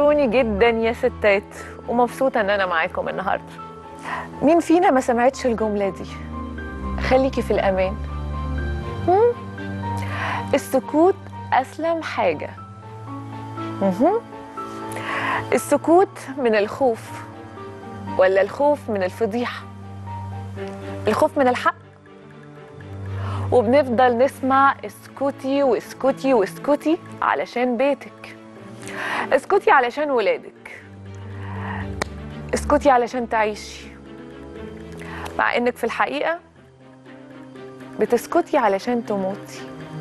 وحشوني جدا يا ستات ومبسوطة ان انا معاكم النهاردة مين فينا ما سمعتش الجملة دي خليكي في الامان هم؟ السكوت اسلم حاجة مهم. السكوت من الخوف ولا الخوف من الفضيحة الخوف من الحق وبنفضل نسمع اسكتي واسكتي واسكتي علشان بيتك اسكتي علشان ولادك اسكتي علشان تعيشي مع انك في الحقيقة بتسكتي علشان تموتي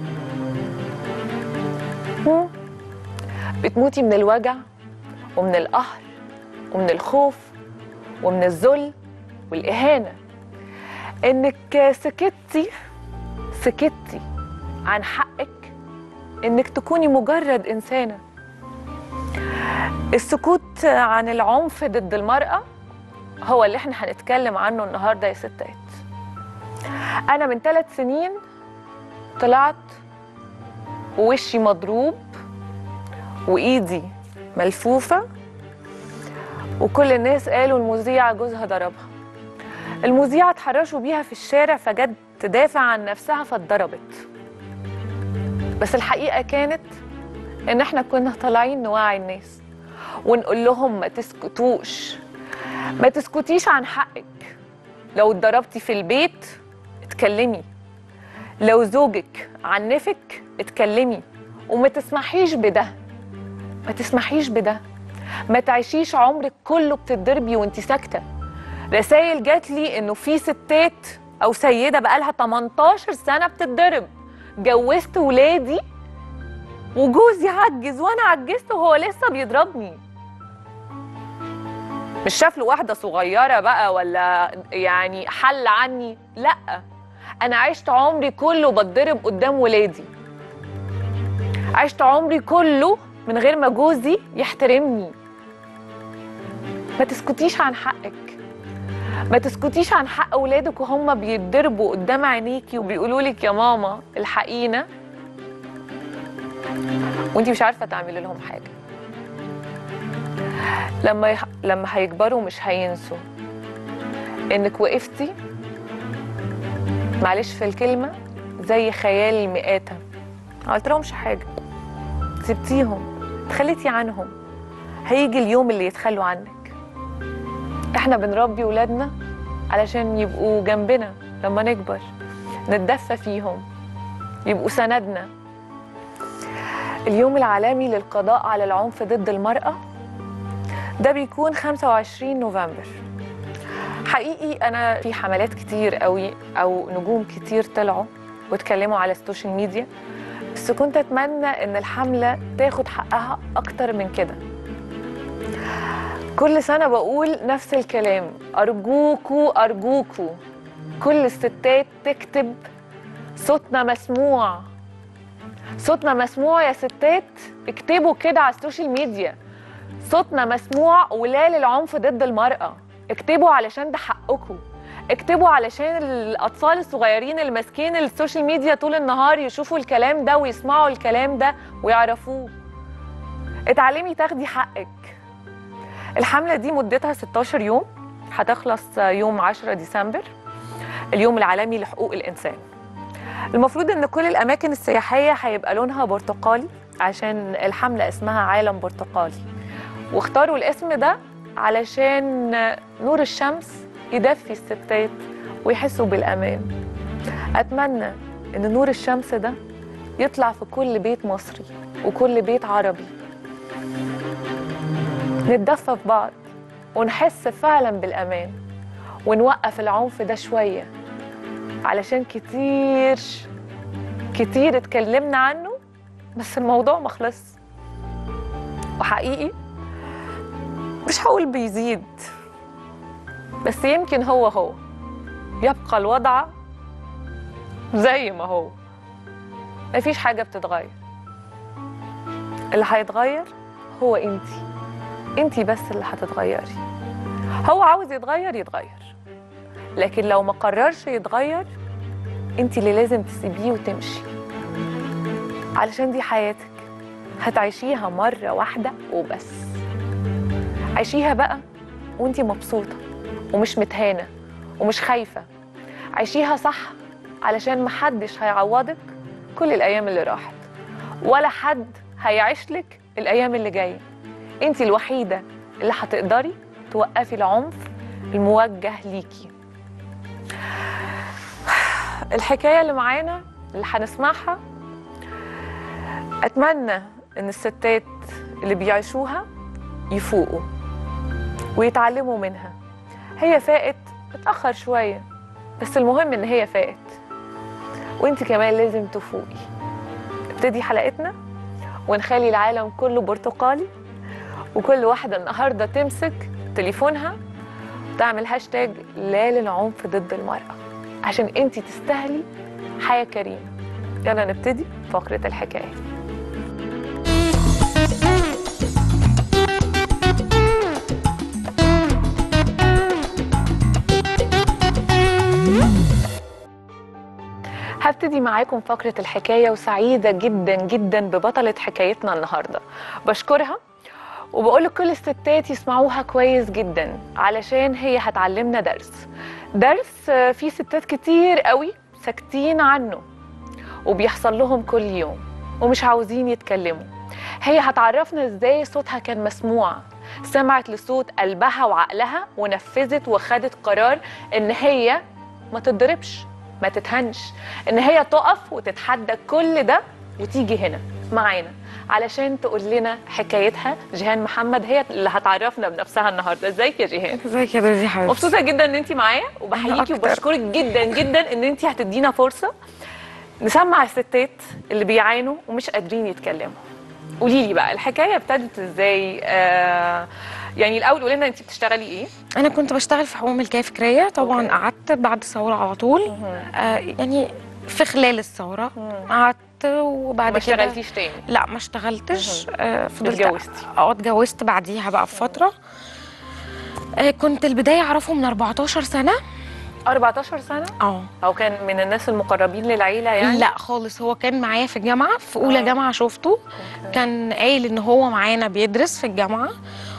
هم؟ بتموتي من الوجع ومن القهر ومن الخوف ومن الذل والإهانة إنك سكتي سكتي عن حقك إنك تكوني مجرد إنسانة السكوت عن العنف ضد المرأة هو اللي احنا هنتكلم عنه النهاردة يا ستات أنا من ثلاث سنين طلعت ووشي مضروب وإيدي ملفوفة وكل الناس قالوا المذيعة جوزها ضربها المذيعة اتحرشوا بيها في الشارع فجت تدافع عن نفسها فاتضربت بس الحقيقة كانت إن إحنا كنا طالعين نوعي الناس ونقول لهم ما تسكتوش ما تسكتيش عن حقك لو اتضربتي في البيت اتكلمي لو زوجك عنفك اتكلمي وما تسمحيش بده ما تسمحيش بده ما تعيشيش عمرك كله بتتضربي وانت ساكته رسائل جات لي انه في ستات او سيده بقالها 18 سنه بتتضرب جوزت ولادي وجوزي عجز وانا عجزت وهو لسه بيضربني مش شاف له واحده صغيره بقى ولا يعني حل عني لا انا عشت عمري كله بتضرب قدام ولادي عشت عمري كله من غير ما جوزي يحترمني ما تسكتيش عن حقك ما تسكتيش عن حق اولادك وهم بيتضربوا قدام عينيكي وبيقولوا لك يا ماما الحقينا وانتي مش عارفه تعملي لهم حاجه لما يح... لما هيكبروا مش هينسوا انك وقفتي معلش في الكلمه زي خيال المئات ما قلت لهمش حاجه سبتيهم تخليتي عنهم هيجي اليوم اللي يتخلوا عنك احنا بنربي ولادنا علشان يبقوا جنبنا لما نكبر نتدفى فيهم يبقوا سندنا اليوم العالمي للقضاء على العنف ضد المرأة ده بيكون 25 نوفمبر حقيقي أنا في حملات كتير قوي أو نجوم كتير طلعوا واتكلموا على السوشيال ميديا بس كنت أتمنى إن الحملة تاخد حقها أكتر من كده كل سنة بقول نفس الكلام أرجوكوا أرجوكوا كل الستات تكتب صوتنا مسموع صوتنا مسموع يا ستات اكتبوا كده على السوشيال ميديا صوتنا مسموع ولا للعنف ضد المرأة اكتبوا علشان ده حقكم اكتبوا علشان الأطفال الصغيرين اللي ماسكين السوشيال ميديا طول النهار يشوفوا الكلام ده ويسمعوا الكلام ده ويعرفوه اتعلمي تاخدي حقك الحملة دي مدتها 16 يوم هتخلص يوم 10 ديسمبر اليوم العالمي لحقوق الإنسان المفروض ان كل الاماكن السياحيه هيبقى لونها برتقالي عشان الحمله اسمها عالم برتقالي واختاروا الاسم ده علشان نور الشمس يدفي الستات ويحسوا بالامان اتمنى ان نور الشمس ده يطلع في كل بيت مصري وكل بيت عربي نتدفى في بعض ونحس فعلا بالامان ونوقف العنف ده شويه علشان كتير كتير اتكلمنا عنه بس الموضوع ما خلص وحقيقي مش هقول بيزيد بس يمكن هو هو يبقى الوضع زي ما هو مفيش حاجة بتتغير اللي هيتغير هو انتي انتي بس اللي هتتغيري هو عاوز يتغير يتغير لكن لو ما قررش يتغير انت اللي لازم تسيبيه وتمشي علشان دي حياتك هتعيشيها مرة واحدة وبس عيشيها بقى وانتي مبسوطة ومش متهانة ومش خايفة عيشيها صح علشان محدش هيعوضك كل الأيام اللي راحت ولا حد هيعيش لك الأيام اللي جاية انتي الوحيدة اللي هتقدري توقفي العنف الموجه ليكي الحكاية اللي معانا اللي هنسمعها أتمنى إن الستات اللي بيعيشوها يفوقوا ويتعلموا منها هي فاقت اتأخر شوية بس المهم إن هي فاقت وانت كمان لازم تفوقي ابتدي حلقتنا ونخلي العالم كله برتقالي وكل واحدة النهاردة تمسك تليفونها وتعمل هاشتاج لا للعنف ضد المرأة عشان انت تستاهلي حياة كريمة يلا نبتدي فقرة الحكاية هبتدي معاكم فقرة الحكاية وسعيدة جدا جدا ببطلة حكايتنا النهاردة بشكرها وبقول لكل الستات يسمعوها كويس جدا علشان هي هتعلمنا درس درس آه، في ستات كتير قوي ساكتين عنه وبيحصل لهم كل يوم ومش عاوزين يتكلموا هي هتعرفنا ازاي صوتها كان مسموع سمعت لصوت قلبها وعقلها ونفذت وخدت قرار ان هي ما تتضربش ما تتهنش ان هي تقف وتتحدى كل ده وتيجي هنا معانا علشان تقول لنا حكايتها جيهان محمد هي اللي هتعرفنا بنفسها النهارده ازيك يا جيهان ازيك يا دازي حبيبتي مبسوطه جدا ان انت معايا أنا وبحييكي أكتر. وبشكرك جدا جدا ان انت هتدينا فرصه نسمع الستات اللي بيعانوا ومش قادرين يتكلموا قولي لي بقى الحكايه ابتدت ازاي آه يعني الاول قولي لنا انت بتشتغلي ايه انا كنت بشتغل في حقوق ملكيه فكريه طبعا أوكي. قعدت بعد الثوره على طول آه يعني في خلال الثوره قعدت وبعد ما كده اشتغلتيش تاني لا ما اشتغلتش آه فضلت اتجوزتي. اه اتجوزت بعديها بقى بفتره آه كنت البدايه اعرفه من 14 سنه 14 سنه اه او كان من الناس المقربين للعيله يعني لا خالص هو كان معايا في الجامعه في اولى آه. جامعه شفته كان قايل ان هو معانا بيدرس في الجامعه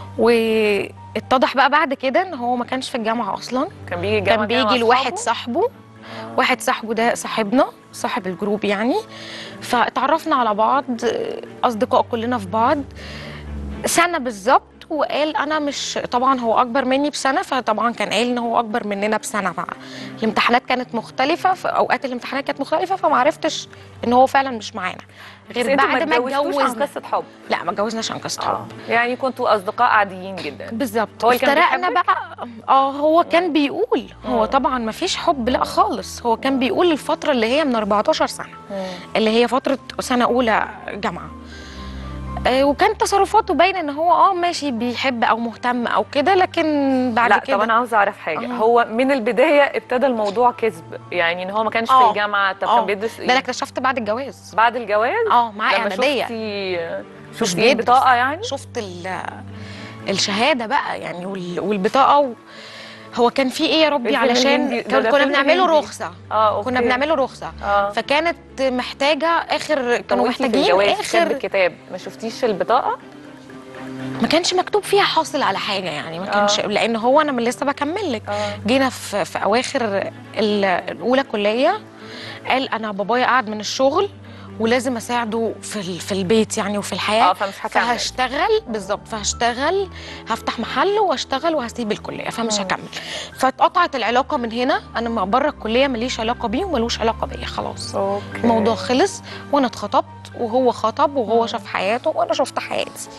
واتضح بقى بعد كده ان هو ما كانش في الجامعه اصلا كان بيجي الجامعة كان كده مع بيجي لواحد أصحابه؟ صاحبه واحد صاحبه ده صاحبنا صاحب الجروب يعني فاتعرفنا على بعض اصدقاء كلنا في بعض سنه بالظبط وقال انا مش طبعا هو اكبر مني بسنه فطبعا كان قايل ان هو اكبر مننا بسنه مع الامتحانات كانت مختلفه في اوقات الامتحانات كانت مختلفه فما عرفتش ان هو فعلا مش معانا بس غير انتوا بعد ما اتجوزتوش عن اتجوزنا قصه حب لا ما اتجوزناش عن قصه حب يعني كنتوا اصدقاء عاديين جدا بالظبط هو اللي كان افترقنا بيحبك؟ بقى اه هو كان بيقول هو مم. طبعا ما فيش حب لا خالص هو كان بيقول الفتره اللي هي من 14 سنه اللي هي فتره سنه اولى جامعه آه وكان تصرفاته باينه ان هو اه ماشي بيحب او مهتم او كده لكن بعد لا كده طب انا عاوزه اعرف حاجه آه. هو من البدايه ابتدى الموضوع كذب يعني ان هو ما كانش في آه. الجامعه طب آه. كان بيدرس ده انا ايه اكتشفت بعد الجواز بعد الجواز اه معاه لما اعداديه شفتي مش شفتي بيدرس. البطاقه يعني شفت ال- الشهاده بقى يعني وال- والبطاقه و... هو كان في ايه يا ربي الفيلم علشان الهندي- ده- كان- ده كنا فيلم بنعمله هندي. رخصه اه اوكي كنا بنعمله رخصه اه فكانت محتاجه اخر طب كانوا وانتي في محتاجين الجواز كتاب اخر الكتاب ما شفتيش البطاقه ما كانش مكتوب فيها حاصل على حاجه يعني ما كانش آه. لان هو انا من لسه بكمل لك اه جينا في, في اواخر ال- الاولى كليه قال انا بابايا قاعد من الشغل ولازم اساعده في ال- في البيت يعني وفي الحياه اه فمش هكمل فهشتغل بالظبط فهشتغل هفتح محل واشتغل وهسيب الكليه فمش مم. هكمل فاتقطعت العلاقه من هنا انا ما بره الكليه ماليش علاقه بيه وملوش علاقه بيا خلاص اوكي الموضوع خلص وانا اتخطبت وهو خطب وهو مم. شاف حياته وانا شفت حياتي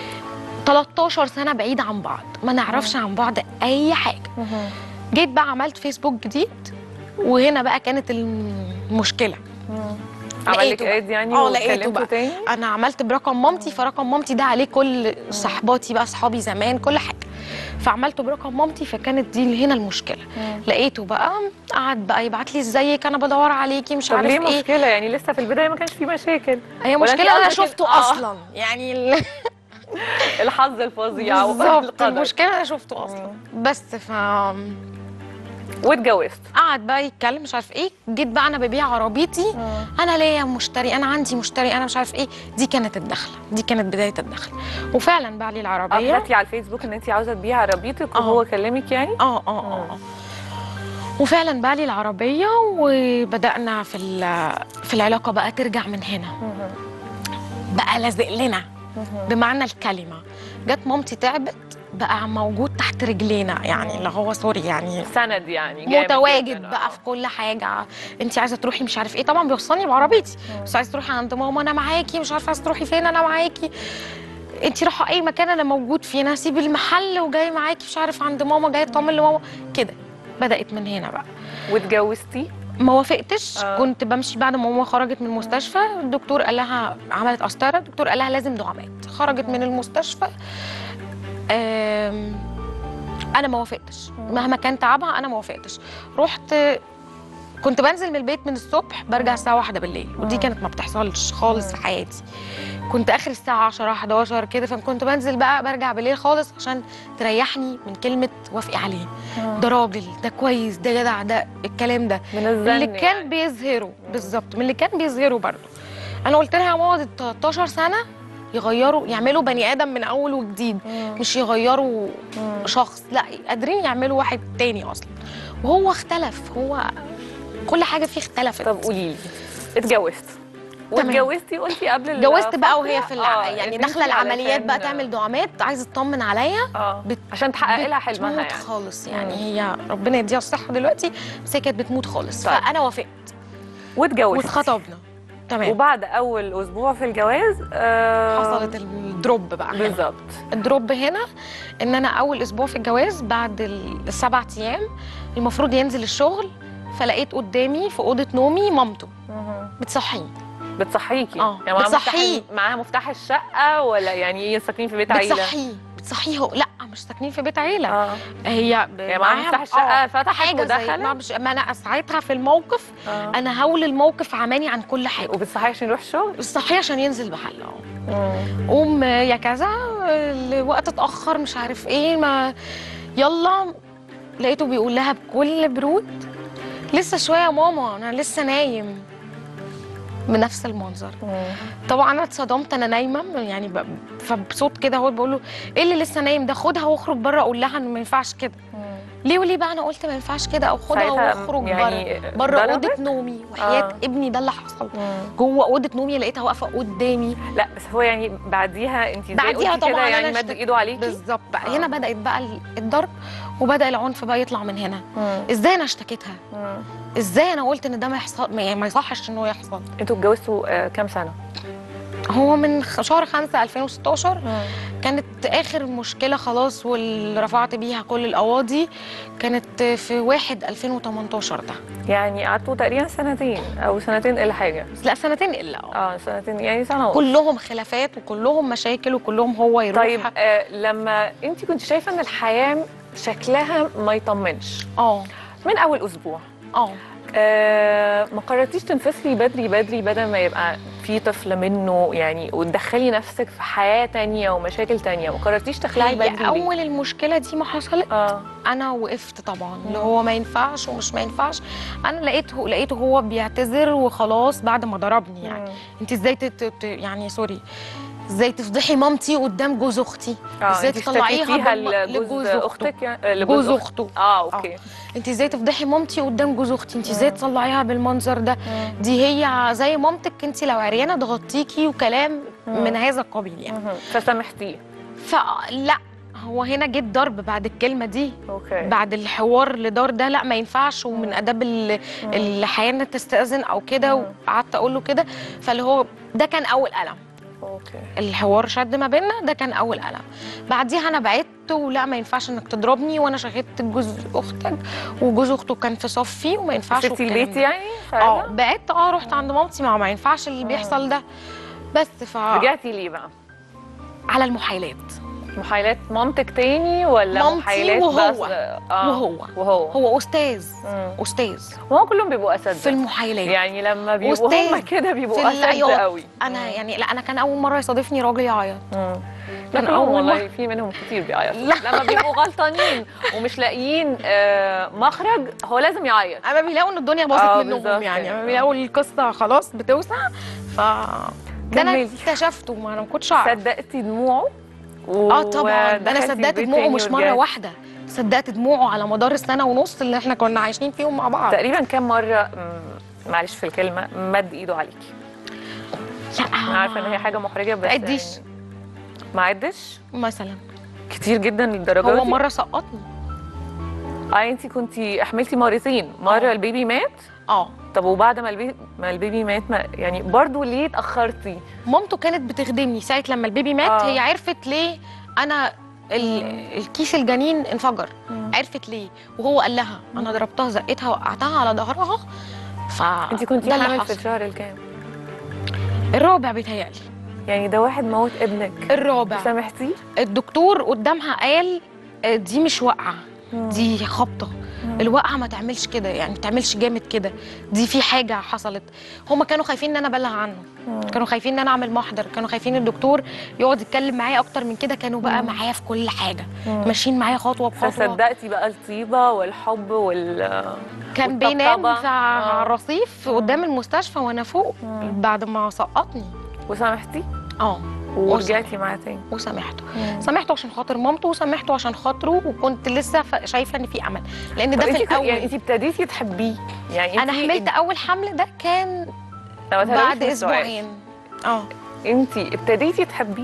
13 سنه بعيد عن بعض ما نعرفش عن بعض اي حاجه مهم. جيت بقى عملت فيسبوك جديد وهنا بقى كانت المشكله مم. عمل لك لقيته بقى. اد يعني اه، لقيته واتكلمتوا بقى. تاني انا عملت برقم مامتي فرقم مامتي ده عليه كل صحباتي بقى اصحابي زمان كل حاجه فعملته برقم مامتي فكانت دي هنا المشكله مم. لقيته بقى قعد بقى يبعت لي ازيك انا بدور عليكي مش طب عارف ليه ايه مشكله يعني لسه في البدايه ما كانش في مشاكل هي ولا مشكله انت انا قصدك شفته إن- آه. اصلا يعني ال- الحظ الفظيع بالظبط والقدر. المشكله انا شفته اصلا بس ف واتجوزت قعد بقى يتكلم مش عارف ايه جيت بقى انا ببيع عربيتي انا ليا مشتري انا عندي مشتري انا مش عارف ايه دي كانت الدخله دي كانت بدايه الدخله وفعلا باع لي العربيه قابلتي على الفيسبوك ان انت عاوزه تبيعي عربيتك آه. وهو كلمك يعني اه اه اه آه. وفعلا باع لي العربيه وبدانا في ال- في العلاقه بقى ترجع من هنا بقى لازق لنا بمعنى الكلمه جت مامتي تعبت بقى موجود تحت رجلينا يعني اللي هو سوري يعني سند يعني جامد متواجد جداً. بقى آه. في كل حاجه انت عايزه تروحي مش عارف ايه طبعا بيوصلني بعربيتي بس عايزه تروحي عند ماما انا معاكي مش عارفه عايزه تروحي فين انا معاكي انت رايحه اي مكان انا موجود فيه انا هسيب المحل وجاي معاكي مش عارف عند ماما جاي اطمن لماما كده بدات من هنا بقى واتجوزتي ما وافقتش آه. كنت بمشي بعد ما ماما خرجت من المستشفى الدكتور قال لها عملت قسطره الدكتور قال لها لازم دعامات خرجت من المستشفى آم، انا ما وافقتش مهما كان تعبها انا ما وافقتش رحت كنت بنزل من البيت من الصبح برجع الساعه واحدة بالليل ودي مم. كانت ما بتحصلش خالص في حياتي كنت اخر الساعه 10 11 كده فكنت بنزل بقى برجع بالليل خالص عشان تريحني من كلمه وافقي عليه ده راجل ده كويس ده جدع ده الكلام ده من الزن اللي كان يعني. بيظهره بالظبط من اللي كان بيظهره برضه انا قلت لها يا ماما دي 13 سنه يغيروا يعملوا بني ادم من اول وجديد مم. مش يغيروا مم. شخص لا قادرين يعملوا واحد تاني اصلا وهو اختلف هو كل حاجه فيه اختلفت طب قولي لي اتجوزت تمام. واتجوزتي قلتي قبل اتجوزت بقى الفترة؟ وهي في الع... آه، يعني إن داخله انتي العمليات بقى علشان- تعمل دعامات عايزه تطمن عليا اه بت... عشان تحققي لها حلمها بتموت يعني خالص يعني مم. هي ربنا يديها الصحه دلوقتي بس هي كانت بتموت خالص طيب. فانا وافقت واتجوزت واتخطبنا تمام وبعد اول اسبوع في الجواز آه حصلت الدروب بقى هنا. بالظبط الدروب هنا ان انا اول اسبوع في الجواز بعد ال- السبع ايام المفروض ينزل الشغل فلقيت قدامي في اوضه نومي مامته بتصحيني بتصحيكي آه، يعني معاها بتصحيه. مفتاح معاها مفتاح الشقه ولا يعني ايه ساكنين في بيت عيله بتصحيه بتصحيه هو لا مش ساكنين في بيت عيله اه هي ب- يعني معاها مفتاح الشقه فتحت حاجه زي ودخلت ما, مش ما انا ساعتها في الموقف آه. انا هول الموقف عماني عن كل حاجه وبتصحي عشان يروح الشغل الصحيه عشان ينزل محل اه قوم يا كذا الوقت اتاخر مش عارف ايه ما يلا لقيته بيقول لها بكل برود لسه شويه يا ماما انا لسه نايم بنفس المنظر طبعا انا اتصدمت انا نايمه يعني ب... فبصوت كده هو بقول له ايه اللي لسه نايم ده خدها واخرج بره اقول لها انه ما ينفعش كده ليه وليه بقى انا قلت ما ينفعش كده او خدها ساعتها واخرج يعني بره بره ضربت؟ اوضه نومي وحياه آه. ابني ده اللي حصل جوه اوضه نومي لقيتها واقفه قدامي لا بس هو يعني بعديها انت ازاي بعديها قلتي كده طبعاً يعني أنا مد اشتك- ايده عليكي بالظبط بقى آه. هنا بدات بقى ال- الضرب وبدا العنف بقى يطلع من هنا مم. ازاي انا اشتكيتها مم. ازاي انا قلت ان ده ما يحصل ما ما يصحش انه يحصل انتوا اتجوزتوا آه، كام سنه؟ هو من خ- شهر 5 2016 كانت اخر مشكله خلاص واللي رفعت بيها كل القواضي كانت في 1 2018 ده يعني قعدتوا تقريبا سنتين او سنتين الا حاجه لا سنتين الا اه اه سنتين يعني سنه ونص كلهم خلافات وكلهم مشاكل وكلهم هو يروح طيب آه لما انت كنت شايفه ان الحياه شكلها ما يطمنش اه من اول اسبوع اه آه ما قررتيش تنفصلي بدري بدري بدل ما يبقى في طفل منه يعني وتدخلي نفسك في حياه تانية ومشاكل تانية ما قررتيش تخلعي بدري هي ليه؟ اول المشكله دي ما حصلت اه انا وقفت طبعا اللي هو ما ينفعش ومش ما ينفعش انا لقيته لقيته هو بيعتذر وخلاص بعد ما ضربني يعني مم. انت ازاي تت... ت- يعني سوري ازاي تفضحي مامتي قدام جوز اختي اه ازاي انت تطلعيها اشتكيتيها بالم- لجوز لجوز أخته. اختك يعني آه، جوز أخت- اخته اه اوكي انت ازاي تفضحي مامتي قدام جوز اختي انت ازاي مم. تطلعيها بالمنظر ده مم. دي هي زي مامتك انت لو عريانه تغطيكي وكلام مم. من هذا القبيل يعني مهم. فسامحتيه فلا هو هنا جه الضرب بعد الكلمه دي اوكي بعد الحوار اللي دار ده لا ما ينفعش ومن مم. اداب ال- مم. الحياه انك تستاذن او كده مم. وقعدت اقول له كده فاللي هو ده كان اول الم اوكي الحوار شد ما بيننا ده كان اول الم بعديها انا بعدت ولا ما ينفعش انك تضربني وانا شهدت جوز اختك وجوز اخته كان في صفي وما ينفعش سبتي والكلام البيت ده. يعني اه ساعتها؟ بعدت اه رحت عند مامتي ما ما ينفعش اللي مم. بيحصل ده بس ف رجعتي ليه بقى؟ على المحايلات محايلات مامتك تاني ولا مامتي محايلات وهو. بس آه. وهو وهو هو استاذ مم. استاذ وهو كلهم بيبقوا اساتذه في المحايلات يعني لما بيبقوا أستاذ هم كده بيبقوا في اساتذه العياط. قوي انا يعني لا انا كان اول مره يصادفني راجل يعيط مم. كان كان أول والله في منهم كتير بيعيطوا لا. لما بيبقوا غلطانين ومش لاقيين آه، مخرج هو لازم يعيط اما بيلاقوا ان الدنيا باظت آه، منهم بالظبط يعني كده. اما بيلاقوا القصه خلاص بتوسع ف ده انا كملي. اكتشفته ما انا ما كنتش اعرف صدقتي دموعه اه طبعا ده انا ودخلتي صدقت البيت دموعه تاني مش مره ورجعتي. واحده صدقت دموعه على مدار السنه ونص اللي احنا كنا عايشين فيهم مع بعض تقريبا كام مره مم، معلش في الكلمه مد ايده عليكي لا انا عارفه ان هي حاجه محرجه بس تعديش. يعني ما عدش مثلا كتير جدا للدرجه هو دي مره سقطني اه انت كنتي حملتي مرتين مره آه. البيبي مات اه طب وبعد ما البيبي ما البيبي مات ما يعني برضو ليه اتاخرتي مامته كانت بتخدمني ساعه لما البيبي مات آه. هي عرفت ليه انا ال... الكيس الجنين انفجر عرفت ليه وهو قال لها انا ضربتها زقتها وقعتها على ظهرها ف انت كنتي ده اللي حامل في حصل. الشهر الكام الرابع بيتهيألي يعني ده واحد موت ابنك الرابع سامحتيه الدكتور قدامها قال آه، دي مش وقعه مم. دي خبطه مم. الوقعه ما تعملش كده يعني ما تعملش جامد كده دي في حاجه حصلت هما كانوا خايفين ان انا ابلغ عنه مم. كانوا خايفين ان انا اعمل محضر كانوا خايفين الدكتور يقعد يتكلم معايا اكتر من كده كانوا بقى مم. معايا في كل حاجه مم. ماشيين معايا خطوه بخطوه فصدقتي بقى الطيبه والحب وال كان والطبطبة. بينام في آه. على الرصيف قدام المستشفى وانا فوق مم. بعد ما سقطني وسامحتي اه ورجعتي معاه تاني وسامحته سامحته عشان خاطر مامته وسامحته عشان خاطره وكنت لسه ف- شايفه ان في امل لان ده طب في انت الاول يعني انت ابتديتي تحبيه يعني انا حملت اول حمل ده كان بعد اسبوعين اه انت ابتديتي تحبيه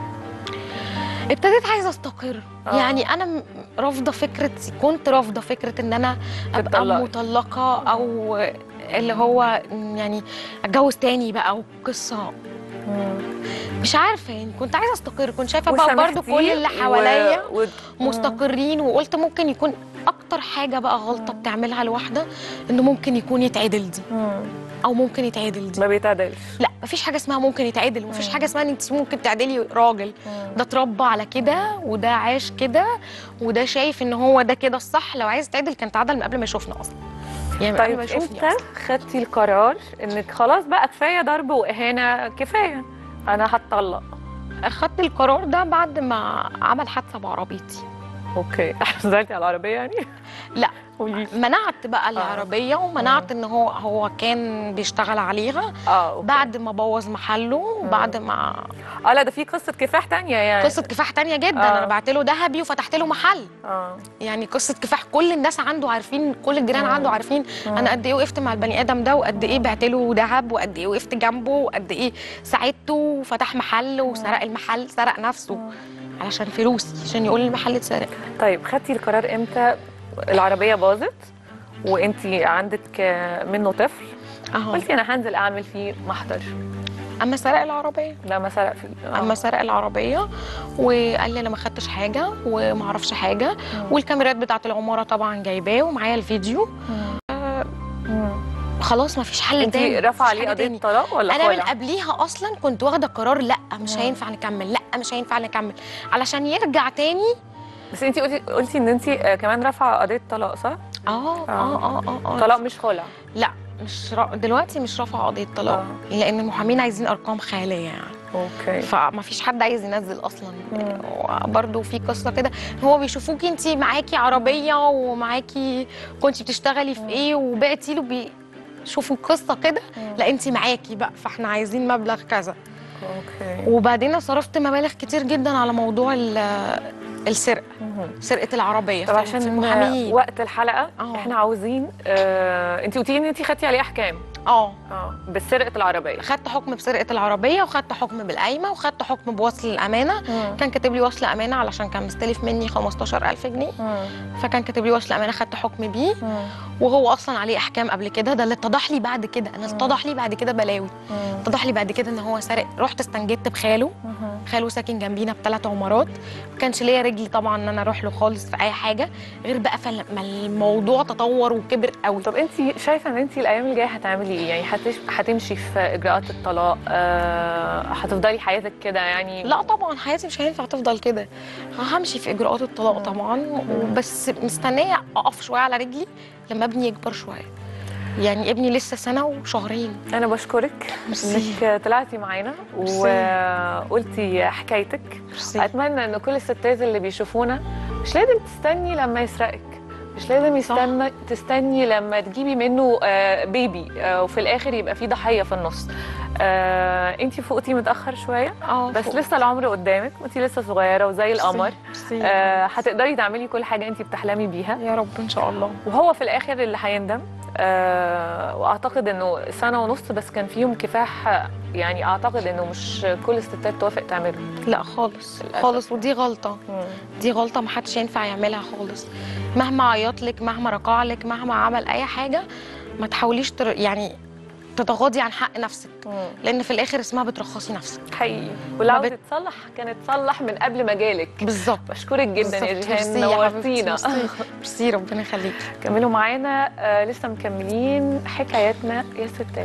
ابتديت عايزه استقر آه. يعني انا م- رافضه فكره كنت رافضه فكره ان انا ابقى تتطلقي. مطلقه او اللي هو يعني اتجوز تاني بقى وقصه مش عارفه يعني كنت عايزه استقر كنت شايفه بقى برضو كل اللي حواليا و... و... مستقرين وقلت ممكن يكون اكتر حاجه بقى غلطه بتعملها الواحده انه ممكن يكون يتعدل دي مم. او ممكن يتعدل دي ما بيتعدلش لا مفيش حاجه اسمها ممكن يتعدل مفيش مم. حاجه اسمها ان انت ممكن تعدلي راجل ده اتربى على كده وده عاش كده وده شايف ان هو ده كده الصح لو عايز تعدل كان تعدل من قبل ما يشوفنا اصلا يعني من قبل طيب ما يشوفني امتى اصلا خدتي القرار انك خلاص بقى كفايه ضرب واهانه كفايه انا هتطلق اخدت القرار ده بعد ما عمل حادثه بعربيتي اوكي نزلتي على العربيه يعني لا. قولي منعت بقى العربيه ومنعت ان هو هو كان بيشتغل عليها اه أوكي. بعد ما بوظ محله وبعد ما اه لا ده في قصه كفاح تانية يعني قصه كفاح تانية جدا آه. انا بعت له ذهبي وفتحت له محل اه يعني قصه كفاح كل الناس عنده عارفين كل الجيران مم. عنده عارفين انا قد ايه وقفت مع البني ادم ده وقد ايه بعت له ذهب وقد ايه وقفت جنبه وقد ايه ساعدته وفتح محل وسرق المحل سرق نفسه علشان فلوسي عشان يقول المحل اتسرق طيب خدتي القرار امتى العربيه باظت وانت عندك آه، منه طفل اهو قلتي انا هنزل اعمل فيه محضر اما سرق العربيه لما سرق فيه آه. اما سرق العربيه وقال لي انا ما خدتش حاجه وما اعرفش حاجه والكاميرات بتاعه العماره طبعا جايباه ومعايا الفيديو مم. خلاص ما فيش حل انت تاني رافعه مفيش عليه حاجة قضيه تاني. طلاق ولا انا من خلع؟ قبليها اصلا كنت واخده قرار لا مش مم. هينفع نكمل لا مش هينفع نكمل علشان يرجع تاني بس انت قلتي قلتي ان انت آه، كمان رافعه قضيه طلاق صح؟ اه اه اه اه, آه. طلاق مش خلع لا مش را... دلوقتي مش رافعه قضيه طلاق آه. لان المحامين عايزين ارقام خياليه يعني اوكي فما فيش حد عايز ينزل اصلا مم. برضه في قصه كده هو بيشوفوكي انت معاكي عربيه ومعاكي كنت بتشتغلي في ايه وبعتي له بيشوفوا القصه كده مم. لا انت معاكي بقى فاحنا عايزين مبلغ كذا اوكي وبعدين صرفت مبالغ كتير جدا على موضوع ال- السرقه مهم. سرقه العربيه طب في- عشان في المحامين وقت الحلقه اه. احنا عاوزين آه، انت قلتي ان انت خدتي عليه احكام اه اه بسرقه العربيه خدت حكم بسرقه العربيه وخدت حكم بالقايمه وخدت حكم بوصل الامانه مم. كان كاتب لي وصل امانه علشان كان مستلف مني 15000 جنيه مم. فكان كاتب لي وصل امانه خدت حكم بيه مم. وهو اصلا عليه احكام قبل كده ده اللي اتضح لي بعد كده انا اتضح لي بعد كده بلاوي مم. اتضح لي بعد كده ان هو سارق رحت استنجدت بخاله مهم. خاله ساكن جنبينا بثلاث عمارات ما كانش ليا رجلي طبعا ان انا اروح له خالص في اي حاجه غير بقى فلما الموضوع تطور وكبر قوي طب انت شايفه ان انت الايام الجايه هتعملي ايه يعني هتش... هتمشي في اجراءات الطلاق آه... هتفضلي حياتك كده يعني لا طبعا حياتي مش هينفع تفضل كده همشي في اجراءات الطلاق طبعا بس مستنيه اقف شويه على رجلي لما ابني يكبر شويه يعني ابني لسه سنه وشهرين انا بشكرك ميرسي. انك طلعتي معانا ميرسي. وقلتي حكايتك ميرسي. اتمنى ان كل الستات اللي بيشوفونا مش لازم تستني لما يسرقك مش لازم يستنى تستني لما تجيبي منه آه، بيبي آه، وفي الاخر يبقى في ضحيه في النص آه، انت فوقتي متاخر شويه اه بس فوق. لسه العمر قدامك وانت لسه صغيره وزي القمر ميرسي. آه، هتقدري تعملي كل حاجه انت بتحلمي بيها يا رب ان شاء الله وهو في الاخر اللي هيندم آه واعتقد انه سنه ونص بس كان فيهم كفاح يعني اعتقد انه مش كل الستات توافق تعمله لا خالص للأسف. خالص ودي غلطه دي غلطه ما حدش ينفع يعملها خالص مهما عيط لك مهما ركع لك مهما عمل اي حاجه ما تحاوليش تر... يعني تتغاضي عن حق نفسك لان في الاخر اسمها بترخصي نفسك حقيقي ولو ما بت- تتصلح كانت تصلح من قبل ما جالك بالظبط بشكرك جدا يا بالظبط. جيهان ميرسي يا حبيبتي، نورتينا ميرسي. ميرسي ربنا يخليك كملوا معانا آه لسه مكملين حكاياتنا يا ستات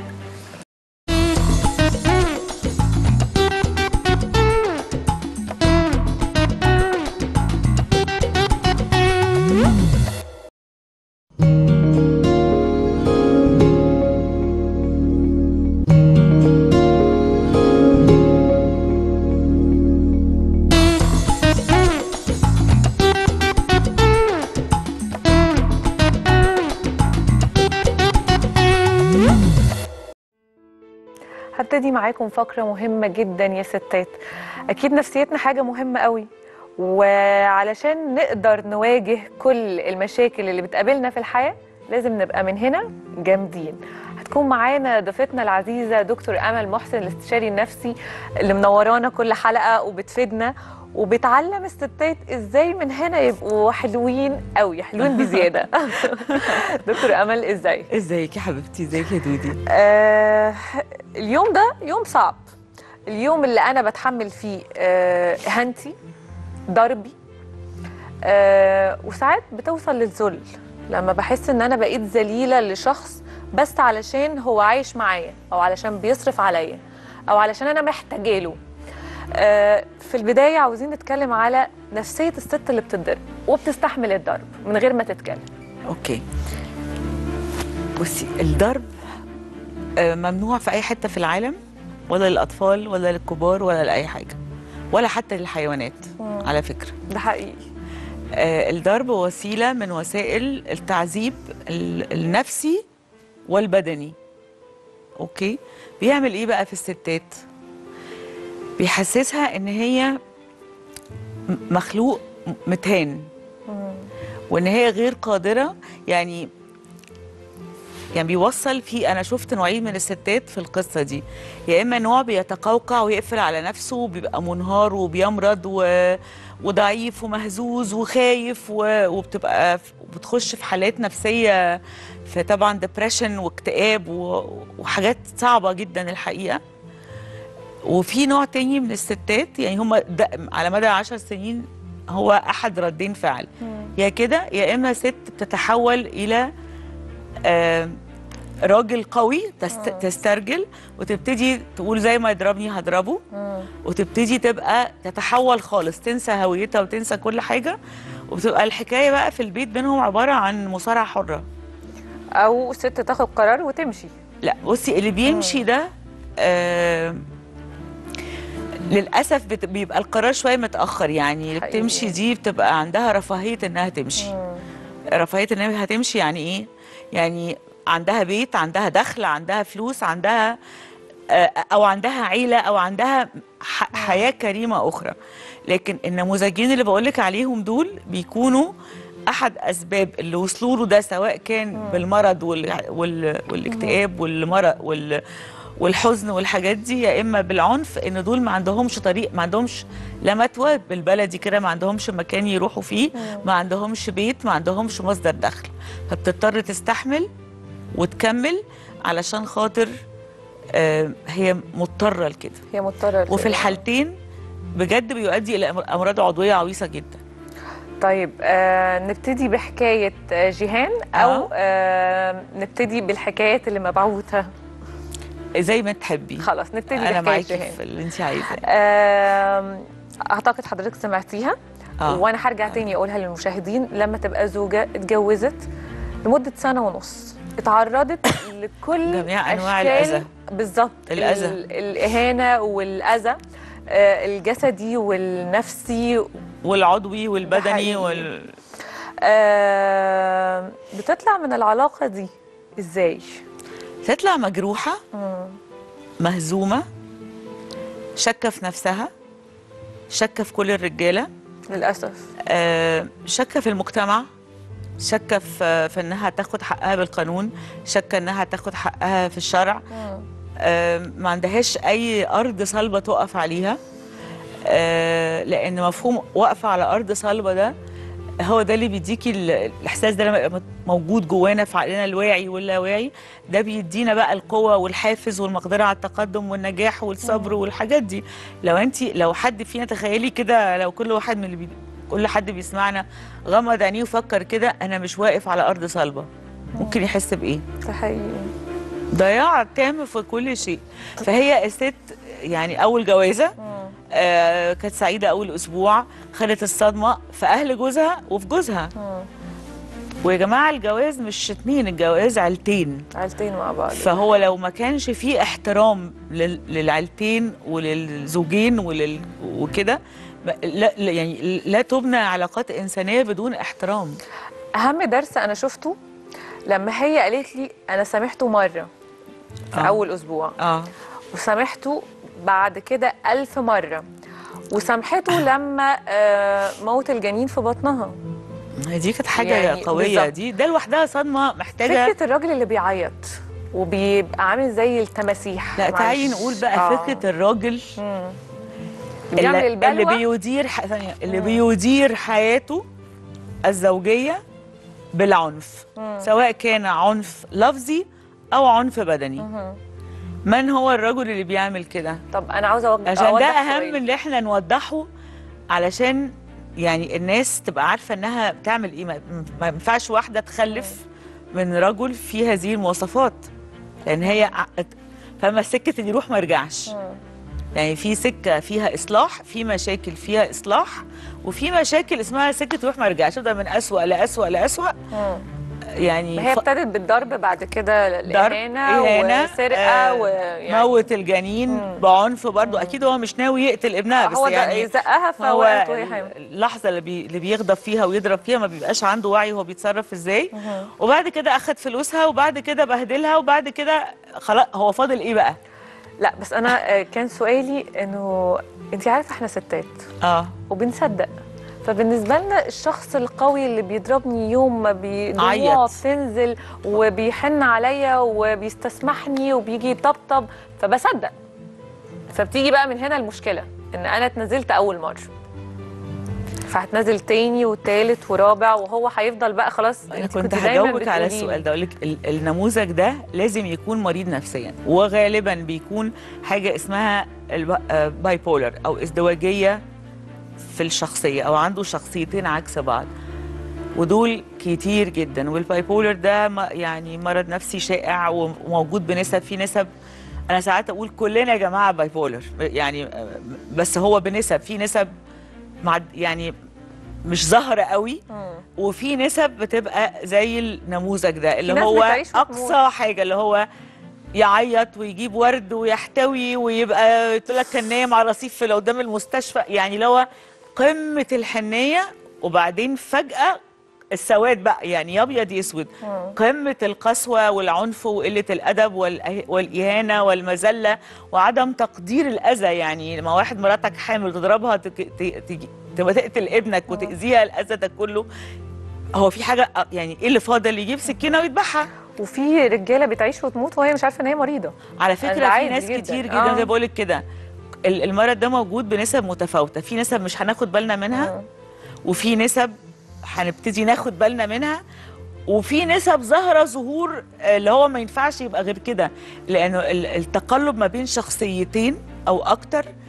هبتدي معاكم فقرة مهمة جدا يا ستات أكيد نفسيتنا حاجة مهمة قوي وعلشان نقدر نواجه كل المشاكل اللي بتقابلنا في الحياة لازم نبقى من هنا جامدين هتكون معانا ضيفتنا العزيزة دكتور أمل محسن الاستشاري النفسي اللي منورانا كل حلقة وبتفيدنا وبتعلم الستات ازاي من هنا يبقوا حلوين قوي حلوين بزيادة دكتور أمل ازاي ازيك يا حبيبتي ازيك يا دودي آه اليوم ده يوم صعب اليوم اللي انا بتحمل فيه آه هنتي ضربي آه وساعات بتوصل للذل لما بحس ان انا بقيت ذليله لشخص بس علشان هو عايش معايا او علشان بيصرف عليا او علشان انا محتاجاله آه في البدايه عاوزين نتكلم على نفسيه الست اللي بتتضرب وبتستحمل الضرب من غير ما تتكلم اوكي بصي الضرب آه، ممنوع في اي حته في العالم ولا للاطفال ولا للكبار ولا لاي حاجه ولا حتى للحيوانات مم. على فكره ده حقيقي آه، الضرب وسيله من وسائل التعذيب ال- النفسي والبدني اوكي بيعمل ايه بقى في الستات بيحسسها ان هي م- مخلوق متهان وان هي غير قادره يعني يعني بيوصل في انا شفت نوعين من الستات في القصه دي يا اما نوع بيتقوقع ويقفل على نفسه وبيبقى منهار وبيمرض و... وضعيف ومهزوز وخايف و... وبتبقى ف- بتخش في حالات نفسيه في طبعا ديبريشن واكتئاب و... وحاجات صعبه جدا الحقيقه وفي نوع تاني من الستات يعني هم على مدى عشر سنين هو احد ردين فعل يا كده يا اما ست بتتحول الى آه، راجل قوي تست... تسترجل وتبتدي تقول زي ما يضربني هضربه وتبتدي تبقى تتحول خالص تنسى هويتها وتنسى كل حاجه وبتبقى الحكايه بقى في البيت بينهم عباره عن مصارعه حره او ست تاخد قرار وتمشي لا بصي اللي بيمشي ده آه للاسف بت- بيبقى القرار شويه متاخر يعني اللي حقيقي. بتمشي دي بتبقى عندها رفاهيه انها تمشي رفاهيه انها هتمشي يعني ايه يعني عندها بيت عندها دخل عندها فلوس عندها آه، او عندها عيله او عندها ح- حياه كريمه اخرى لكن النموذجين اللي بقولك عليهم دول بيكونوا احد اسباب اللي وصلوا له ده سواء كان بالمرض وال... وال... والاكتئاب والمرض وال... والحزن والحاجات دي يا اما بالعنف ان دول ما عندهمش طريق ما عندهمش لا متوى بالبلدي كده ما عندهمش مكان يروحوا فيه ما عندهمش بيت ما عندهمش مصدر دخل فبتضطر تستحمل وتكمل علشان خاطر آه، هي مضطره لكده هي مضطره وفي الحالتين بجد بيؤدي الى أمر- امراض عضويه عويصه جدا طيب آه نبتدي بحكايه آه، جيهان او آه. آه نبتدي بالحكايات اللي مبعوثه زي ما تحبي خلاص نبتدي انا بحكايه معاكي جيهان في اللي انت عايزاه آم، اعتقد حضرتك سمعتيها آه. وانا هرجع تاني اقولها للمشاهدين لما تبقى زوجه اتجوزت لمده سنه ونص اتعرضت لكل جميع أنواع أشكال- الأذى. بالظبط الأذى. ال- الاهانه والاذى آه، الجسدي والنفسي والعضوي والبدني حقيقي. وال... آه، بتطلع من العلاقه دي ازاي تطلع مجروحه مم. مهزومه شاكه في نفسها شاكه في كل الرجاله للاسف آه، شاكه في المجتمع شاكه في في انها تاخد حقها بالقانون شاكه انها تاخد حقها في الشرع مم. آه، ما عندهاش اي ارض صلبه تقف عليها آه، لان مفهوم واقفه على ارض صلبه ده هو ده اللي بيديكي ال- الاحساس ده لما يبقى موجود جوانا في عقلنا الواعي واللاواعي ده بيدينا بقى القوه والحافز والمقدره على التقدم والنجاح والصبر والحاجات دي لو انت لو حد فينا تخيلي كده لو كل واحد من اللي بي كل حد بيسمعنا غمض عينيه وفكر كده انا مش واقف على ارض صلبه ممكن يحس بايه ده حقيقي ضياع تام في كل شيء فهي الست يعني اول جوازه مم. آه كانت سعيده اول اسبوع خدت الصدمه في اهل جوزها وفي جوزها مم. ويا جماعه الجواز مش اتنين الجواز عيلتين عيلتين مع بعض فهو لو ما كانش فيه احترام لل- للعيلتين وللزوجين ولل وكده ما- لا لا- يعني لا تبنى علاقات انسانيه بدون احترام اهم درس انا شفته لما هي قالت لي انا سامحته مره في آه. اول اسبوع اه وسامحته بعد كده ألف مرة وسامحته لما آه، موت الجنين في بطنها دي كانت حاجه يعني قويه بالظبط. دي ده لوحدها صدمه محتاجه فكرة الراجل اللي بيعيط وبيبقى عامل زي التماسيح لا تعالي معلش. نقول بقى آه. فكره الراجل مم. بيعمل اللي, اللي البلوى بيدير ح... ثانية اللي مم. بيدير حياته الزوجيه بالعنف مم. سواء كان عنف لفظي او عنف بدني مهم. من هو الرجل اللي بيعمل كده طب انا عاوزه اوجه عشان ده أوضح اهم سؤال. اللي احنا نوضحه علشان يعني الناس تبقى عارفه انها بتعمل ايه ما ما ينفعش واحده تخلف من رجل فيه هذه المواصفات لان هي ع- فما السكه اللي يروح ما يرجعش مم. يعني في سكه فيها اصلاح في مشاكل فيها اصلاح وفي مشاكل اسمها سكه يروح ما يرجعش تفضل من اسوأ لاسوأ لاسوأ مم. يعني ما هي ف- ابتدت بالضرب بعد كده ضرب الإهانة إهانة وسرقة آه، ويعني موت الجنين مم. بعنف برضه اكيد هو مش ناوي يقتل ابنها بس هو ده يعني زقها هو فوقعت وهي حامل اللحظه اللي, بي... اللي بيغضب فيها ويضرب فيها ما بيبقاش عنده وعي هو بيتصرف ازاي مهم. وبعد كده اخد فلوسها وبعد كده بهدلها وبعد كده خلاص هو فاضل ايه بقى لا بس انا آه، كان سؤالي انه انت عارفه احنا ستات اه وبنصدق فبالنسبه لنا الشخص القوي اللي بيضربني يوم ما بي دموعه عيط. بتنزل وبيحن عليا وبيستسمحني وبيجي يطبطب فبصدق فبتيجي بقى من هنا المشكله ان انا اتنزلت اول مره فهتنزل تاني وتالت ورابع وهو هيفضل بقى خلاص انا انت كنت دايماً هجاوبك على بتقولي السؤال ده اقول لك ال- النموذج ده لازم يكون مريض نفسيا وغالبا بيكون حاجه اسمها باي بولر او ازدواجيه في الشخصيه او عنده شخصيتين عكس بعض ودول كتير جدا والباي بولر ده م- يعني مرض نفسي شائع وموجود بنسب في نسب انا ساعات اقول كلنا يا جماعه باي بولر يعني آه، بس هو بنسب في نسب مع يعني مش ظاهره قوي مم. وفي نسب بتبقى زي النموذج ده اللي ناس هو بتعيش وتموت. اقصى حاجه اللي هو يعيط ويجيب ورد ويحتوي ويبقى يقول لك كان نايم على رصيف في قدام المستشفى يعني اللي هو قمه الحنيه وبعدين فجاه السواد بقى يعني يا ابيض يا اسود مم. قمه القسوه والعنف وقله الادب والأه- والاهانه والمذله وعدم تقدير الاذى يعني لما واحد مراتك حامل تضربها تك- ت- تجي تبقى تقتل ابنك وتاذيها الاذى ده كله هو في حاجه أ- يعني ايه اللي فاضل يجيب سكينه ويذبحها وفي رجاله بتعيش وتموت وهي مش عارفه ان هي مريضه على ده فكره في عادي ناس جداً. كتير آه. جدا زي بقول لك كده ال- المرض ده موجود بنسب متفاوته في نسب مش هناخد بالنا منها مم. وفي نسب هنبتدي ناخد بالنا منها وفي نسب ظاهره ظهور آه، اللي هو ما ينفعش يبقى غير كده لانه ال- التقلب ما بين شخصيتين او اكتر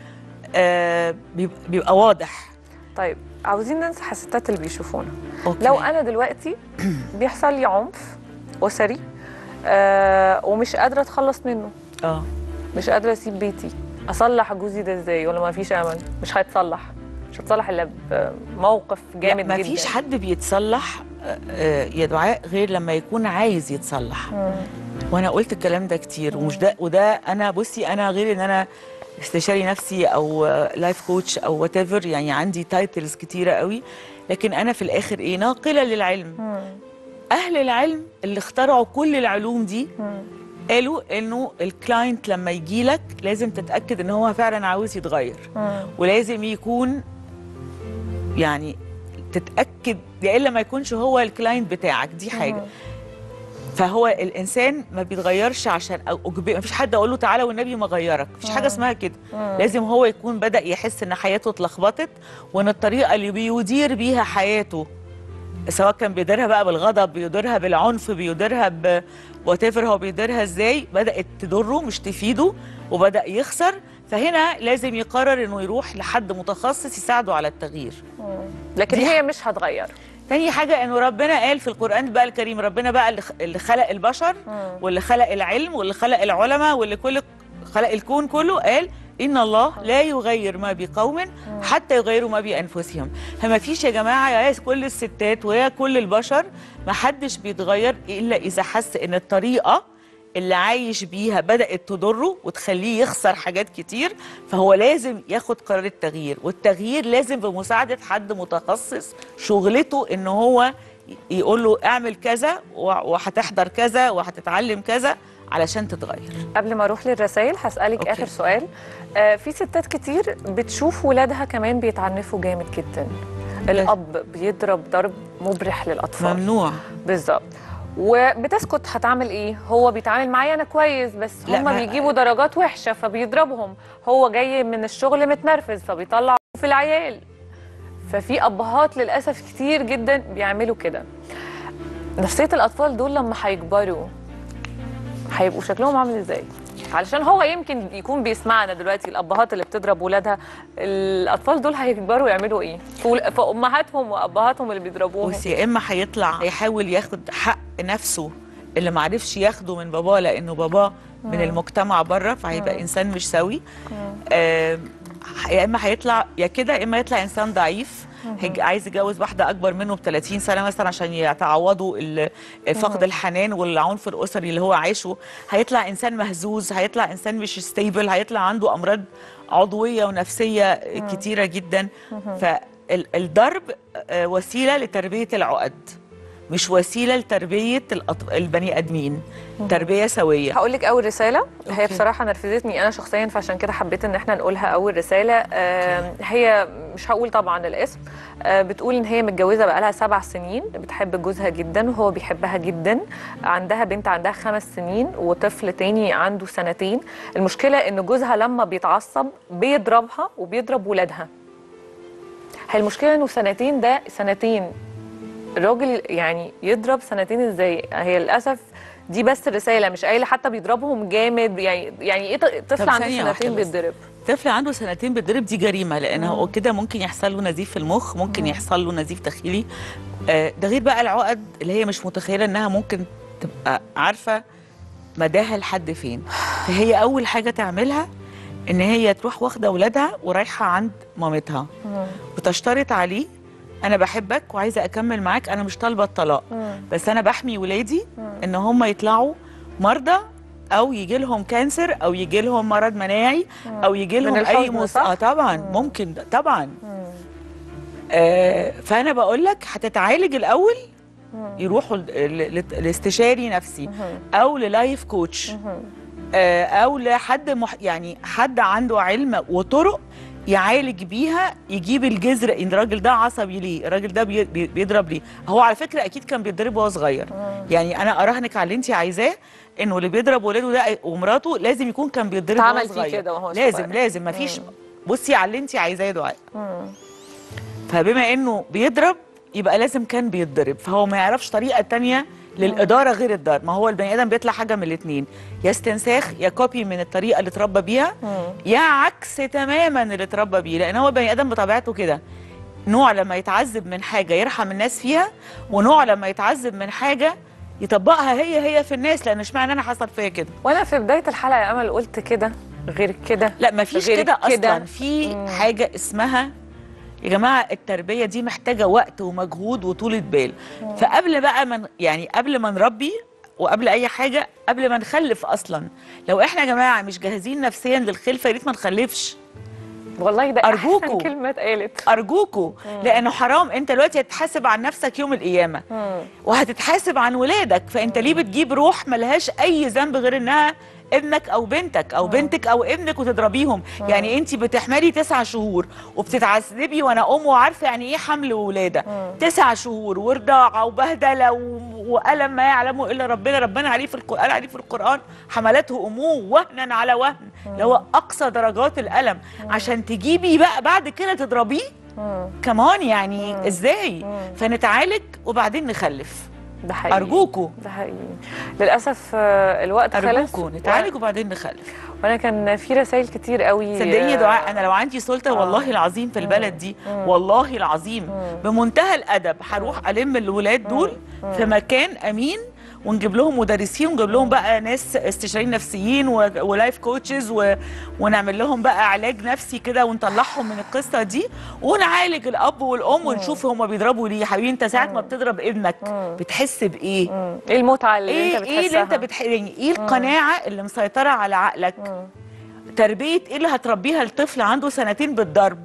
آه بيبقى, بيبقى واضح طيب عاوزين ننصح الستات اللي بيشوفونا أوكي. لو انا دلوقتي بيحصل لي عنف اسري آه ومش قادره اتخلص منه اه مش قادره اسيب بيتي اصلح جوزي ده ازاي ولا ما فيش امل مش هيتصلح مش هيتصلح الا بموقف جامد ما جدا فيش حد بيتصلح آه، آه، يا دعاء غير لما يكون عايز يتصلح مم. وانا قلت الكلام ده كتير ومش ده وده انا بصي انا غير ان انا استشاري نفسي او لايف كوتش او وات ايفر يعني عندي تايتلز كتيره قوي لكن انا في الاخر ايه ناقله للعلم مم. اهل العلم اللي اخترعوا كل العلوم دي مم. قالوا انه الكلاينت لما يجي لك لازم تتاكد ان هو فعلا عاوز يتغير مم. ولازم يكون يعني تتاكد يا الا ما يكونش هو الكلاينت بتاعك دي حاجه مم. فهو الانسان ما بيتغيرش عشان او أجب- ما فيش حد اقول له تعالى والنبي ما غيرك مفيش حاجه اسمها كده مم. لازم هو يكون بدا يحس ان حياته اتلخبطت وان الطريقه اللي بيدير بيها حياته سواء كان بيديرها بقى بالغضب بيديرها بالعنف بيديرها ب whatever هو بيديرها ازاي بدات تضره مش تفيده وبدا يخسر فهنا لازم يقرر انه يروح لحد متخصص يساعده على التغيير مم. لكن دي هي مش هتغير تاني حاجة انه ربنا قال في القرآن بقى الكريم ربنا بقى اللي خ- اللي خلق البشر مم. واللي خلق العلم واللي خلق العلماء واللي كل خلق الكون كله قال إن الله لا يغير ما بقوم حتى يغيروا ما بأنفسهم فما فيش يا جماعة يا كل الستات ويا كل البشر ما حدش بيتغير إلا إذا حس إن الطريقة اللي عايش بيها بدأت تضره وتخليه يخسر حاجات كتير فهو لازم ياخد قرار التغيير والتغيير لازم بمساعدة حد متخصص شغلته إن هو يقول له اعمل كذا وهتحضر كذا وهتتعلم كذا علشان تتغير قبل ما اروح للرسائل هسالك أوكي. اخر سؤال آه في ستات كتير بتشوف ولادها كمان بيتعنفوا جامد جدا الاب بيضرب ضرب مبرح للاطفال ممنوع بالظبط وبتسكت هتعمل ايه هو بيتعامل معايا انا كويس بس لا، هم ما- بيجيبوا درجات وحشه فبيضربهم هو جاي من الشغل متنرفز فبيطلع في العيال ففي ابهات للاسف كتير جدا بيعملوا كده نفسيه الاطفال دول لما هيكبروا هيبقوا شكلهم عامل ازاي علشان هو يمكن يكون بيسمعنا دلوقتي الابهات اللي بتضرب ولادها الاطفال دول هيكبروا يعملوا ايه في في امهاتهم وابهاتهم اللي بيضربوهم بص يا اما هيطلع هيحاول ياخد حق نفسه اللي معرفش ياخده من باباه لانه باباه من المجتمع بره فهيبقى انسان مش سوي آه يا اما هيطلع يا كده يا اما يطلع انسان ضعيف هيج- عايز يتجوز واحده اكبر منه ب 30 سنه مثلا عشان يتعوضوا ال- فقد الحنان والعنف الاسري اللي هو عايشه هيطلع انسان مهزوز هيطلع انسان مش ستيبل هيطلع عنده امراض عضويه ونفسيه كتيره جدا فالضرب وسيله لتربيه العقد مش وسيله لتربيه الأط- البني ادمين تربيه سويه هقول لك اول رساله هي أوكي. بصراحه نرفزتني انا شخصيا فعشان كده حبيت ان احنا نقولها اول رساله آه هي مش هقول طبعا الاسم آه بتقول ان هي متجوزه بقالها سبع سنين بتحب جوزها جدا وهو بيحبها جدا عندها بنت عندها خمس سنين وطفل تاني عنده سنتين المشكله ان جوزها لما بيتعصب بيضربها وبيضرب ولادها هي المشكله انه سنتين ده سنتين الراجل يعني يضرب سنتين ازاي هي للاسف دي بس الرساله مش قايله حتى بيضربهم جامد يعني يعني ايه ط- طفل طب عنده ثانية سنتين واحدة بس. بيتضرب طفل عنده سنتين بيتضرب دي جريمه لان هو كده ممكن يحصل له نزيف في المخ ممكن يحصل له نزيف داخلي آه، ده غير بقى العقد اللي هي مش متخيله انها ممكن تبقى عارفه مداها لحد فين فهي اول حاجه تعملها ان هي تروح واخده اولادها ورايحه عند مامتها وتشترط عليه انا بحبك وعايزه اكمل معاك انا مش طالبه الطلاق بس انا بحمي ولادي ان هم يطلعوا مرضى او يجي لهم كانسر او يجي لهم مرض مناعي او يجي لهم اي الحزن، مص... صح؟ اه طبعا ممكن ده- طبعا آه فانا بقول لك هتتعالج الاول يروحوا ل- ل- لاستشاري نفسي او للايف كوتش آه او لحد مح... يعني حد عنده علم وطرق يعالج بيها يجيب الجذر ان الراجل ده عصبي ليه الراجل ده بي... بي- بيضرب ليه هو على فكره اكيد كان بيتضرب وهو صغير يعني انا اراهنك على اللي انت عايزاه انه اللي بيضرب ولاده ده ومراته لازم يكون كان بيتضرب وهو اتعمل فيه صغير كده وهو لازم صغير. لازم مفيش بصي على اللي انت عايزاه يا دعاء فبما انه بيضرب يبقى لازم كان بيتضرب فهو ما يعرفش طريقه تانية للاداره غير الضرب ما هو البني ادم بيطلع حاجه من الاثنين يا استنساخ يا كوبي من الطريقه اللي اتربى بيها يا عكس تماما اللي اتربى بيه لان هو البني ادم بطبيعته كده نوع لما يتعذب من حاجه يرحم الناس فيها ونوع لما يتعذب من حاجه يطبقها هي هي في الناس لان اشمعنى انا حصل فيا كده وانا في بدايه الحلقه يا امل قلت كده غير كده لا ما فيش غير كده كده. اصلا في حاجه اسمها يا جماعه التربيه دي محتاجه وقت ومجهود وطولة بال فقبل بقى من يعني قبل ما نربي وقبل اي حاجه قبل ما نخلف اصلا لو احنا يا جماعه مش جاهزين نفسيا للخلفه يا ريت ما نخلفش والله ده أرجوكوا. احسن كلمه اتقالت ارجوكوا لانه حرام انت دلوقتي هتحاسب عن نفسك يوم القيامه وهتتحاسب عن ولادك فانت ليه بتجيب روح ملهاش اي ذنب غير انها ابنك او بنتك او بنتك او ابنك وتضربيهم يعني انت بتحملي تسع شهور وبتتعذبي وانا ام وعارفه يعني ايه حمل وولاده تسع شهور ورضاعه وبهدله و- والم ما يعلمه الا ربنا ربنا عليه في القران عليه في القران حملته امه وهنا على وهن اللي هو اقصى درجات الالم عشان تجيبي بقى بعد كده تضربيه كمان يعني ازاي فنتعالج وبعدين نخلف ده حقيقي ارجوكوا ده حقيقي للاسف آه، الوقت خلص ارجوكوا نتعالج وبعدين نخلف وانا كان في رسائل كتير قوي صدقيني يا آه، دعاء انا لو عندي سلطه والله العظيم في البلد دي والله العظيم بمنتهى الادب هروح الم الولاد دول في مكان امين ونجيب لهم مدرسين ونجيب لهم بقى ناس استشاريين نفسيين و- ولايف كوتشز و... ونعمل لهم بقى علاج نفسي كده ونطلعهم من القصه دي ونعالج الاب والام ونشوف هما بيضربوا ليه يا حبيبي انت ساعه ما بتضرب ابنك بتحس بايه مم. ايه المتعه اللي ايه انت ايه اللي انت بتحسها بتح... يعني ايه القناعه اللي مسيطره على عقلك تربيه ايه اللي هتربيها الطفل عنده سنتين بالضرب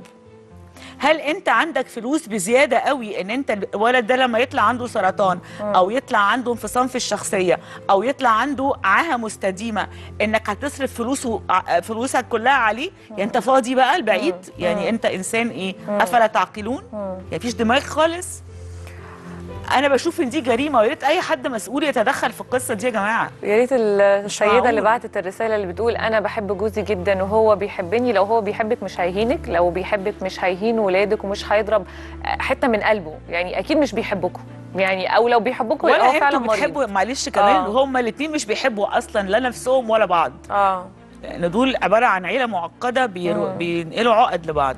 هل انت عندك فلوس بزياده قوي ان انت الولد ده لما يطلع عنده سرطان او يطلع عنده انفصام في الشخصيه او يطلع عنده عاهه مستديمه انك هتصرف فلوسه ع- فلوسك كلها عليه يعني انت فاضي بقى البعيد يعني انت انسان ايه افلا تعقلون يعني مفيش دماغ خالص انا بشوف ان دي جريمه ويا ريت اي حد مسؤول يتدخل في القصه دي يا جماعه يا ريت السيده اللي معقول. بعتت الرساله اللي بتقول انا بحب جوزي جدا وهو بيحبني لو هو بيحبك مش هيهينك لو بيحبك مش هيهين ولادك ومش هيضرب حته من قلبه يعني اكيد مش بيحبكم يعني او لو بيحبكم يبقى هو ولا فعلا انتوا مريض بتحبوا معلش كمان آه. هما الاثنين مش بيحبوا اصلا لا نفسهم ولا بعض اه لان دول عباره عن عيله معقده بيرو... مم. بينقلوا عقد لبعض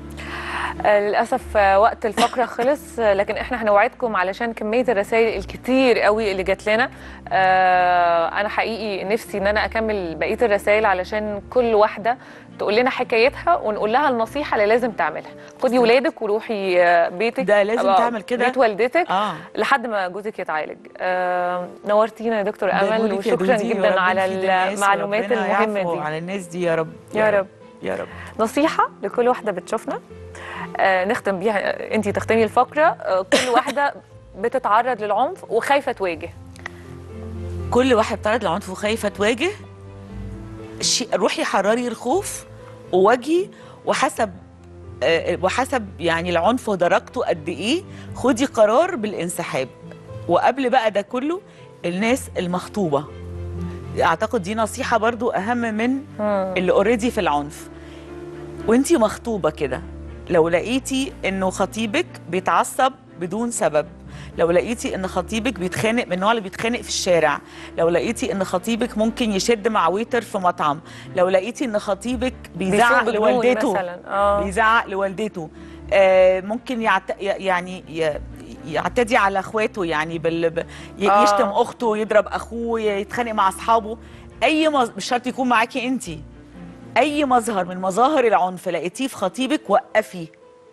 آه، للاسف آه، وقت الفقره خلص آه، لكن احنا هنوعدكم علشان كميه الرسائل الكتير قوي اللي جات لنا آه، انا حقيقي نفسي ان انا اكمل بقيه الرسائل علشان كل واحده تقول لنا حكايتها ونقول لها النصيحه اللي لازم تعملها خدي ولادك وروحي آه، بيتك ده لازم آه، تعمل كده. بيت والدتك اه لحد ما جوزك يتعالج آه، نورتينا يا دكتور امل بارك يا وشكرا دودي، جدا وربنا على يفيد الناس المعلومات وربنا المهمه يعفو دي على الناس دي يا رب يا رب. يا رب نصيحة لكل واحدة بتشوفنا آه نختم بيها انت تختمي الفقرة آه كل واحدة بتتعرض للعنف وخايفة تواجه كل واحد بتعرض لعنف وخايفه تواجه شي... روحي حرري الخوف وواجهي وحسب آه، وحسب يعني العنف ودرجته قد ايه خدي قرار بالانسحاب وقبل بقى ده كله الناس المخطوبه اعتقد دي نصيحه برضو اهم من اللي اوريدي في العنف وانتي مخطوبه كده لو لقيتي انه خطيبك بيتعصب بدون سبب لو لقيتي ان خطيبك بيتخانق من النوع اللي بيتخانق في الشارع لو لقيتي ان خطيبك ممكن يشد مع ويتر في مطعم لو لقيتي ان خطيبك بيزعق بيسوق بدون لوالدته مثلا اه بيزعق لوالدته آه ممكن يعت... ي- يعني ي... يعتدي على اخواته يعني بال... ب... ي... آه. يشتم اخته يضرب اخوه يتخانق مع اصحابه اي مز... مش شرط يكون معاكي انت اي مظهر من مظاهر العنف لقيتيه في خطيبك وقفي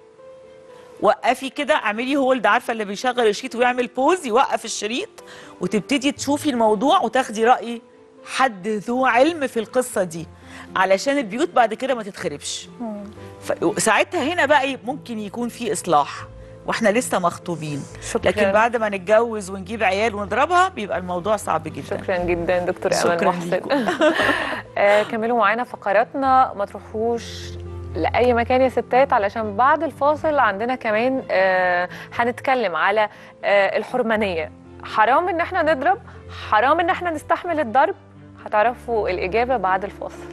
وقفي كده اعملي هولد عارفه اللي بيشغل الشريط ويعمل بوز يوقف الشريط وتبتدي تشوفي الموضوع وتاخدي راي حد ذو علم في القصه دي علشان البيوت بعد كده ما تتخربش ف- ساعتها هنا بقى ممكن يكون في اصلاح واحنا لسه مخطوبين شكرا لكن بعد ما نتجوز ونجيب عيال ونضربها بيبقى الموضوع صعب جدا شكرا جدا دكتور امل شكرا محسن ليكم. آه كملوا معانا فقراتنا ما تروحوش لاي مكان يا ستات علشان بعد الفاصل عندنا كمان آه هنتكلم على آه الحرمانيه حرام ان احنا نضرب حرام ان احنا نستحمل الضرب هتعرفوا الاجابه بعد الفاصل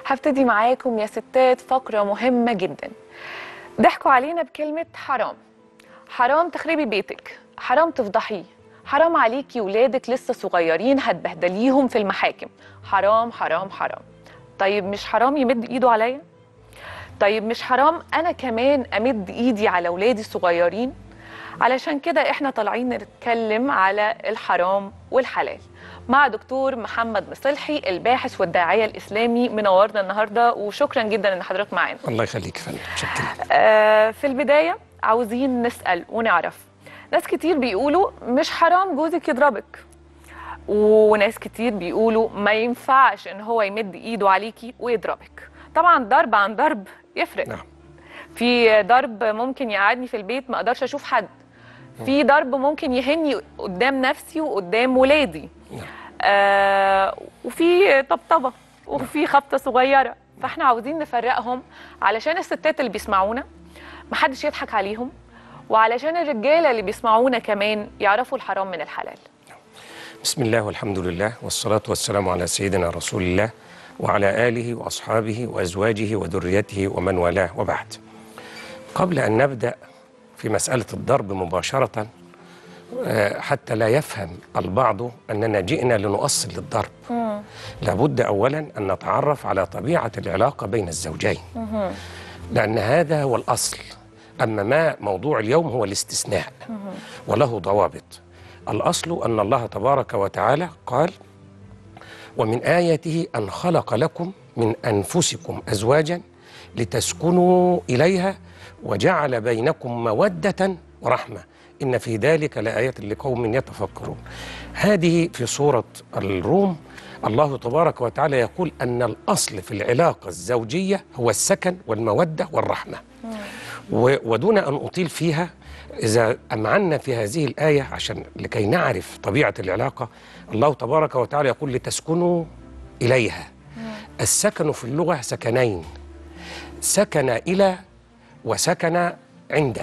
هبتدي معاكم يا ستات فقرة مهمة جدا ضحكوا علينا بكلمة حرام حرام تخربي بيتك حرام تفضحيه حرام عليكي ولادك لسه صغيرين هتبهدليهم في المحاكم حرام حرام حرام طيب مش حرام يمد ايده عليا طيب مش حرام انا كمان امد ايدي على ولادي الصغيرين علشان كده احنا طالعين نتكلم على الحرام والحلال مع دكتور محمد مصلحي الباحث والداعية الإسلامي منورنا النهاردة وشكرا جدا إن حضرتك معانا الله يخليك يا فندم شكرا آه، في البداية عاوزين نسأل ونعرف ناس كتير بيقولوا مش حرام جوزك يضربك وناس كتير بيقولوا ما ينفعش ان هو يمد ايده عليكي ويضربك طبعا ضرب عن ضرب يفرق نعم في ضرب ممكن يقعدني في البيت ما اقدرش اشوف حد في ضرب ممكن يهني قدام نفسي وقدام ولادي نعم. آه وفي طبطبه وفي خبطه صغيره فاحنا عاوزين نفرقهم علشان الستات اللي بيسمعونا محدش يضحك عليهم وعلشان الرجاله اللي بيسمعونا كمان يعرفوا الحرام من الحلال بسم الله والحمد لله والصلاة والسلام على سيدنا رسول الله وعلى آله وأصحابه وأزواجه وذريته ومن والاه وبعد قبل أن نبدأ في مسألة الضرب مباشرة آه، حتى لا يفهم البعض أننا جئنا لنؤصل للضرب لابد أولا أن نتعرف على طبيعة العلاقة بين الزوجين لأن هذا هو الأصل أما ما موضوع اليوم هو الاستثناء وله ضوابط الأصل أن الله تبارك وتعالى قال ومن آياته أن خلق لكم من أنفسكم أزواجا لتسكنوا إليها وجعل بينكم مودة ورحمة إن في ذلك لآيات لقوم يتفكرون هذه في سورة الروم الله تبارك وتعالى يقول أن الأصل في العلاقة الزوجية هو السكن والمودة والرحمة و- ودون أن أطيل فيها إذا أمعنا في هذه الآية عشان لكي نعرف طبيعة العلاقة الله تبارك وتعالى يقول لتسكنوا إليها السكن في اللغة سكنين سكن إلى وسكن عند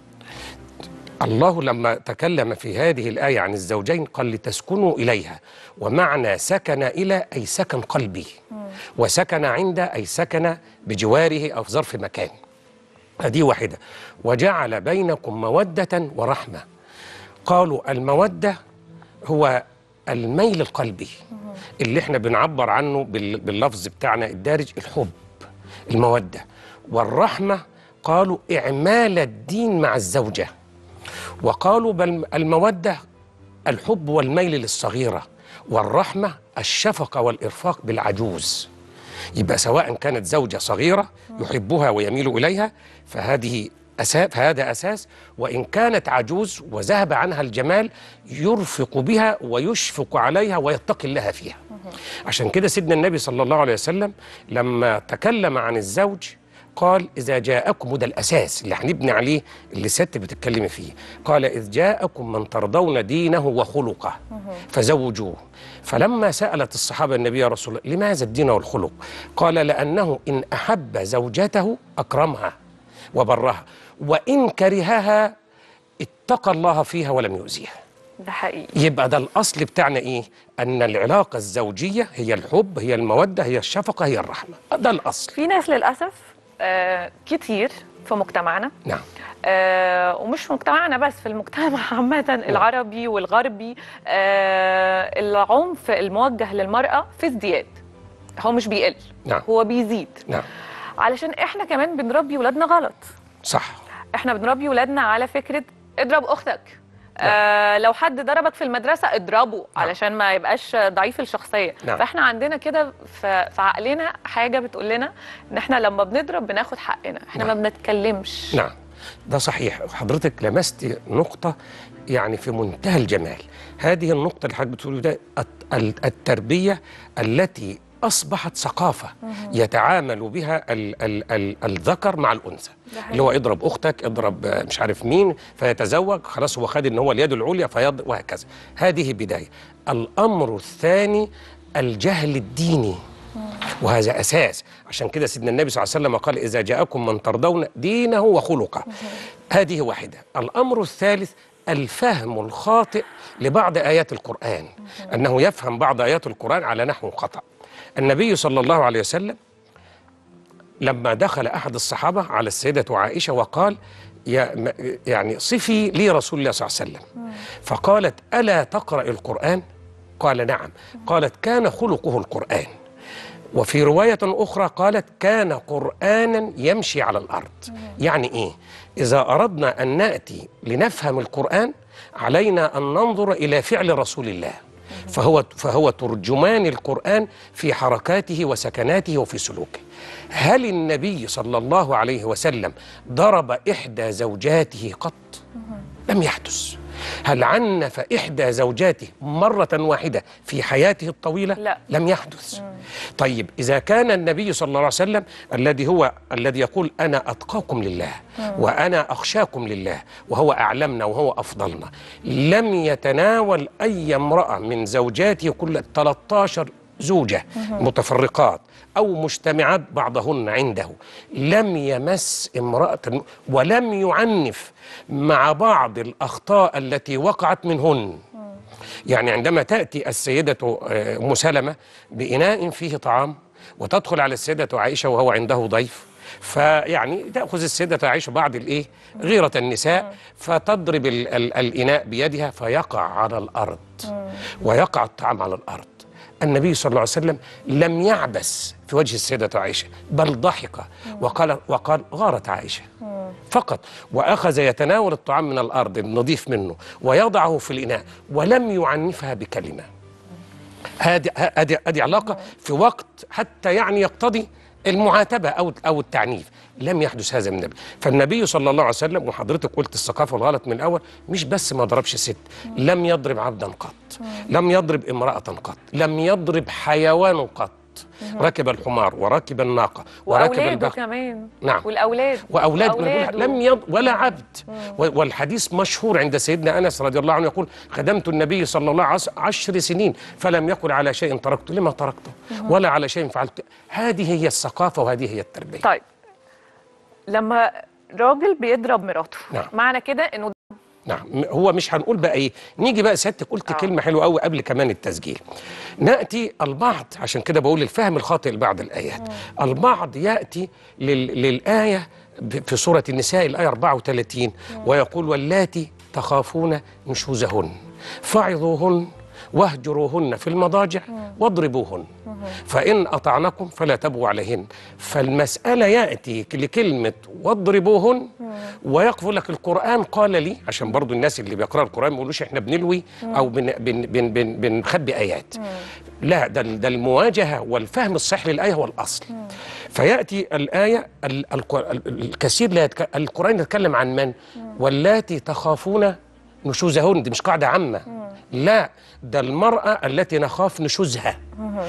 الله لما تكلم في هذه الآية عن الزوجين قال لتسكنوا إليها ومعنى سكن إلى أي سكن قلبي وسكن عند أي سكن بجواره أو في ظرف مكان هذه واحدة وجعل بينكم مودة ورحمة قالوا المودة هو الميل القلبي اللي احنا بنعبر عنه بال- باللفظ بتاعنا الدارج الحب المودة والرحمة قالوا إعمال الدين مع الزوجة وقالوا بل المودة الحب والميل للصغيرة والرحمة الشفقة والإرفاق بالعجوز يبقى سواء كانت زوجة صغيرة يحبها ويميل إليها فهذه أساس فهذا أساس وإن كانت عجوز وذهب عنها الجمال يرفق بها ويشفق عليها ويتقي الله فيها عشان كده سيدنا النبي صلى الله عليه وسلم لما تكلم عن الزوج قال إذا جاءكم وده الأساس اللي هنبني عليه اللي الست بتتكلمي فيه قال إذ جاءكم من ترضون دينه وخلقه فزوجوه فلما سألت الصحابة النبي يا رسول الله لماذا الدين والخلق قال لأنه إن أحب زوجته أكرمها وبرها وإن كرهها اتقى الله فيها ولم يؤذيها ده حقيقي يبقى ده الأصل بتاعنا إيه أن العلاقة الزوجية هي الحب هي المودة هي الشفقة هي الرحمة ده الأصل في ناس للأسف آه كتير في مجتمعنا نعم آه ومش في مجتمعنا بس في المجتمع عامة العربي والغربي آه العنف الموجه للمرأة في ازدياد هو مش بيقل نعم. هو بيزيد نعم علشان احنا كمان بنربي ولادنا غلط صح احنا بنربي ولادنا على فكرة اضرب اختك آه لو حد ضربك في المدرسة اضربه علشان ما يبقاش ضعيف الشخصية نعم. فاحنا عندنا كده في في عقلنا حاجة بتقول لنا ان احنا لما بنضرب بناخد حقنا احنا نعم. ما بنتكلمش نعم ده صحيح حضرتك لمست نقطة يعني في منتهى الجمال هذه النقطة اللي حضرتك بتقولي ده الت- ال- التربية التي أصبحت ثقافة يتعامل بها ال ال ال الذكر مع الأنثى اللي هو اضرب أختك اضرب آه، مش عارف مين فيتزوج خلاص هو خد إن هو اليد العليا فيض وهكذا هذه بداية الأمر الثاني الجهل الديني وهذا أساس عشان كده سيدنا النبي صلى الله عليه وسلم قال إذا جاءكم من ترضون دينه وخلقه هذه واحدة الأمر الثالث الفهم الخاطئ لبعض آيات القرآن أنه يفهم بعض آيات القرآن على نحو خطأ النبي صلى الله عليه وسلم لما دخل احد الصحابه على السيده عائشه وقال يا م- يعني صفي لي رسول الله صلى الله عليه وسلم فقالت الا تقرا القران قال نعم قالت كان خلقه القران وفي رواية أخرى قالت كان قرآنا يمشي على الأرض يعني إيه؟ إذا أردنا أن نأتي لنفهم القرآن علينا أن ننظر إلى فعل رسول الله فهو فهو ترجمان القرآن في حركاته وسكناته وفي سلوكه هل النبي صلى الله عليه وسلم ضرب إحدى زوجاته قط؟ لم يحدث هل عنف إحدى زوجاته مرة واحدة في حياته الطويلة؟ لا. لم يحدث طيب إذا كان النبي صلى الله عليه وسلم الذي هو الذي يقول أنا أتقاكم لله وأنا أخشاكم لله وهو أعلمنا وهو أفضلنا لم يتناول أي امرأة من زوجاته كل 13 زوجة متفرقات أو مجتمعات بعضهن عنده لم يمس امرأة ولم يعنف مع بعض الأخطاء التي وقعت منهن يعني عندما تأتي السيدة آه، أم سلمة بإناء فيه طعام وتدخل على السيدة عائشة وهو عنده ضيف فيعني تأخذ السيدة عائشة بعض الإيه غيرة النساء فتضرب ال ال الإناء بيدها فيقع على الأرض ويقع الطعام على الأرض النبي صلى الله عليه وسلم لم يعبس في وجه السيدة عائشة بل ضحك وقال وقال غارت عائشة فقط وأخذ يتناول الطعام من الأرض النظيف منه ويضعه في الإناء ولم يعنفها بكلمة هذه هذه هذه علاقة في وقت حتى يعني يقتضي المعاتبة أو أو التعنيف لم يحدث هذا من النبي فالنبي صلى الله عليه وسلم وحضرتك قلت الثقافة الغلط من الأول مش بس ما ضربش ست لم يضرب عبدا قط لم يضرب امرأة قط لم يضرب حيوان قط ركب الحمار وركب الناقة وركب واولاده البقر كمان نعم. والاولاد واولاد وأولاده. لم يض ولا عبد و- والحديث مشهور عند سيدنا انس رضي الله عنه يقول خدمت النبي صلى الله عليه وسلم عشر سنين فلم يقل على شيء تركته لما تركته ولا على شيء فعلته هذه هي الثقافه وهذه هي التربيه طيب لما راجل بيضرب مراته نعم. معنى كده انه نعم م- هو مش هنقول بقى ايه نيجي بقى سيادتك قلت كلمه حلوه قوي قبل كمان التسجيل ناتي البعض عشان كده بقول الفهم الخاطئ لبعض الايات البعض ياتي لل... للايه ب- في سوره النساء الايه 34 ويقول واللاتي تخافون نشوزهن فعظوهن واهجروهن في المضاجع واضربوهن فإن أطعنكم فلا تبغوا عليهن فالمسألة يأتي لكلمة واضربوهن ويقف لك القرآن قال لي عشان برضو الناس اللي بيقرأوا القرآن ما يقولوش احنا بنلوي أو بن بن بن بن بنخبي آيات لا ده ده المواجهة والفهم الصحيح للآية هو الأصل فيأتي الآية ال- الق- ال- الكثير لا يتك... القرآن يتكلم عن من واللاتي تخافون نشوزهن دي مش قاعدة عامة لا ده المرأة التي نخاف نشوزها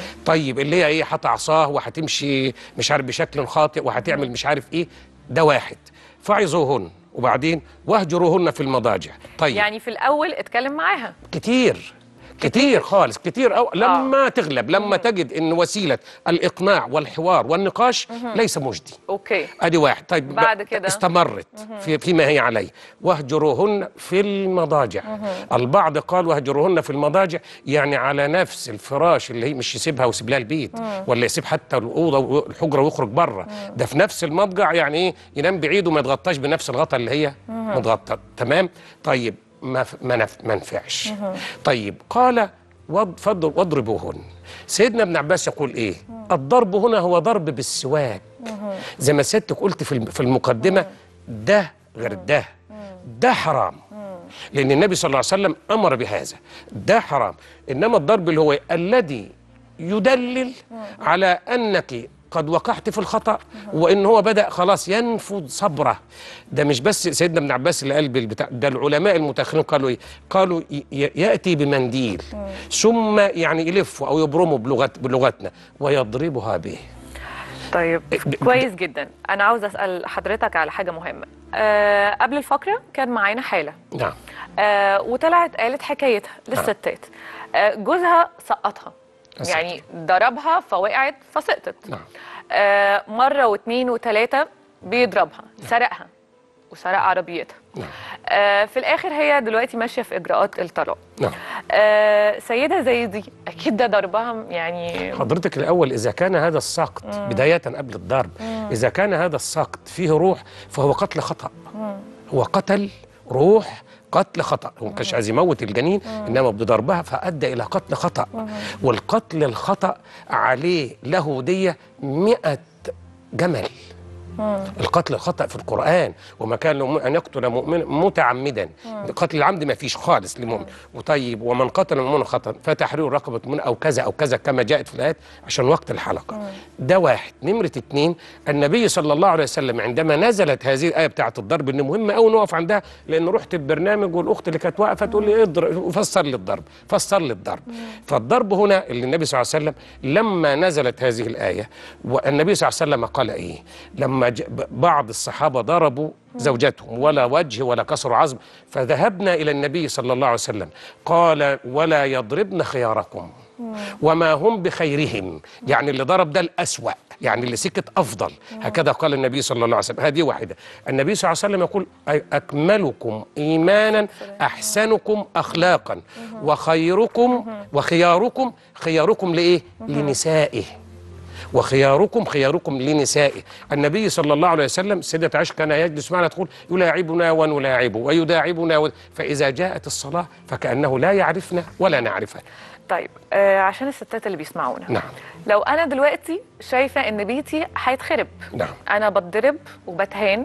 طيب اللي هي ايه هتعصاه وهتمشي مش عارف بشكل خاطئ وهتعمل مش عارف ايه ده واحد فعظوهن وبعدين واهجروهن في المضاجع طيب يعني يعني في الاول اتكلم معاها كتير كتير خالص كتير أو لما تغلب لما تجد ان وسيله الاقناع والحوار والنقاش ليس مجدي اوكي ادي واحد طيب بعد ب- كده؟ استمرت في فيما هي عليه واهجروهن في المضاجع البعض قال واهجروهن في المضاجع يعني على نفس الفراش اللي هي مش يسيبها ويسيب لها البيت ولا يسيب حتى الاوضه والحجره ويخرج بره ده في نفس المضجع يعني ايه ينام بعيد وما يتغطاش بنفس الغطا اللي هي متغطى تمام طيب ما ف- ما نف- ما نفعش طيب قال وض- فضل واضربوهن سيدنا ابن عباس يقول ايه الضرب هنا هو ضرب بالسواك زي ما سيادتك قلت في الم- في المقدمه ده غير ده ده حرام لان النبي صلى الله عليه وسلم امر بهذا ده حرام انما الضرب اللي هو الذي يدلل على انك قد وقعت في الخطا وان هو بدا خلاص ينفض صبره ده مش بس سيدنا ابن عباس اللي قال بالبتاع ده العلماء المتاخرين قالوا ايه قالوا ي- ي- ياتي بمنديل ثم يعني يلفه او يبرمه بلغت بلغتنا ويضربها به طيب كويس جدا انا عاوز اسال حضرتك على حاجه مهمه آه قبل الفقره كان معانا حاله نعم آه وطلعت قالت حكايتها للستات آه جوزها سقطها أسقط. يعني ضربها فوقعت فسقطت نعم آه مره واثنين وثلاثه بيضربها سرقها وسرق عربيتها نعم آه في الاخر هي دلوقتي ماشيه في اجراءات الطلاق نعم آه سيده زي دي اكيد ده ضربها يعني حضرتك الأول إذا كان هذا السقط بداية قبل الضرب إذا كان هذا السقط فيه روح فهو قتل خطأ هو قتل روح قتل خطأ هو ما كانش عايز يموت الجنين إنما بضربها فأدى إلى قتل خطأ والقتل الخطأ عليه له دية مئة جمل القتل الخطأ في القرآن وما كان له أن يقتل مؤمنا متعمدا قتل العمد ما فيش خالص لمؤمن وطيب ومن قتل مؤمنا خطأ فتحرير رقبة مؤمن أو كذا أو كذا كما جاءت في الآيات عشان وقت الحلقة ده واحد نمرة اتنين النبي صلى الله عليه وسلم عندما نزلت هذه الآية بتاعة الضرب إن مهم أوي نقف عندها لأن رحت البرنامج والأخت اللي كانت واقفة تقول لي اضرب فسر لي الضرب فسر لي الضرب فالضرب هنا اللي النبي صلى الله عليه وسلم لما نزلت هذه الآية والنبي صلى الله عليه وسلم قال إيه لما ج- بعض الصحابة ضربوا زوجاتهم ولا وجه ولا كسر عظم فذهبنا إلى النبي صلى الله عليه وسلم قال ولا يضربن خياركم وما هم بخيرهم يعني اللي ضرب ده الأسوأ يعني اللي سكت أفضل هكذا قال النبي صلى الله عليه وسلم هذه واحدة النبي صلى الله عليه وسلم يقول أي أكملكم إيمانا أحسنكم أخلاقا وخيركم وخياركم خياركم لإيه لنسائه وخياركم خياركم لنسائه النبي صلى الله عليه وسلم سيدة عائشة كان يجلس معنا تقول يلاعبنا ونلاعبه ويداعبنا و... فإذا جاءت الصلاة فكأنه لا يعرفنا ولا نعرفها طيب آه عشان الستات اللي بيسمعونا نعم لو انا دلوقتي شايفه ان بيتي هيتخرب نعم انا بتضرب وبتهان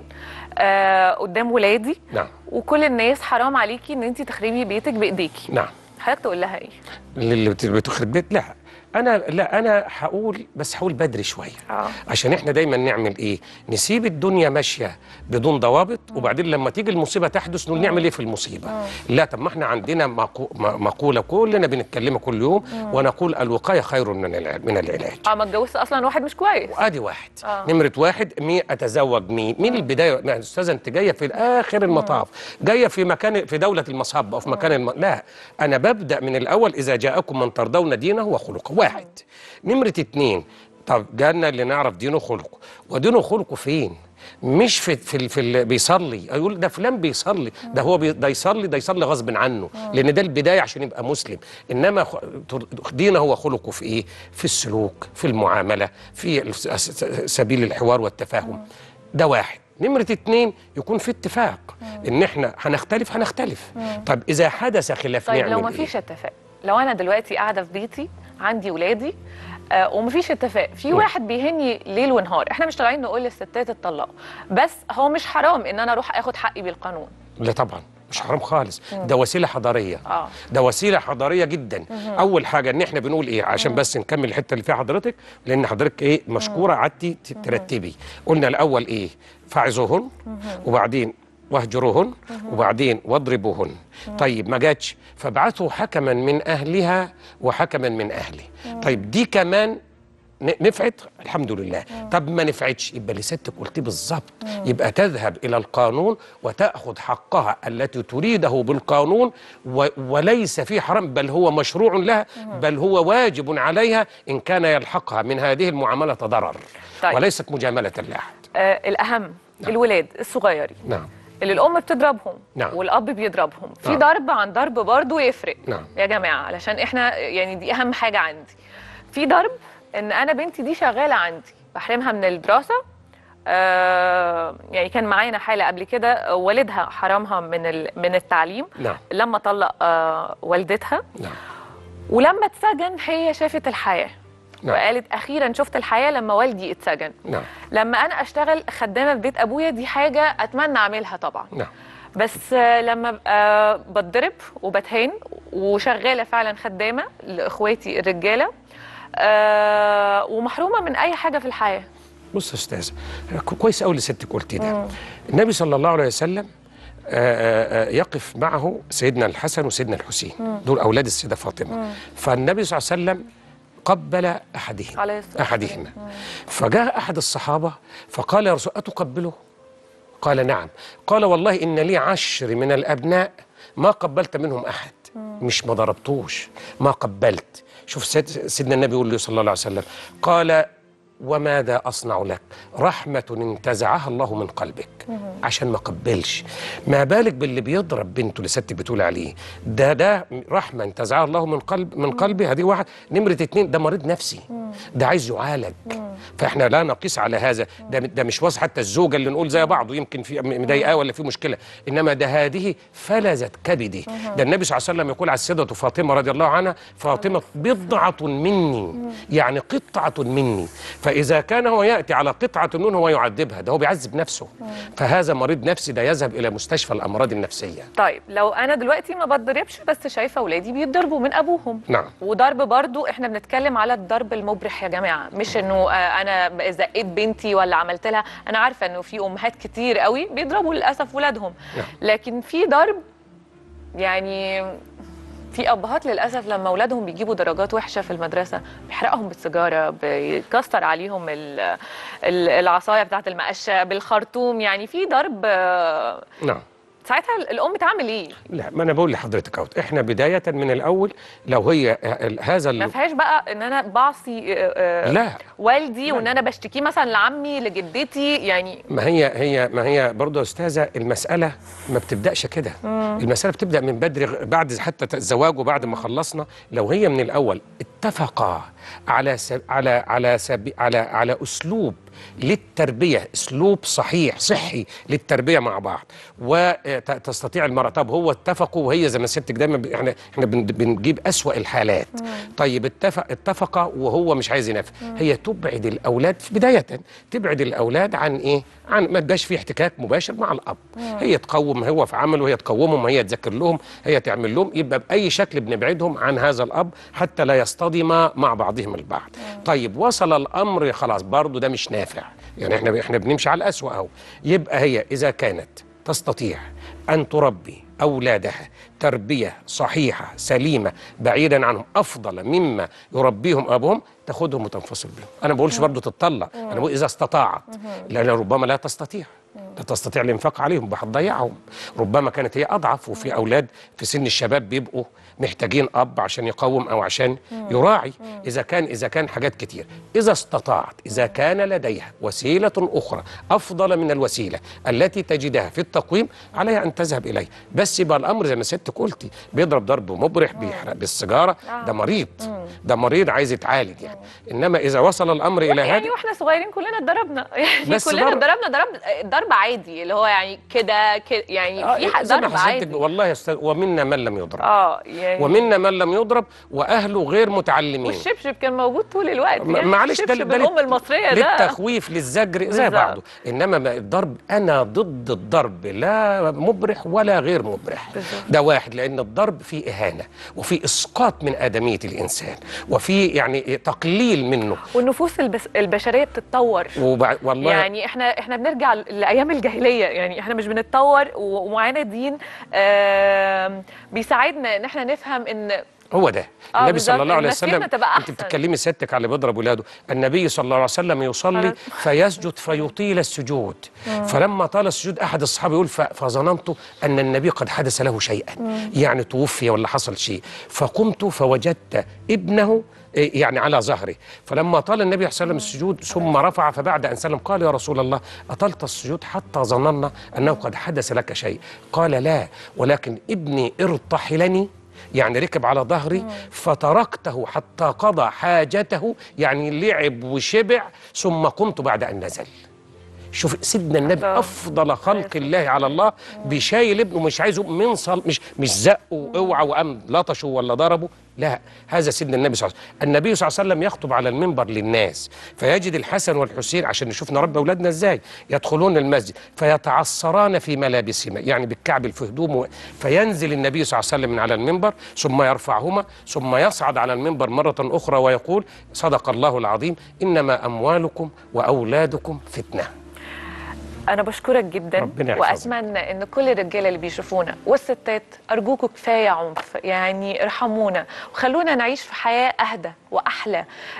آه قدام ولادي نعم وكل الناس حرام عليكي ان انت تخربي بيتك بايديكي نعم حضرتك تقول لها ايه اللي بت- بتخرب بيت لا انا لا انا هقول بس هقول بدري شويه اه عشان احنا دايما نعمل ايه نسيب الدنيا ماشيه بدون ضوابط وبعدين لما تيجي المصيبه تحدث نقول نعمل ايه في المصيبه لا طب ما احنا عندنا مقو- م- مقوله كلنا بنتكلمها كل يوم ونقول الوقايه خير من الع- من العلاج اه ما اتجوزت اصلا واحد مش كويس ادي واحد آه. آه. نمره واحد مين اتزوج مين مين البدايه يعني استاذه انت جايه في اخر المطاف جايه في مكان في دوله المصب او في مكان الم... لا انا ببدا من الاول اذا جاءكم من ترضون دينه وخلقه واحد نمره اتنين طب جالنا اللي نعرف دينه وخلقه ودينه وخلقه فين مش في في, ال- في ال- بيصلي يقول ده فلان بيصلي ده هو بي ده يصلي ده يصلي غصب عنه لان ده البدايه عشان يبقى مسلم انما خ- تر- دينه هو خلقه في ايه في السلوك في المعامله في الس- س- سبيل الحوار والتفاهم ده واحد نمرة اتنين يكون في اتفاق ان احنا هنختلف هنختلف طب اذا حدث خلاف طيب نعمل لو ما إيه؟ فيش اتفاق لو انا دلوقتي قاعده في بيتي عندي ولادي آه ومفيش اتفاق في واحد بيهني ليل ونهار احنا مش طالعين نقول للستات اتطلقوا بس هو مش حرام ان انا اروح اخد حقي بالقانون لا طبعا مش حرام خالص ده وسيله حضاريه اه ده وسيله حضاريه جدا اول حاجه ان احنا بنقول ايه عشان بس نكمل الحته اللي فيها حضرتك لان حضرتك ايه مشكوره قعدتي ت- ترتبي قلنا الاول ايه فاعظوهن وبعدين واهجروهن وبعدين واضربوهن طيب ما جاتش فابعثوا حكما من اهلها وحكما من اهله طيب دي كمان ن- نفعت الحمد لله طب ما نفعتش يبقى اللي ستك قلتيه بالظبط يبقى تذهب الى القانون وتاخذ حقها التي تريده بالقانون و وليس في حرام بل هو مشروع لها بل هو واجب عليها ان كان يلحقها من هذه المعامله ضرر طيب. وليست مجامله لاحد آه الاهم الولاد الصغيرين نعم اللي الام بتضربهم نعم. والاب بيضربهم في آه. ضرب عن ضرب برضه يفرق نعم. يا جماعه علشان احنا يعني دي اهم حاجه عندي في ضرب ان انا بنتي دي شغاله عندي بحرمها من الدراسه آه يعني كان معانا حاله قبل كده والدها حرمها من ال- من التعليم نعم لما طلق آه والدتها نعم ولما اتسجن هي شافت الحياه نعم. وقالت اخيرا شفت الحياه لما والدي اتسجن نعم لما انا اشتغل خدامه في بيت ابويا دي حاجه اتمنى اعملها طبعا نعم بس آه، لما ابقى بتضرب وبتهان وشغاله فعلا خدامه لاخواتي الرجاله آه، ومحرومه من اي حاجه في الحياه بص يا استاذ كو- كويس قوي اللي ستك قلتي ده النبي صلى الله عليه وسلم آه، آه، آه، يقف معه سيدنا الحسن وسيدنا الحسين دول اولاد السيده فاطمه فالنبي صلى الله عليه وسلم قبل احدهم عليه الصلاة احدهما فجاء احد الصحابه فقال يا رسول اتقبله قال نعم قال والله ان لي عشر من الابناء ما قبلت منهم احد مش ما ضربتوش ما قبلت شوف سيد سيدنا النبي يقول له صلى الله عليه وسلم قال وماذا أصنع لك رحمة انتزعها الله من قلبك عشان ما قبلش ما بالك باللي بيضرب بنته اللي ستك بتقول عليه ده ده رحمة انتزعها الله من قلب من قلبي هذه واحد نمرة اتنين ده مريض نفسي ده عايز يعالج فاحنا لا نقيس على هذا ده ده مش وصف حتى الزوجة اللي نقول زي بعض ويمكن في مضايقاه ولا في مشكلة إنما ده هذه فلذت كبدي ده النبي صلى الله عليه وسلم يقول على السيدة فاطمة رضي الله عنها فاطمة بضعة مني يعني قطعة مني فإذا كان هو يأتي على قطعة منه هو يعذبها ده هو بيعذب نفسه فهذا مريض نفسي ده يذهب إلى مستشفى الأمراض النفسية طيب لو انا دلوقتي ما بتضربش بس شايفه اولادي بيتضربوا من ابوهم نعم وضرب برضو احنا بنتكلم على الضرب المبرح يا جماعه مش انه آه، انا زقيت بنتي ولا عملت لها انا عارفه انه في امهات كتير قوي بيضربوا للاسف ولادهم نعم. لكن في ضرب يعني في ابهات للاسف لما اولادهم بيجيبوا درجات وحشه في المدرسه بيحرقهم بالسيجاره بيكسر عليهم ال- ال- العصايه بتاعه المقشه بالخرطوم يعني في ضرب آه، نعم ساعتها الام تعمل ايه لا ما أنا بقول لحضرتك أهوت إحنا بداية من الأول لو هي ال- هذا ما ال- فيهاش بقى ان انا بعصي آه، آه، لا والدي وان انا بشتكيه مثلا لعمي لجدتي يعني ما هي هي ما هي برضه يا استاذه المساله ما بتبداش كده المساله بتبدا من بدري بعد حتى الزواج وبعد ما خلصنا لو هي من الاول اتفقا على سب على على سب على على اسلوب للتربيه اسلوب صحيح صحي للتربيه مع بعض وتستطيع المراه طب هو اتفقوا وهي زي ما سيادتك دايما ب- احنا احنا بن- بنجيب اسوا الحالات طيب اتفق اتفق وهو مش عايز ينفذ هي تبعد الاولاد بدايه تبعد الاولاد عن ايه عن ما يبقاش في احتكاك مباشر مع الاب هي تقوم هو في عمله هي تقومهم هي تذاكر لهم هي تعمل لهم يبقى باي شكل بنبعدهم عن هذا الاب حتى لا يصطدما مع بعضهم البعض طيب وصل الامر خلاص برضه ده مش نافع يعني احنا احنا بنمشي على الاسوأ اهو يبقى هي اذا كانت تستطيع ان تربي اولادها تربيه صحيحه سليمه بعيدا عنهم افضل مما يربيهم ابوهم تاخدهم وتنفصل بهم انا ما بقولش برضه تتطلق انا بقول اذا استطاعت لان ربما لا تستطيع لا تستطيع الانفاق عليهم هتضيعهم ربما كانت هي اضعف وفي اولاد في سن الشباب بيبقوا محتاجين اب عشان يقوم او عشان يراعي اذا كان اذا كان حاجات كتير اذا استطاعت اذا كان لديها وسيله اخرى افضل من الوسيله التي تجدها في التقويم عليها ان تذهب اليه بس يبقى الامر زي ما ستك قلتي بيضرب ضرب مبرح بيحرق بالسيجاره ده مريض ده مريض عايز يتعالج يعني انما اذا وصل الامر الى هذا يعني واحنا صغيرين كلنا اتضربنا يعني بس كلنا برضه- اتضربنا ضرب ضرب عادي اللي هو يعني كده كده يعني آه، في ح- زي ما ضرب حضرتك عادي والله يا استاذ ومنا من لم يضرب اه يعني ومنا من لم يضرب واهله غير متعلمين والشبشب كان موجود طول الوقت م- يعني معلش ده الشبشب ده الام المصريه ده للتخويف للزجر زي بالظبط. بعضه انما ما الضرب انا ضد الضرب لا مبرح ولا غير مبرح ده واحد لان الضرب فيه اهانه وفي اسقاط من ادميه الانسان وفي يعني تقليل منه والنفوس البس البشريه بتتطور وبع... والله يعني احنا احنا بنرجع لايام الجاهليه يعني احنا مش بنتطور و- ومعانا دين آم، بيساعدنا ان احنا نفهم ان هو ده آه النبي بالظبط، صلى الله عليه نفسيتنا وسلم تبقى انت أحسن. بتتكلمي ستك على اللي بيضرب ولاده النبي صلى الله عليه وسلم يصلي خلاص. فيسجد فيطيل السجود فلما طال السجود احد الصحابه يقول ف- فظننت ان النبي قد حدث له شيئا يعني توفي ولا حصل شيء فقمت فوجدت ابنه إيه، يعني على ظهره فلما طال النبي صلى الله عليه وسلم السجود ثم رفع فبعد ان سلم قال يا رسول الله اطلت السجود حتى ظننا انه قد حدث لك شيء قال لا ولكن ابني ارتحلني يعني ركب على ظهري فتركته حتى قضى حاجته يعني لعب وشبع ثم قمت بعد ان نزل شوف سيدنا النبي الله. افضل خلق الله على الله بشايل ابنه مش عايزه من صل مش مش زقه اوعى وقام لطشه ولا ضربه لا هذا سيدنا النبي صلى الله عليه وسلم النبي صلى الله عليه وسلم يخطب على المنبر للناس فيجد الحسن والحسين عشان نشوف نربي اولادنا ازاي يدخلون المسجد فيتعصران في ملابسهما يعني بالكعب في هدومه فينزل النبي صلى الله عليه وسلم من على المنبر ثم يرفعهما ثم يصعد على المنبر مره اخرى ويقول صدق الله العظيم انما اموالكم واولادكم فتنه انا بشكرك جدا ربنا يحفظك. واتمنى ان كل الرجاله اللي بيشوفونا والستات ارجوكم كفايه عنف يعني ارحمونا وخلونا نعيش في حياه اهدى واحلى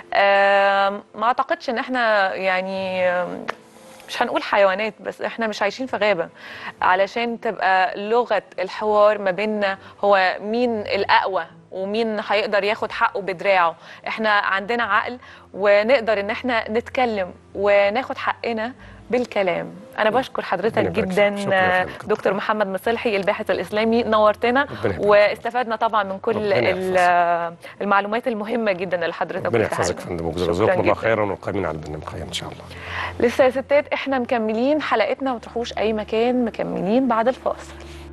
آم، ما اعتقدش ان احنا يعني آم، مش هنقول حيوانات بس احنا مش عايشين في غابه علشان تبقى لغه الحوار ما بيننا هو مين الاقوى ومين هيقدر ياخد حقه بدراعه احنا عندنا عقل ونقدر ان احنا نتكلم وناخد حقنا بالكلام انا بشكر حضرتك ربنا يبارك جدا فيك. شكرا يا فندم. دكتور محمد مصلحي الباحث الاسلامي نورتنا ربنا يبارك. واستفدنا طبعا من كل ربنا ال- يحفظك. المعلومات المهمه جدا اللي حضرتك ربنا قلتها يحفظك لنا. يا فندم شكراً وجزاكم الله جداً. خيرا والقائمين على البرنامج خير ان شاء الله لسه يا ستات احنا مكملين حلقتنا ما تروحوش اي مكان مكملين بعد الفاصل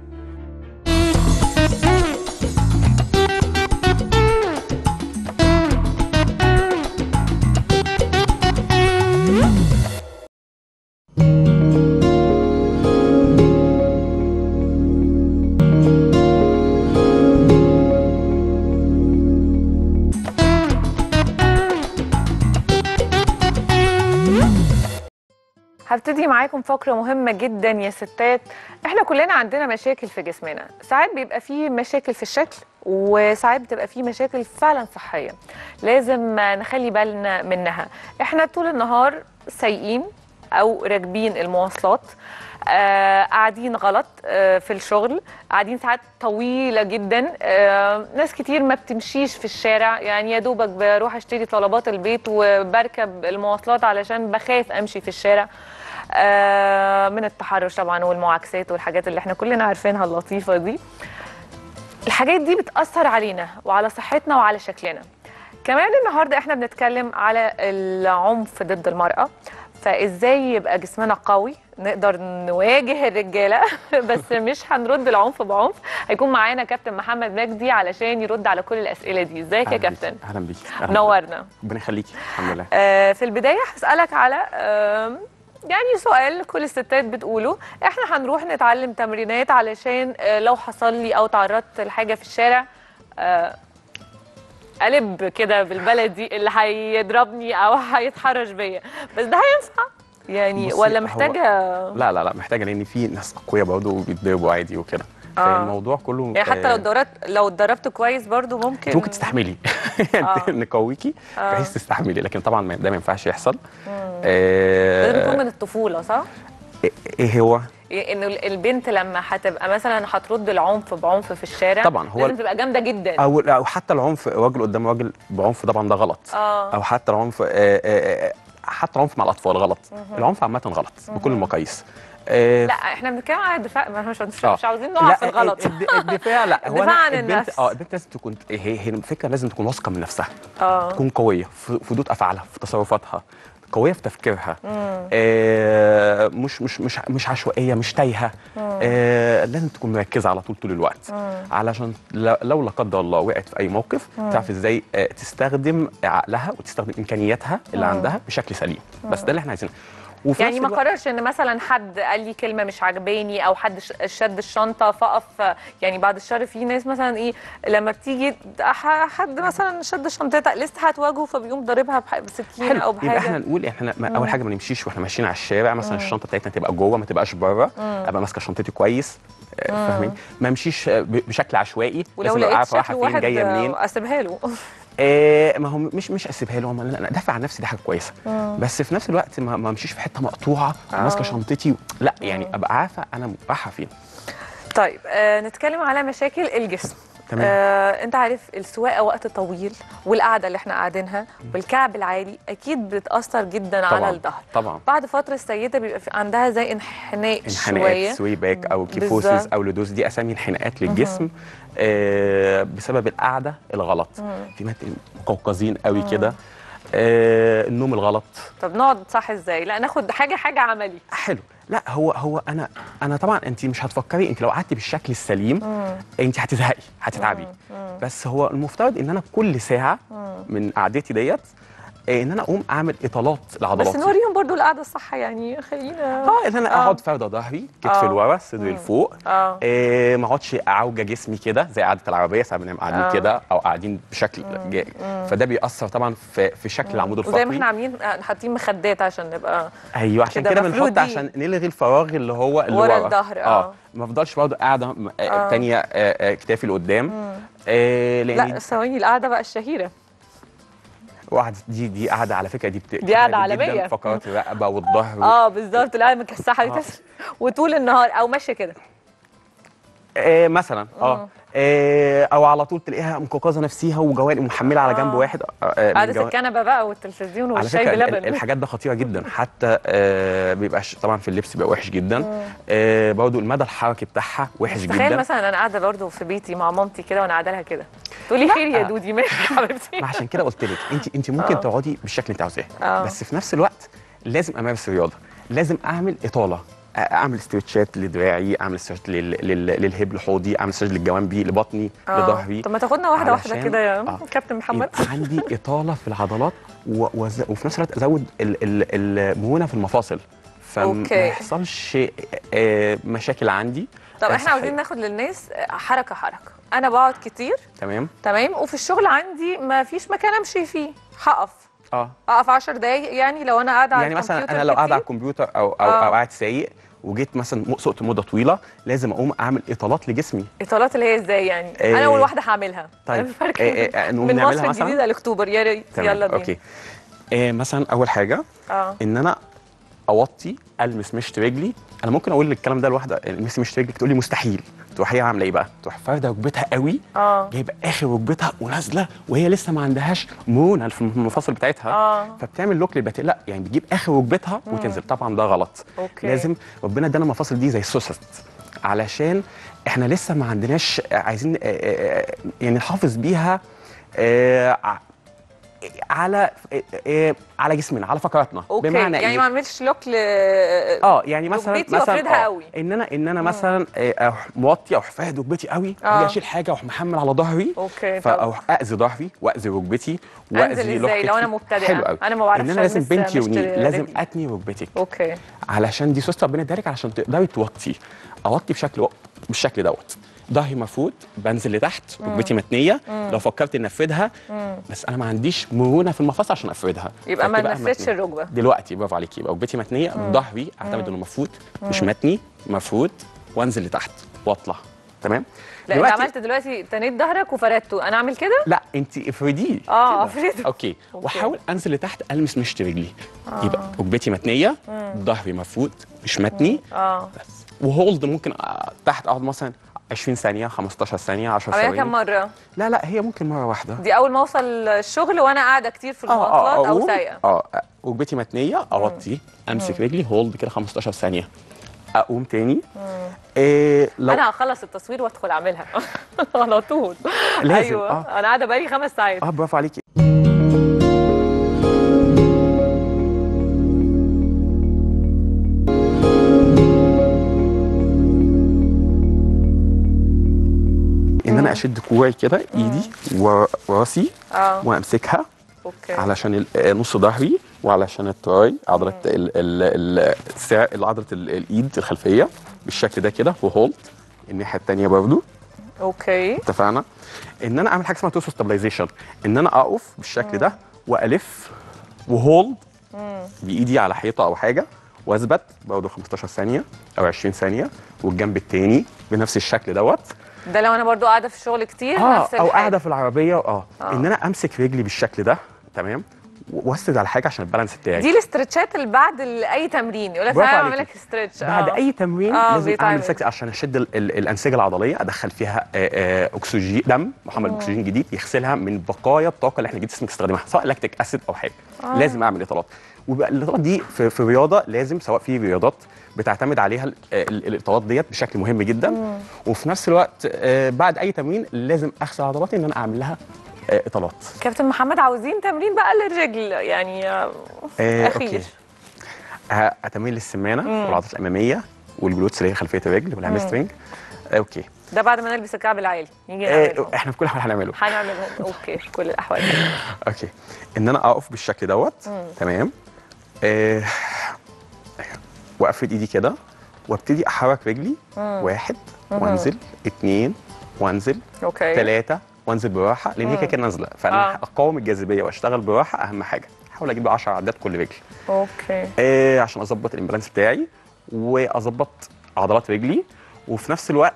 هبتدي معاكم فقرة مهمة جدا يا ستات احنا كلنا عندنا مشاكل في جسمنا ساعات بيبقى فيه مشاكل في الشكل وساعات بتبقى فيه مشاكل فعلا صحية لازم نخلي بالنا منها احنا طول النهار سايقين او راكبين المواصلات آه قاعدين غلط آه في الشغل قاعدين ساعات طويلة جدا آه ناس كتير ما بتمشيش في الشارع يعني يا دوبك بروح اشتري طلبات البيت وبركب المواصلات علشان بخاف امشي في الشارع آه من التحرش طبعا والمعاكسات والحاجات اللي احنا كلنا عارفينها اللطيفة دي الحاجات دي بتأثر علينا وعلى صحتنا وعلى شكلنا كمان النهارده احنا بنتكلم على العنف ضد المرأة فازاي يبقى جسمنا قوي نقدر نواجه الرجاله بس مش هنرد العنف بعنف هيكون معانا كابتن محمد مجدي علشان يرد على كل الاسئله دي ازيك يا أهلاً بيكي. كابتن اهلا بيكي أهلاً بيكي. نورنا ربنا يخليكي الحمد لله آه، في البدايه هسالك على آم، يعني سؤال كل الستات بتقوله احنا هنروح نتعلم تمرينات علشان آه، لو حصل لي او تعرضت لحاجه في الشارع آه، قلب كده بالبلدي اللي هيضربني او هيتحرش بيا بس ده هينفع يعني بصي، ولا هو- محتاجه لا لا لا محتاجه لان في ناس اقوياء برضه بيتضربوا عادي وكده آه. فالموضوع كله يعني حتى لو آه، اتدربت لو اتدربت كويس برضو ممكن انت ممكن تستحملي يعني آه. نقويكي آه. بحيث تستحملي لكن طبعا ما- ده ما ينفعش يحصل ده بيكون آه من الطفوله صح؟ ايه هو انه البنت لما هتبقى مثلا هترد العنف بعنف في الشارع طبعا، هو لازم تبقى جامده جدا او او حتى العنف راجل قدام راجل بعنف طبعا ده غلط اه او حتى العنف آه، آه، آه، حتى العنف مع الاطفال غلط العنف عامه غلط بكل المقاييس آه، لا احنا بنتكلم على الدفاع ما مش مش, آه. مش عاوزين نقع في الغلط الد- الدفاع لا هو الدفاع أنا عن البنت النفس. اه البنت لازم تكون هي هي الفكره لازم تكون واثقه من نفسها اه تكون قويه في في ردود افعالها في تصرفاتها قويه في تفكيرها آه مش مش مش مش عشوائيه مش تايهه آه لازم تكون مركزه على طول طول الوقت علشان لو لو لا قدر الله وقعت في اي موقف تعرف ازاي آه تستخدم عقلها وتستخدم امكانياتها اللي عندها بشكل سليم بس ده اللي احنا عايزينه وفي يعني نفس ما الوقت- قررش ان مثلا حد قال لي كلمه مش عجباني او حد ش- شد الشنطه فاقف يعني بعد الشر في ناس مثلا ايه لما بتيجي ح- حد مثلا شد شنطتها لسه هتواجهه فبيقوم ضاربها بح- بسكينه حلو او يبقى احنا بحاجه نقول احنا ما اول حاجه ما نمشيش واحنا ماشيين على الشارع مثلا الشنطه بتاعتنا تبقى جوه ما تبقاش بره ابقى ماسكه شنطتي كويس آه، فاهمين ما امشيش آه، ب- بشكل عشوائي ولو لازم أبقى لقيت عارفه رايحه شكل فين واحد جايه منين آه، اسيبها له آه ما هو مش مش اسيبها له لا انا ادافع عن نفسي دي حاجه كويسه بس في نفس الوقت ما ما امشيش في حته مقطوعه وماسكه شنطتي لا يعني ابقى عارفه انا رايحه فين طيب آه نتكلم على مشاكل الجسم تمام. آه انت عارف السواقه وقت طويل والقعده اللي احنا قاعدينها والكعب العالي اكيد بتاثر جدا طبعا على الظهر طبعا بعد فتره السيده بيبقى في عندها زي انحناء انحناءات شويه سوي باك او بالظبط. كيفوسيس او لدوس دي اسامي انحناءات للجسم آه بسبب القعده الغلط في ناس مقوقزين قوي كده آه النوم الغلط طب نقعد صح ازاي لا ناخد حاجه حاجه عملي حلو لا هو هو انا انا طبعا انت مش هتفكري انت لو قعدتي بالشكل السليم انت هتزهقي هتتعبي بس هو المفترض ان انا كل ساعه من قعدتي ديت آه، ان انا اقوم اعمل اطالات بس لعضلاتي نوريهم برضو القعده الصح يعني خلينا اه ان انا آه. اقعد فارده ظهري كتف آه. لورا صدري لفوق اه آه ما اقعدش اعوجه جسمي كده زي قعده العربيه ساعات بنبقى قاعدين آه. كده او قاعدين بشكل جا- فده بيأثر طبعا في في شكل العمود وزي الفقري ما احنا عاملين آه، حاطين مخدات عشان نبقى ايوه عشان كده كده بنحط مفرودين. عشان نلغي الفراغ اللي هو اللي ورا ورا الظهر، آه. ما افضلش برضه قاعده م- آه. آه. تانية آه آه كتافي لقدام آه لان لا ثواني القعده بقى الشهيره واحد دي دي قاعده على فكره دي بت... دي قاعدة بتتعب جداً عالمية. فقرات الرقبه والظهر اه بالظبط القعده مكسحه دي آه. تس- وطول النهار او ماشيه كده آه مثلا اه آه، او على طول تلاقيها مقوقزه نفسيها وجوانب محمله على جنب آه. واحد آه، آه، من قعدة جوانب- الكنبه بقى والتلفزيون على والشاي فكره ال- ال- بلبن الحاجات ده خطيره جدا حتى آه بيبقى ش- طبعا في اللبس بيبقى وحش جدا آه برضه المدى الحركي بتاعها وحش بس تخيل جدا مثلا انا قاعده برضو في بيتي مع مامتي كده وانا قاعده لها كده تقولي خير يا دودي ماشي يا حبيبتي ما عشان كده قلت لك انت انت ممكن تقعدي بالشكل اللي انت عاوزاه آه. بس في نفس الوقت لازم امارس رياضه لازم اعمل اطاله أ- اعمل استرتشات لدراعي اعمل استرتشات لل... لل... للهب لحوضي اعمل استرتشات للجوانبي لبطني آه. لظهري طب ما تاخدنا واحده واحده علشان- كده يا آه. كابتن محمد يبقى عندي اطاله في العضلات و... وز... وفي نفس الوقت ازود ال... ال... المرونه في المفاصل فما أوكي. يحصلش آه، مشاكل عندي طب آه، احنا صحية. عاوزين ناخد للناس حركه حركه انا بقعد كتير تمام تمام وفي الشغل عندي ما فيش مكان امشي فيه هقف اه اقف 10 دقايق يعني لو انا قاعده على يعني مثلا الكمبيوتر انا لو قاعد على كتير. الكمبيوتر او او, آه. أو قاعد سايق وجيت مثلا م- سقت مده طويله لازم اقوم اعمل اطالات لجسمي اطالات اللي هي ازاي يعني إيه. انا اول واحده هعملها طيب. الفرق إيه إيه نقوم من نعملها مصر مثلا؟ الجديده لاكتوبر يا ريت تمام يلا بينا اوكي إيه مثلا اول حاجه اه ان انا اوطي المس مشط رجلي انا ممكن اقول لك الكلام ده لوحده المس مشط رجلك تقول لي مستحيل تروح هي عامله ايه بقى تروح فارده ركبتها قوي اه جايبه اخر ركبتها ونازله وهي لسه ما عندهاش مرونه في المفاصل بتاعتها اه فبتعمل لوك للباتيه لا يعني بتجيب اخر ركبتها وتنزل طبعا ده غلط اوكي لازم ربنا ادانا المفاصل دي زي السوست علشان احنا لسه ما عندناش عايزين آه، آه، يعني نحافظ بيها آه، ع- على آه، آه، على جسمنا على فقراتنا اوكي بمعنى يعني ايه ما اعملش لوك ل اه يعني مثلا ركبتي مثلا وافردها آه، قوي. ان انا ان انا مثلا آه، اروح موطي او فاهد ركبتي قوي آه. واجي اشيل حاجه واروح محمل على ظهري اوكي طب فاروح اذي ظهري واذي ركبتي انزل واذي ازاي لو انا لوح كتفي. مبتدئه حلو قوي انا ما بعرفش ان انا لازم ألمس بنتي مشط وني لازم رجلي. اتني ركبتك اوكي علشان دي سوست ربنا ادالك علشان تقدري توطي اوطي بشكل بالشكل دوت ظهري مفروض بنزل لتحت ركبتي متنيه لو فكرت اني افردها بس انا ما عنديش مرونه في المفاصل عشان افردها يبقى ما فبتبقى نفذتش متنية. الركبه دلوقتي برافو عليكي يبقى ركبتي متنيه ظهري اعتمد انه مفروض مش متني مفروض وانزل لتحت واطلع تمام لا انت دلوقتي- عملت دلوقتي تنيت ظهرك وفردته انا اعمل كده لا انت افرديه اه كده. افرده اوكي واحاول انزل لتحت المس مشط رجلي آه. يبقى ركبتي متنيه ظهري مفروض مش متني اه بس وهولد ممكن أ- تحت اقعد مثلا 20 ثانيه 15 ثانيه 10 عملها كام ثواني مره لا لا هي ممكن مره واحده دي اول ما اوصل الشغل وانا قاعده كتير في المواصلات او أقوم، سايقه اه ركبتي متنيه اوطي امسك رجلي هولد كده 15 ثانيه اقوم تاني إيه لو انا هخلص التصوير وادخل اعملها على طول لازم، ايوه آه. انا قاعده بقالي خمس ساعات اه برافو عليكي ان انا اشد كوعي كده ايدي و- وراسي اه وامسكها اوكي علشان ال- آه، نص ظهري وعلشان التراي عضله ال ال ال الساع- عضله ال- الايد الخلفيه بالشكل ده كده وهولد الناحيه الثانيه برضو اوكي اتفقنا ان انا اعمل حاجه اسمها توسو ستابلايزيشن ان انا اقف بالشكل ده والف وهولد بايدي على حيطه او حاجه واثبت برضه 15 ثانيه او 20 ثانيه والجنب التاني بنفس الشكل دوت ده لو انا برضو قاعده في الشغل كتير اه نفس او الحاجة. قاعده في العربيه اه آه. ان انا امسك رجلي بالشكل ده تمام و- واسند على حاجه عشان البالانس بتاعي دي الاسترتشات اللي بعد ال- اي تمرين يقول لك برافو تعالى اعمل عليكي. لك استرتش بعد آه. اي تمرين آه، لازم بيتعمل. اعمل سكس عشان اشد ال- ال- الانسجه العضليه ادخل فيها آه، آه، اكسجين دم محمل اكسجين جديد يغسلها من بقايا الطاقه اللي احنا جسمك استخدمها سواء لاكتيك اسيد او حاجه آه. لازم اعمل اطالات وبقى الاطالات دي في, في رياضه لازم سواء في رياضات بتعتمد عليها ال- ال- الاطالات ديت بشكل مهم جدا وفي نفس الوقت آه، بعد اي تمرين لازم اغسل عضلاتي ان انا اعمل لها آه، اطالات كابتن محمد عاوزين تمرين بقى للرجل يعني آه، آه، اخير اوكي ه- تمرين للسمانه والعضلات الاماميه والجلوتس اللي هي خلفيه الرجل والهامسترنج اوكي ده بعد ما نلبس الكعب العالي نيجي آه، نعملهم احنا في كل حال هنعمله هنعملهم اوكي في كل الاحوال اوكي ان انا اقف بالشكل دوت تمام آه وافرد ايدي كده وابتدي احرك رجلي واحد وانزل اتنين وانزل اوكي ثلاثة وانزل براحة لان هي كده كده نازلة فانا آه. اقاوم الجاذبية واشتغل براحة اهم حاجة احاول اجيب 10 عدات كل رجل اوكي آه عشان اظبط الامبالانس بتاعي واظبط عضلات رجلي وفي نفس الوقت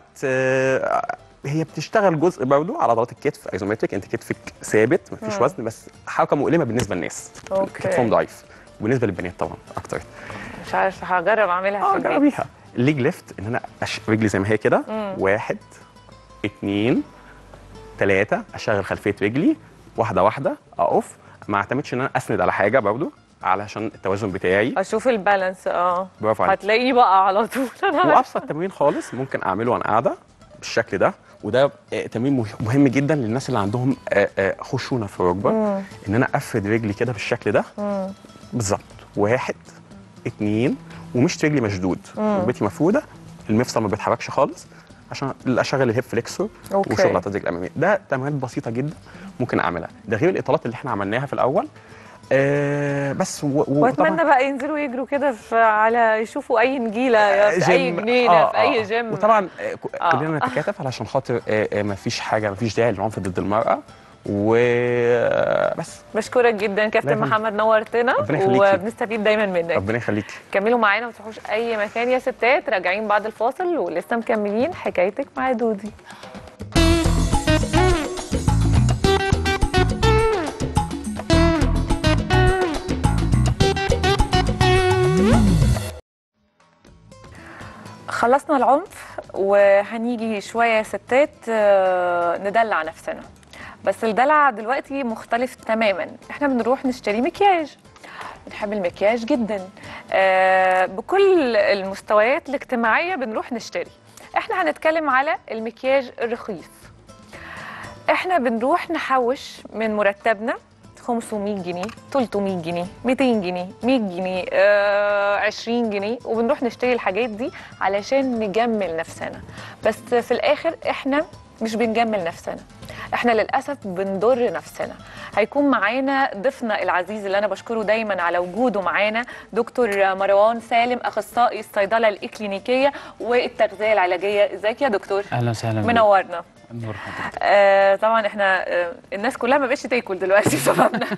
آه هي بتشتغل جزء برضه على عضلات الكتف ايزومتريك انت كتفك ثابت مفيش وزن بس حركه مؤلمه بالنسبه للناس أوكي. كتفهم ضعيف وبالنسبه للبنات طبعا اكتر مش عارف هجرب اعملها في اه البيت جربيها الليج ليفت ان انا أش... رجلي زي ما هي كده واحد اتنين تلاتة اشغل خلفيه رجلي واحده واحده اقف ما اعتمدش ان انا اسند على حاجه برضو علشان التوازن بتاعي اشوف البالانس اه برافو عليك هتلاقيني بقى على طول انا عارفة. وابسط تمرين خالص ممكن اعمله وانا قاعده بالشكل ده وده آه، تمرين مه- مهم جدا للناس اللي عندهم آه، آه، خشونه في الركبه ان انا افرد رجلي كده بالشكل ده بالظبط واحد اتنين ومش رجلي مشدود ركبتي مفروده المفصل ما بيتحركش خالص عشان اشغل الهيب فليكسور أوكي. وشغل الرجل الاماميه ده تمارين بسيطه جدا ممكن اعملها ده غير الاطالات اللي احنا عملناها في الاول آه بس و- و- واتمنى بقى ينزلوا يجروا كده في- على يشوفوا اي نجيله في اي جيم. جنينه آه، في اي آه. جيم وطبعا آه، ك- آه. كلنا نتكاتف علشان خاطر آه، آه، مفيش حاجه مفيش داعي للعنف ضد المراه وبس بشكرك جدا كابتن الله يخليك. محمد نورتنا ربنا يخليكي. وبنستفيد دايما منك ربنا يخليكي كملوا معانا ما تروحوش اي مكان يا ستات راجعين بعد الفاصل ولسه مكملين حكايتك مع دودي خلصنا العنف وهنيجي شوية يا ستات آه، ندلع نفسنا بس الدلع دلوقتي مختلف تماما احنا بنروح نشتري مكياج بنحب المكياج جدا آه، بكل المستويات الاجتماعية بنروح نشتري احنا هنتكلم على المكياج الرخيص احنا بنروح نحوش من مرتبنا 500 جنيه 300 جنيه 200 جنيه 100 جنيه آه 20 جنيه وبنروح نشتري الحاجات دي علشان نجمل نفسنا بس في الاخر احنا مش بنجمل نفسنا احنا للاسف بنضر نفسنا هيكون معانا ضيفنا العزيز اللي انا بشكره دايما على وجوده معانا دكتور مروان سالم اخصائي الصيدله الاكلينيكيه والتغذيه العلاجيه ازيك يا دكتور اهلا وسهلا بك. منورنا نور حضرتك آه طبعا احنا آه الناس كلها ما بقتش تاكل دلوقتي بسببنا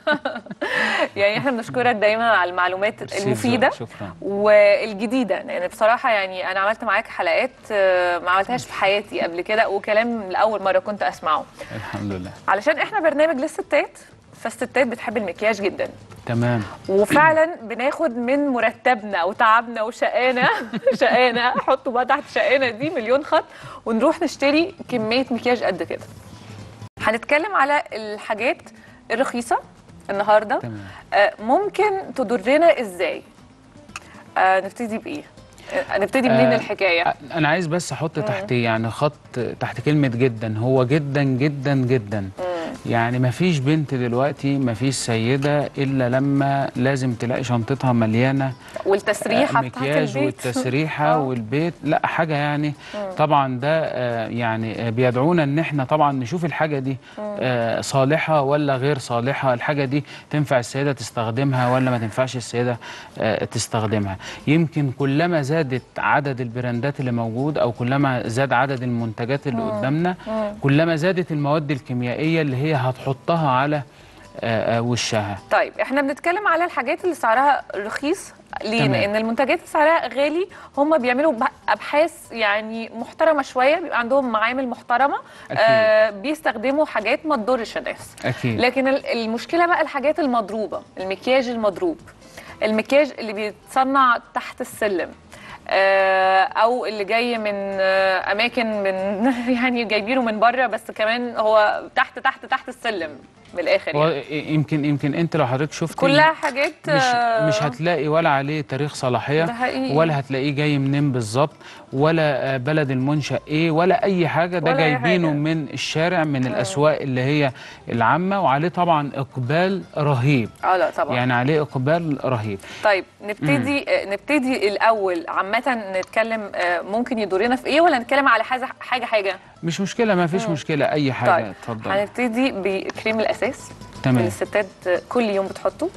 يعني احنا بنشكرك دايما على المعلومات ميرسي المفيده ذوقك، شكرا والجديده يعني بصراحه يعني انا عملت معاك حلقات آه، ما عملتهاش في حياتي قبل كده وكلام لاول مره كنت اسمعه الحمد لله علشان احنا برنامج للستات فالستات بتحب المكياج جدا تمام وفعلا بناخد من مرتبنا وتعبنا وشقانا شقانا حطوا بقى تحت شقانا دي مليون خط ونروح نشتري كميه مكياج قد كده هنتكلم على الحاجات الرخيصه النهارده تمام آه، ممكن تضرنا ازاي آه، نبتدي بايه آه، نبتدي منين آه، الحكايه انا عايز بس احط تحت يعني خط تحت كلمه جدا هو جدا جدا جدا يعني ما فيش بنت دلوقتي ما فيش سيده الا لما لازم تلاقي شنطتها مليانه والتسريحه بتاعت المكياج البيت والتسريحه آه. والبيت لا حاجه يعني طبعا ده آه، يعني آه، بيدعونا ان احنا طبعا نشوف الحاجه دي آه، صالحه ولا غير صالحه الحاجه دي تنفع السيده تستخدمها ولا ما تنفعش السيده آه، تستخدمها يمكن كلما زادت عدد البراندات اللي موجود او كلما زاد عدد المنتجات اللي قدامنا كلما زادت المواد الكيميائيه اللي هي هتحطها على آه، آه، وشها طيب احنا بنتكلم على الحاجات اللي سعرها رخيص ليه؟ تمام. لان المنتجات اللي سعرها غالي هم بيعملوا ب- ابحاث يعني محترمه شويه بيبقى عندهم معامل محترمه أكيد. آه بيستخدموا حاجات ما تضرش الناس اكيد لكن ال- المشكله بقى الحاجات المضروبه المكياج المضروب المكياج اللي بيتصنع تحت السلم آه، او اللي جاي من آه، اماكن من يعني جايبينه من بره بس كمان هو تحت تحت تحت السلم من الاخر هو يعني. يمكن يمكن انت لو حضرتك شفت كلها حاجات مش آه، مش هتلاقي ولا عليه تاريخ صلاحيه ده حقيقي. ولا هتلاقيه جاي منين بالظبط ولا آه، بلد المنشا ايه ولا اي حاجه ده ولا أي جايبينه حاجة. من الشارع من الاسواق اللي هي العامه وعليه طبعا اقبال رهيب اه لا طبعا يعني عليه اقبال رهيب طيب نبتدي آه، نبتدي الاول عامه نتكلم آه، ممكن يضرنا في ايه ولا نتكلم على حاجه حاجه حاجه مش مشكله ما فيش مشكله اي حاجه طيب اتفضل هنبتدي بكريم الاساس اللي تمام الستات كل يوم بتحطه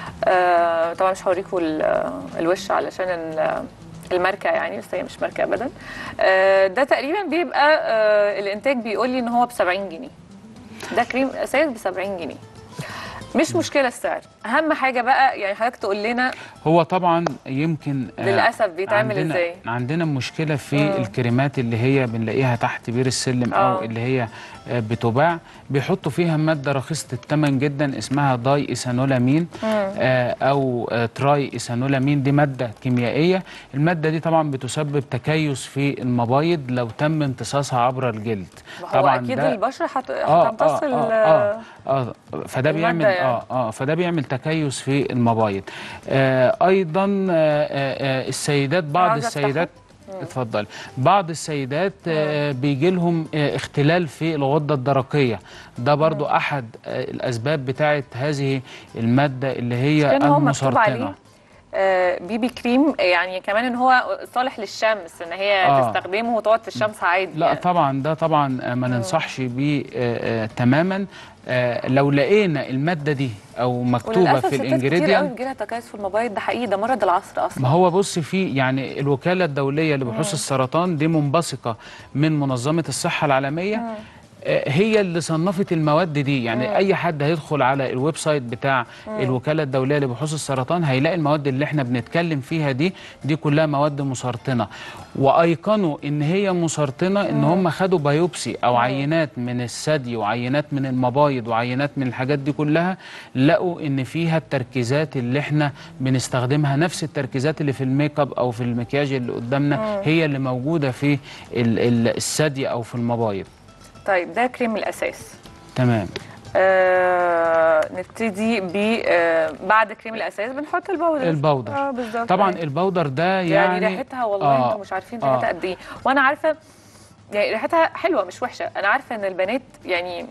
آه طبعا مش هوريكم ال- الوش علشان ال- الماركه يعني بس هي مش ماركه ابدا آه ده تقريبا بيبقى آه الانتاج بيقول لي ان هو ب 70 جنيه ده كريم اساس ب 70 جنيه مش مشكله السعر اهم حاجه بقى يعني حضرتك تقول لنا هو طبعا يمكن آه، للأسف بيتعمل عندنا إزاي؟ عندنا مشكله في الكريمات اللي هي بنلاقيها تحت بير السلم آه. او اللي هي آه، بتباع بيحطوا فيها ماده رخيصه الثمن جدا اسمها داي ايثانولامين آه، او آه، تراي ايثانولامين دي ماده كيميائيه الماده دي طبعا بتسبب تكيس في المبايض لو تم امتصاصها عبر الجلد هو اكيد ده- البشره هت- اه هتمتص اه ال- اه, آه, آه فده المادة بيعمل يعني. اه اه فده بيعمل تكيس في المبايض آه ايضا آه آه آه، السيدات بعض عاوزة أفتحه؟ السيدات اتفضل بعض السيدات آه بيجي لهم آه اختلال في الغده الدرقيه ده برضو احد آه الاسباب بتاعه هذه الماده اللي هي كان هو مكتوب عليه المسرطنه آه، بيبي كريم يعني كمان ان هو صالح للشمس ان هي آه. تستخدمه وتقعد في الشمس عادي لا يعني. طبعا ده طبعا آه، ما ننصحش بيه آه، آه، تماما آه، لو لقينا الماده دي او مكتوبه وللاسف في ستات كتير قوي الانجريدينت بيجيلها تكيس في المبايض ده حقيقي ده مرض العصر اصلا ما هو بص في يعني الوكاله الدوليه لبحوث السرطان دي منبثقه من منظمه الصحه العالميه آه، هي اللي صنفت المواد دي يعني اي حد هيدخل على الويب سايت بتاع الوكاله الدوليه لبحوث السرطان هيلاقي المواد اللي احنا بنتكلم فيها دي دي كلها مواد مسرطنه وايقنوا ان هي مسرطنه ان هم خدوا بايوبسي او عينات من الثدي وعينات من المبايض وعينات من الحاجات دي كلها لقوا ان فيها التركيزات اللي احنا بنستخدمها نفس التركيزات اللي في الميك اب او في المكياج اللي قدامنا هي اللي موجوده في ال- ال- الثدي او في المبايض طيب ده كريم الاساس تمام آه نبتدي ب آه بعد كريم الاساس بنحط البودر البودر. اه بالظبط طبعا أيوة. البودر ده يعني, يعني ريحتها والله آه، انتوا مش عارفين ريحتها آه. قد ايه وانا عارفه يعني ريحتها حلوه مش وحشه انا عارفه ان البنات يعني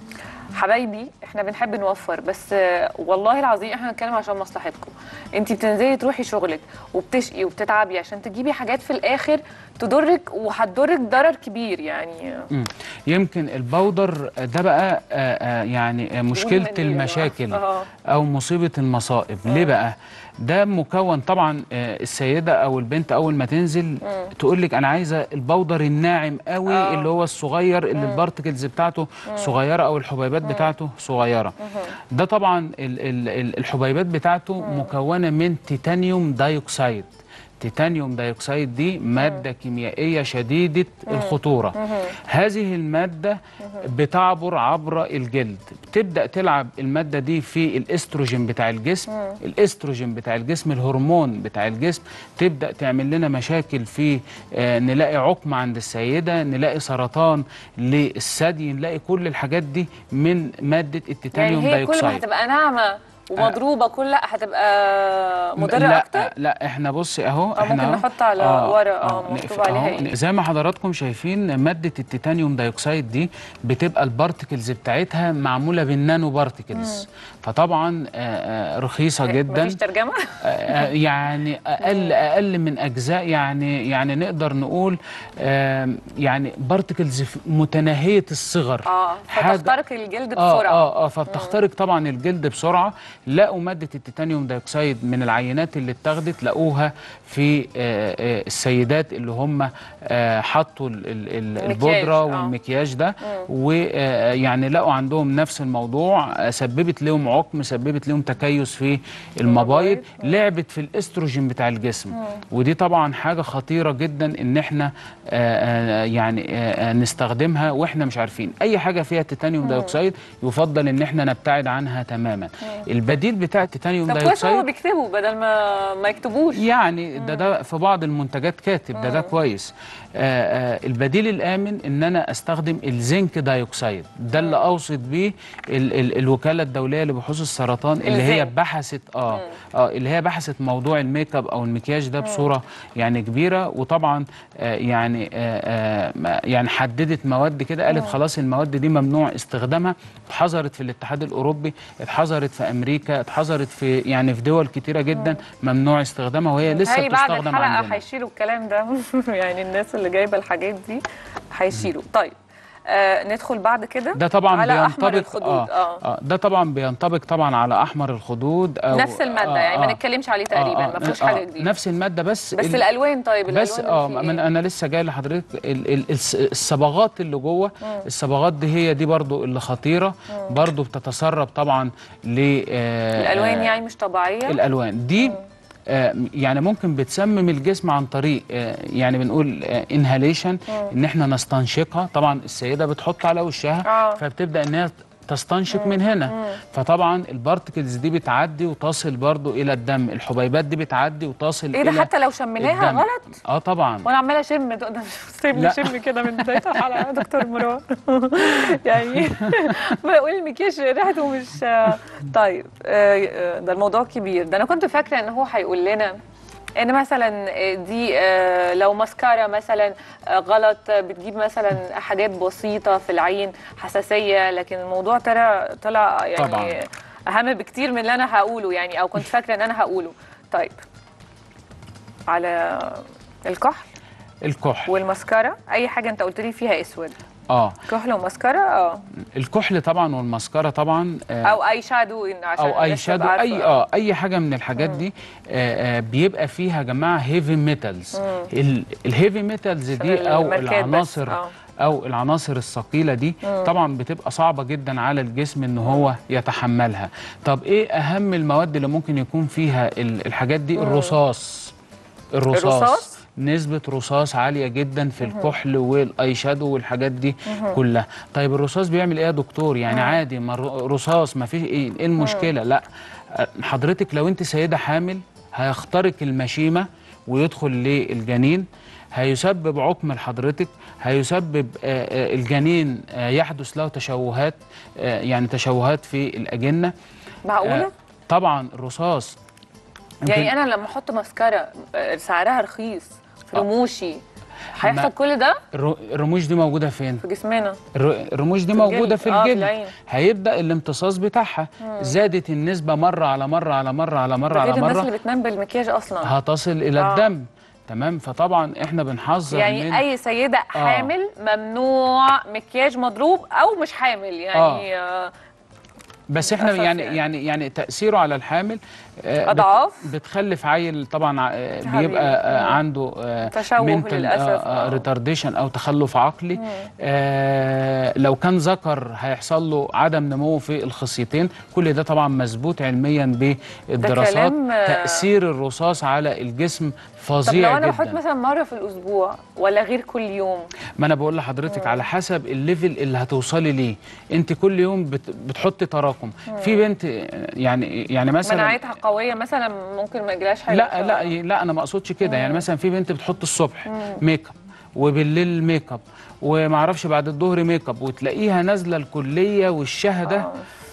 حبايبي احنا بنحب نوفر بس آه، والله العظيم احنا بنتكلم عشان مصلحتكم انت بتنزلي تروحي شغلك وبتشقي وبتتعبي عشان تجيبي حاجات في الاخر تضرك وهتضرك ضرر كبير يعني مم. يمكن البودر ده بقى آه، آه، يعني آه، مشكله منديل يا المشاكل جماعة. آه. او مصيبه المصائب ليه بقى ده مكون طبعا آه، السيده او البنت اول ما تنزل تقول لك انا عايزه البودر الناعم قوي آه. اللي هو الصغير اللي البارتكلز بتاعته صغيره او الحبيبات بتاعته صغيره ده طبعا ال- ال- ال- الحبيبات بتاعته مكونه من تيتانيوم دايوكسيد تيتانيوم دايوكسيد دي مادة كيميائية شديدة الخطورة هذه المادة بتعبر عبر الجلد بتبدأ تلعب المادة دي في الاستروجين بتاع الجسم الاستروجين بتاع الجسم الهرمون بتاع الجسم تبدأ تعمل لنا مشاكل في آه، نلاقي عقم عند السيدة نلاقي سرطان للثدي نلاقي كل الحاجات دي من مادة يعني التيتانيوم هي كل ما دايوكسيد هتبقى ناعمه ومضروبه كل لا هتبقى مضره لا اكتر لا احنا بصي اهو آه، احنا ممكن أهو. نحط على ورق، آه، نقف- مكتوب عليها أهو. إيه؟ زي ما حضراتكم شايفين مادة التيتانيوم دايوكسيد دي بتبقى البارتكلز بتاعتها معمولة بالنانو بارتكلز فطبعا آه، آه، رخيصة جدا مفيش ترجمه آه، يعني اقل اقل من اجزاء يعني يعني نقدر نقول آم، يعني بارتكلز متناهيه الصغر اه حاجة- فتخترق الجلد اه بسرعه اه اه فبتخترق طبعا الجلد بسرعه لقوا ماده التيتانيوم دايوكسيد من العينات اللي اتاخدت لقوها في آه آه السيدات اللي هم آه حطوا ال- ال- ال- المكياج، البودره آه. والمكياج ده ويعني لقوا عندهم نفس الموضوع آه، سببت لهم عقم سببت لهم تكيس في المبايض لعبت في الاستروجين بتاع الجسم ودي طبعا حاجه خطيره جدا ان احنا آه آه يعني آه آه، نستخدمها واحنا مش عارفين اي حاجه فيها تيتانيوم دايوكسيد يفضل ان احنا نبتعد عنها تماما البديل بتاع التيتانيوم طب كويس هو دايوكسيد بيكتبوا بدل ما ما يكتبوش يعني ده ده في بعض المنتجات كاتب ده ده كويس آه آه البديل الامن ان انا استخدم الزنك دايوكسيد ده اللي اوصت بيه ال ال الوكاله الدوليه لبحوث السرطان اللي هي الزنك. بحثت اه اه اللي هي بحثت موضوع الميك اب او المكياج ده بصوره يعني كبيره وطبعا آه يعني آه آه ما- يعني حددت مواد كده قالت خلاص المواد دي ممنوع استخدامها اتحظرت في الاتحاد الاوروبي اتحظرت في امريكا اتحظرت في يعني في دول كتيره جدا ممنوع استخدامها وهي لسه هي بعد بتستخدم الحلقه عندنا هيشيلوا الكلام ده يعني الناس اللي جايبه الحاجات دي هيشيلوا طيب آه ندخل بعد كده ده طبعا على احمر بينطبق الخدود اه, آه ده طبعا بينطبق طبعا على احمر الخدود او نفس الماده يعني ما نتكلمش عليه تقريبا ما فيهوش حاجه جديده نفس الماده بس بس ال- الالوان طيب بس الالوان اه اللي فيه من إيه؟ انا لسه جاي لحضرتك ال- ال- الس- الصبغات اللي جوه الصبغات دي هي دي برضو اللي خطيره برضو بتتسرب طبعا ل آه، الالوان آه، يعني مش طبيعيه الالوان دي آه، يعني ممكن بتسمم الجسم عن طريق آه، يعني بنقول انهاليشن ان احنا نستنشقها طبعا السيده بتحط على وشها آه. فبتبدا ان هي تستنشق من هنا فطبعا البارتكلز دي بتعدي وتصل برضو الى الدم الحبيبات دي بتعدي وتصل ايه ده الى حتى لو شميناها الدم. غلط اه طبعا وانا عماله اشم تقدر سيبني لا. شم كده من بدايه الحلقه يا دكتور مروان يعني بقول المكياج ريحته مش طيب آه، آه، ده الموضوع كبير ده انا كنت فاكره ان هو هيقول لنا ان مثلا دي آه، لو ماسكارا مثلا آه، غلط آه، بتجيب مثلا حاجات بسيطه في العين حساسيه لكن الموضوع طلع طلع يعني طبعاً. اهم بكتير من اللي انا هقوله يعني او كنت فاكره ان انا هقوله طيب على الكحل الكحل والماسكارا اي حاجه انت قلت لي فيها اسود اه كحل وماسكارا اه الكحل طبعا والمسكره طبعا آه او اي شادو إن عشان او اي الناس شادو تبقى اي عارفة. اه اي حاجه من الحاجات دي آه آه بيبقى فيها يا جماعه هيفي ميتالز الهيفي ميتالز عشان دي او الماركات بس، العناصر آه. او العناصر الثقيله دي طبعا بتبقى صعبه جدا على الجسم ان هو يتحملها طب ايه اهم المواد اللي ممكن يكون فيها ال- الحاجات دي الرصاص الرصاص, الرصاص؟ نسبة رصاص عالية جدا في الكحل والاي شادو والحاجات دي كلها طيب الرصاص بيعمل ايه يا دكتور يعني عادي ما الر- رصاص ما فيش ايه إيه المشكلة لا أه، حضرتك لو انت سيدة حامل هيخترق المشيمة ويدخل للجنين هيسبب عقم لحضرتك هيسبب آه، آه، الجنين آه، يحدث له تشوهات آه، يعني تشوهات في الأجنة معقوله آه، طبعا الرصاص يعني يمكن- انا لما احط ماسكارا آه، سعرها رخيص في آه. رموشي هيحصل ما- كل ده الر- الرموش دي موجودة فين؟ في جسمنا الر- الرموش دي في موجودة الجلد. في آه، في الجلد العين. هيبدأ الامتصاص بتاعها زادت النسبة مرة على مرة على مرة على مرة ده على غير الناس مرة اللي بتنام بالمكياج اصلا هتصل إلى آه. الدم تمام فطبعا احنا بنحذر يعني من اي سيده حامل ممنوع مكياج مضروب او مش حامل يعني آه. بس احنا للأسف يعني يعني. يعني يعني تأثيره على الحامل آه، بت- أضعاف؟ بتخلف عيل طبعا آه، حبيبي. بيبقى آه، مم. عنده تشوه للأسف. آه. ريتارديشن او تخلف عقلي آه، لو كان ذكر هيحصل له عدم نمو في الخصيتين كل ده طبعا مثبوت علميا بالدراسات كلام، آه، تأثير الرصاص على الجسم طب فظيع لو انا جدا بحط مثلا مره في الاسبوع ولا غير كل يوم ما انا بقول لحضرتك على حسب الليفل اللي هتوصلي ليه انت كل يوم بت بتحطي تراكم في بنت يعني يعني مثلا مناعتها قويه مثلا ممكن ما يجيلهاش حاجه لا لا لا انا ما اقصدش كده يعني مثلا في بنت بتحط الصبح ميك اب وبالليل ميك اب وما اعرفش بعد الظهر ميك اب وتلاقيها نازله الكليه وشها ده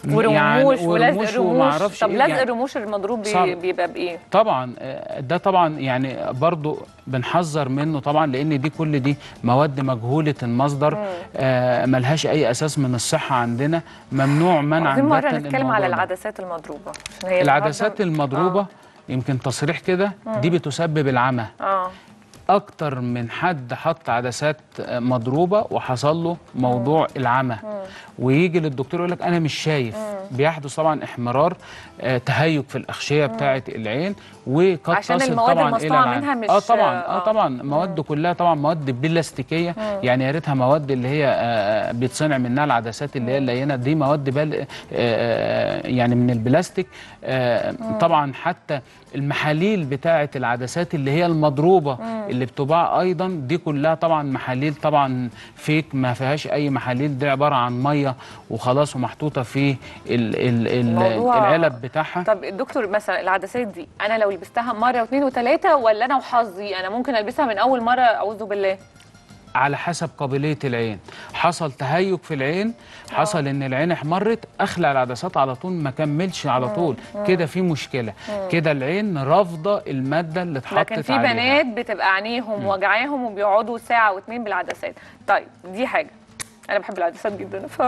ورموش ولزق وما رموش اعرفش طب إيه لزق يعني الرموش المضروب بي صعب. بيبقى بايه؟ طبعا آه، ده طبعا يعني برضو بنحذر منه طبعا لان دي كل دي مواد مجهوله المصدر آه ملهاش اي اساس من الصحه عندنا ممنوع منعا عايزين مره باتا نتكلم الموضوع على ده. العدسات المضروبه عشان هي العدسات النهاردة- المضروبه يمكن تصريح كده دي بتسبب العمى اه اكتر من حد حط عدسات مضروبه وحصل له موضوع العمى ويجي للدكتور يقول لك انا مش شايف بيحدث طبعا احمرار آه، تهيج في الاغشيه بتاعه العين وقد عشان تصل المواد طبعا المصنوعة الى العين. منها مش- اه طبعا آه. اه طبعا مواد كلها طبعا مواد بلاستيكيه يعني يا ريتها مواد اللي هي آه، بيتصنع منها العدسات اللي هي اللينه دي مواد بل آه، آه، يعني من البلاستيك آه، طبعا حتى المحاليل بتاعه العدسات اللي هي المضروبه اللي بتباع ايضا دي كلها طبعا محاليل طبعا فيك ما فيهاش اي محاليل دي عباره عن ميه وخلاص ومحطوطه في ال ال ال الموضوع- العلب بتاعها طب الدكتور مثلا العدسات دي انا لو لبستها مره واثنين وثلاثه ولا انا وحظي انا ممكن البسها من اول مره اعوذ بالله على حسب قابليه العين حصل تهيج في العين حصل ان العين احمرت اخلع العدسات على طول ما كملش على طول كده في مشكله كده العين رافضه الماده اللي اتحطت لكن في عليها. بنات بتبقى عينيهم وجعاهم وبيقعدوا ساعه واتنين بالعدسات طيب دي حاجه انا بحب العدسات جدا ف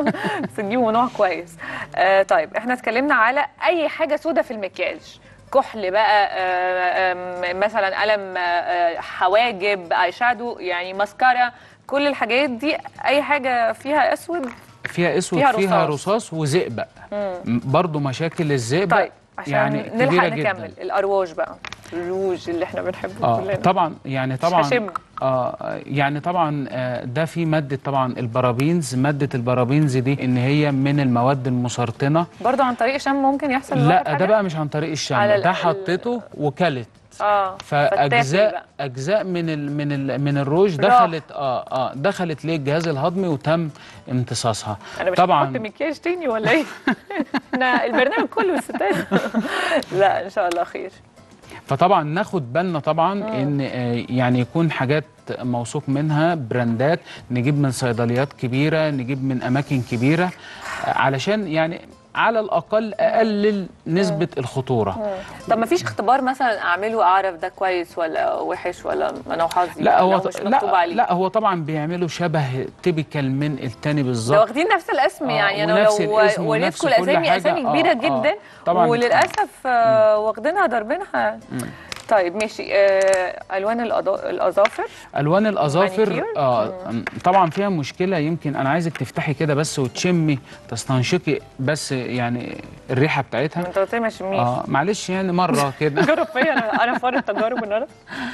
بس تجيبوا نوع كويس آه طيب احنا اتكلمنا على اي حاجه سودة في المكياج كحل بقى آه آم، مثلا قلم آه، آه، حواجب اي شادو يعني ماسكارا كل الحاجات دي اي حاجه فيها اسود فيها اسود فيها فيها, رصاص. رصاص وزئبق م- برضو مشاكل الزئبق طيب عشان يعني نلحق كبيره نكمل جدا الارواج بقى الروج اللي احنا بنحبه اه كلنا طبعا يعني طبعا هشم. اه يعني طبعا آه، ده في ماده طبعا البرابينز ماده البرابينز دي ان هي من المواد المسرطنه برضو عن طريق شم ممكن يحصل للواحد لا حاجة؟ ده بقى مش عن طريق الشم على ال- ده ال- حطيته وكلت اه فتاكل فاجزاء بقى. اجزاء من ال من ال من الروج راح. دخلت اه اه دخلت ليه الجهاز الهضمي وتم امتصاصها انا مش طبعا هحط مكياج تاني ولا ايه؟ احنا البرنامج كله ستات لا ان شاء الله خير فطبعا ناخد بالنا طبعا ان آه، يعني يكون حاجات موثوق منها براندات نجيب من صيدليات كبيره نجيب من اماكن كبيره آه، علشان يعني على الاقل اقلل نسبه الخطوره طب ما فيش اختبار مثلا اعمله اعرف ده كويس ولا وحش ولا انا وحظي لا هو لو مش مكتوب لا, عليه لا هو طبعا بيعملوا شبه تيبيكال من التاني لو بالظبط واخدين نفس الاسم آه، يعني انا ونفس لو الاسم ونفس وريتكم كل الاسامي حاجة. اسامي آه، كبيره آه. جدا طبعاً. وللاسف آه، واخدينها ضاربينها طيب ماشي آه، الوان الأضا- الاظافر الوان الاظافر مانيكير؟ اه طبعا فيها مشكله يمكن انا عايزك تفتحي كده بس وتشمي تستنشقي بس يعني الريحه بتاعتها انت قلت لي ما شميش اه معلش يعني مره كده جرب فيا انا انا فار التجارب النهارده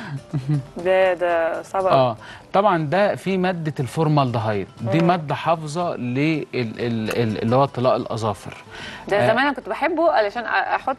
ده ده صعب أوي. اه طبعا ده في ماده الفورمالدهايد دي ماده حافظه لل ال- ال- اللي هو طلاء الاظافر ده آه. زمان انا كنت بحبه علشان أ- احط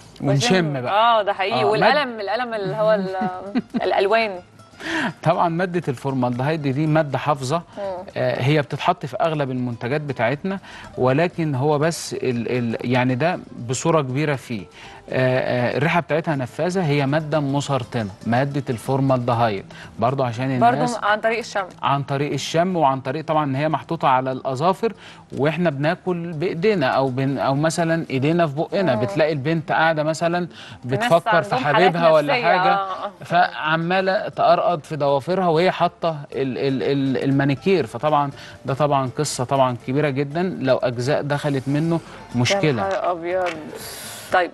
ونشم بقى. اه ده حقيقي آه، والقلم القلم اللي هو ال- الالوان طبعا ماده الفورمالدهايد دي ماده حافظه آه هي بتتحط في اغلب المنتجات بتاعتنا ولكن هو بس ال ال يعني ده بصوره كبيره فيه آه آه الريحه بتاعتها نفاذه هي ماده مسرطنه ماده الفورمالدهايد برضو عشان برضو الناس عن طريق الشم عن طريق الشم وعن طريق طبعا ان هي محطوطه على الاظافر واحنا بناكل بايدينا او بن او مثلا ايدينا في بقنا بتلاقي البنت قاعده مثلا بتفكر في عندهم حالات حبيبها ولا نفسية، حاجه آه، آه. فعماله تقرقض في ضوافرها وهي حاطه ال ال ال المانيكير فطبعا ده طبعا قصه طبعا كبيره جدا لو اجزاء دخلت منه يا مشكله نهار ابيض طيب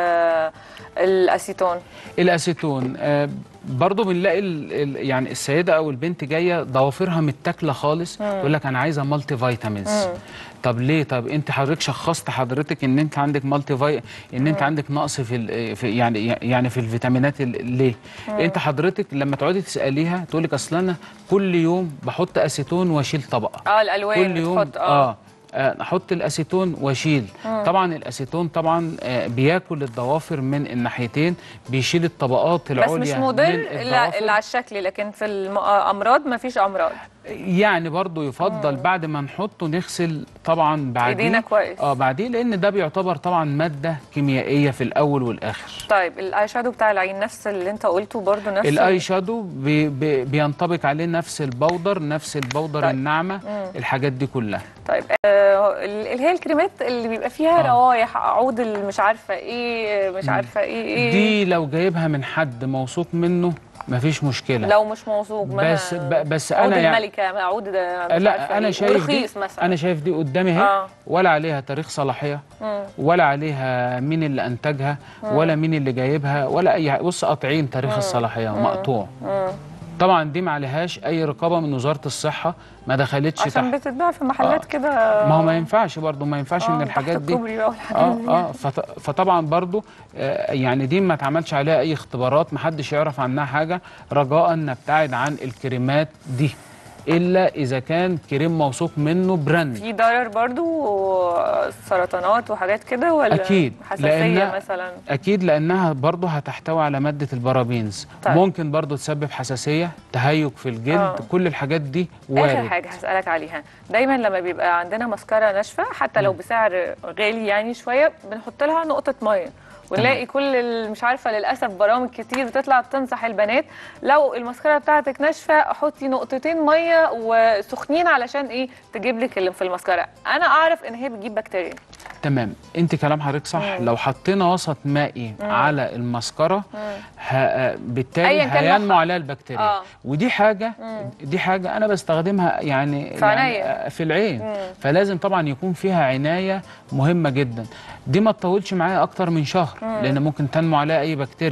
آه الاسيتون الاسيتون آه برضه بنلاقي ال ال يعني السيده او البنت جايه ضوافرها متاكله خالص تقول لك انا عايزه مالتي فيتامينز طب ليه طب انت حضرتك شخصت حضرتك ان انت عندك مالتي في ان انت عندك نقص في, ال- في يعني يعني في الفيتامينات ال- ليه انت حضرتك لما تقعدي تساليها تقول لك اصل انا كل يوم بحط اسيتون واشيل طبقه اه الالوان كل يوم بتحط اه, اه آه، احط الاسيتون واشيل طبعا الاسيتون طبعا آه بياكل الضوافر من الناحيتين بيشيل الطبقات بس العليا مش من مضر الا الضوافر. الا على الشكل لكن في الامراض ما فيش امراض يعني برضو يفضل بعد ما نحطه نغسل طبعا بعديه إيدينا كويس. اه بعديه لان ده بيعتبر طبعا ماده كيميائيه في الاول والاخر طيب الاي شادو بتاع العين نفس اللي انت قلته برضو نفس الاي شادو بي بي بينطبق عليه نفس البودر نفس البودر طيب. الناعمه الحاجات دي كلها طيب آه اللي هي الكريمات اللي بيبقى فيها آه. روايح عود اللي مش عارفه ايه مش عارفه ايه ايه دي لو جايبها من حد موثوق منه مفيش مشكله لو مش موثوق ما بس ب- بس عود انا يعني الملكه عود ده مش عارفة لا انا إيه. شايف دي ورخيص مثلا انا شايف دي قدامي اهي آه. ولا عليها تاريخ صلاحيه مم. ولا عليها مين اللي انتجها ولا مين اللي جايبها ولا اي حاجه بص قاطعين تاريخ الصلاحيه مقطوع مم. طبعا دي ما عليهاش اي رقابه من وزاره الصحه ما دخلتش عشان تحت بتتباع في محلات آه. كده ما هو ما ينفعش برضه ما ينفعش آه، من تحت الحاجات دي الكوبري بقى والحاجات اه دي. اه فط- فطبعا برضو آه يعني دي ما اتعملش عليها اي اختبارات محدش يعرف عنها حاجه رجاء نبتعد عن الكريمات دي الا اذا كان كريم موثوق منه براند في ضرر برضو سرطانات وحاجات كده ولا اكيد حساسيه مثلا اكيد لانها برضو هتحتوي على ماده البارابينز طيب. ممكن برضو تسبب حساسيه تهيج في الجلد آه. كل الحاجات دي وارد اخر حاجه هسالك عليها دايما لما بيبقى عندنا مسكره ناشفه حتى لو بسعر غالي يعني شويه بنحط لها نقطه ميه ونلاقي كل ال- مش عارفه للاسف برامج كتير بتطلع تنصح البنات لو المسكره بتاعتك ناشفه حطي نقطتين ميه وسخنين علشان ايه تجيب لك اللي في المسكره انا اعرف ان هي بتجيب بكتيريا تمام انت كلام حضرتك صح لو حطينا وسط مائي على المسكره ه... بالتالي أياً كان هينمو نوعها. عليها البكتيريا آه. ودي حاجه دي حاجه انا بستخدمها يعني في يعني عينيا. آه، في العين فلازم طبعا يكون فيها عنايه مهمه جدا دي ما تطولش معايا اكتر من شهر لان ممكن تنمو عليها اي بكتيريا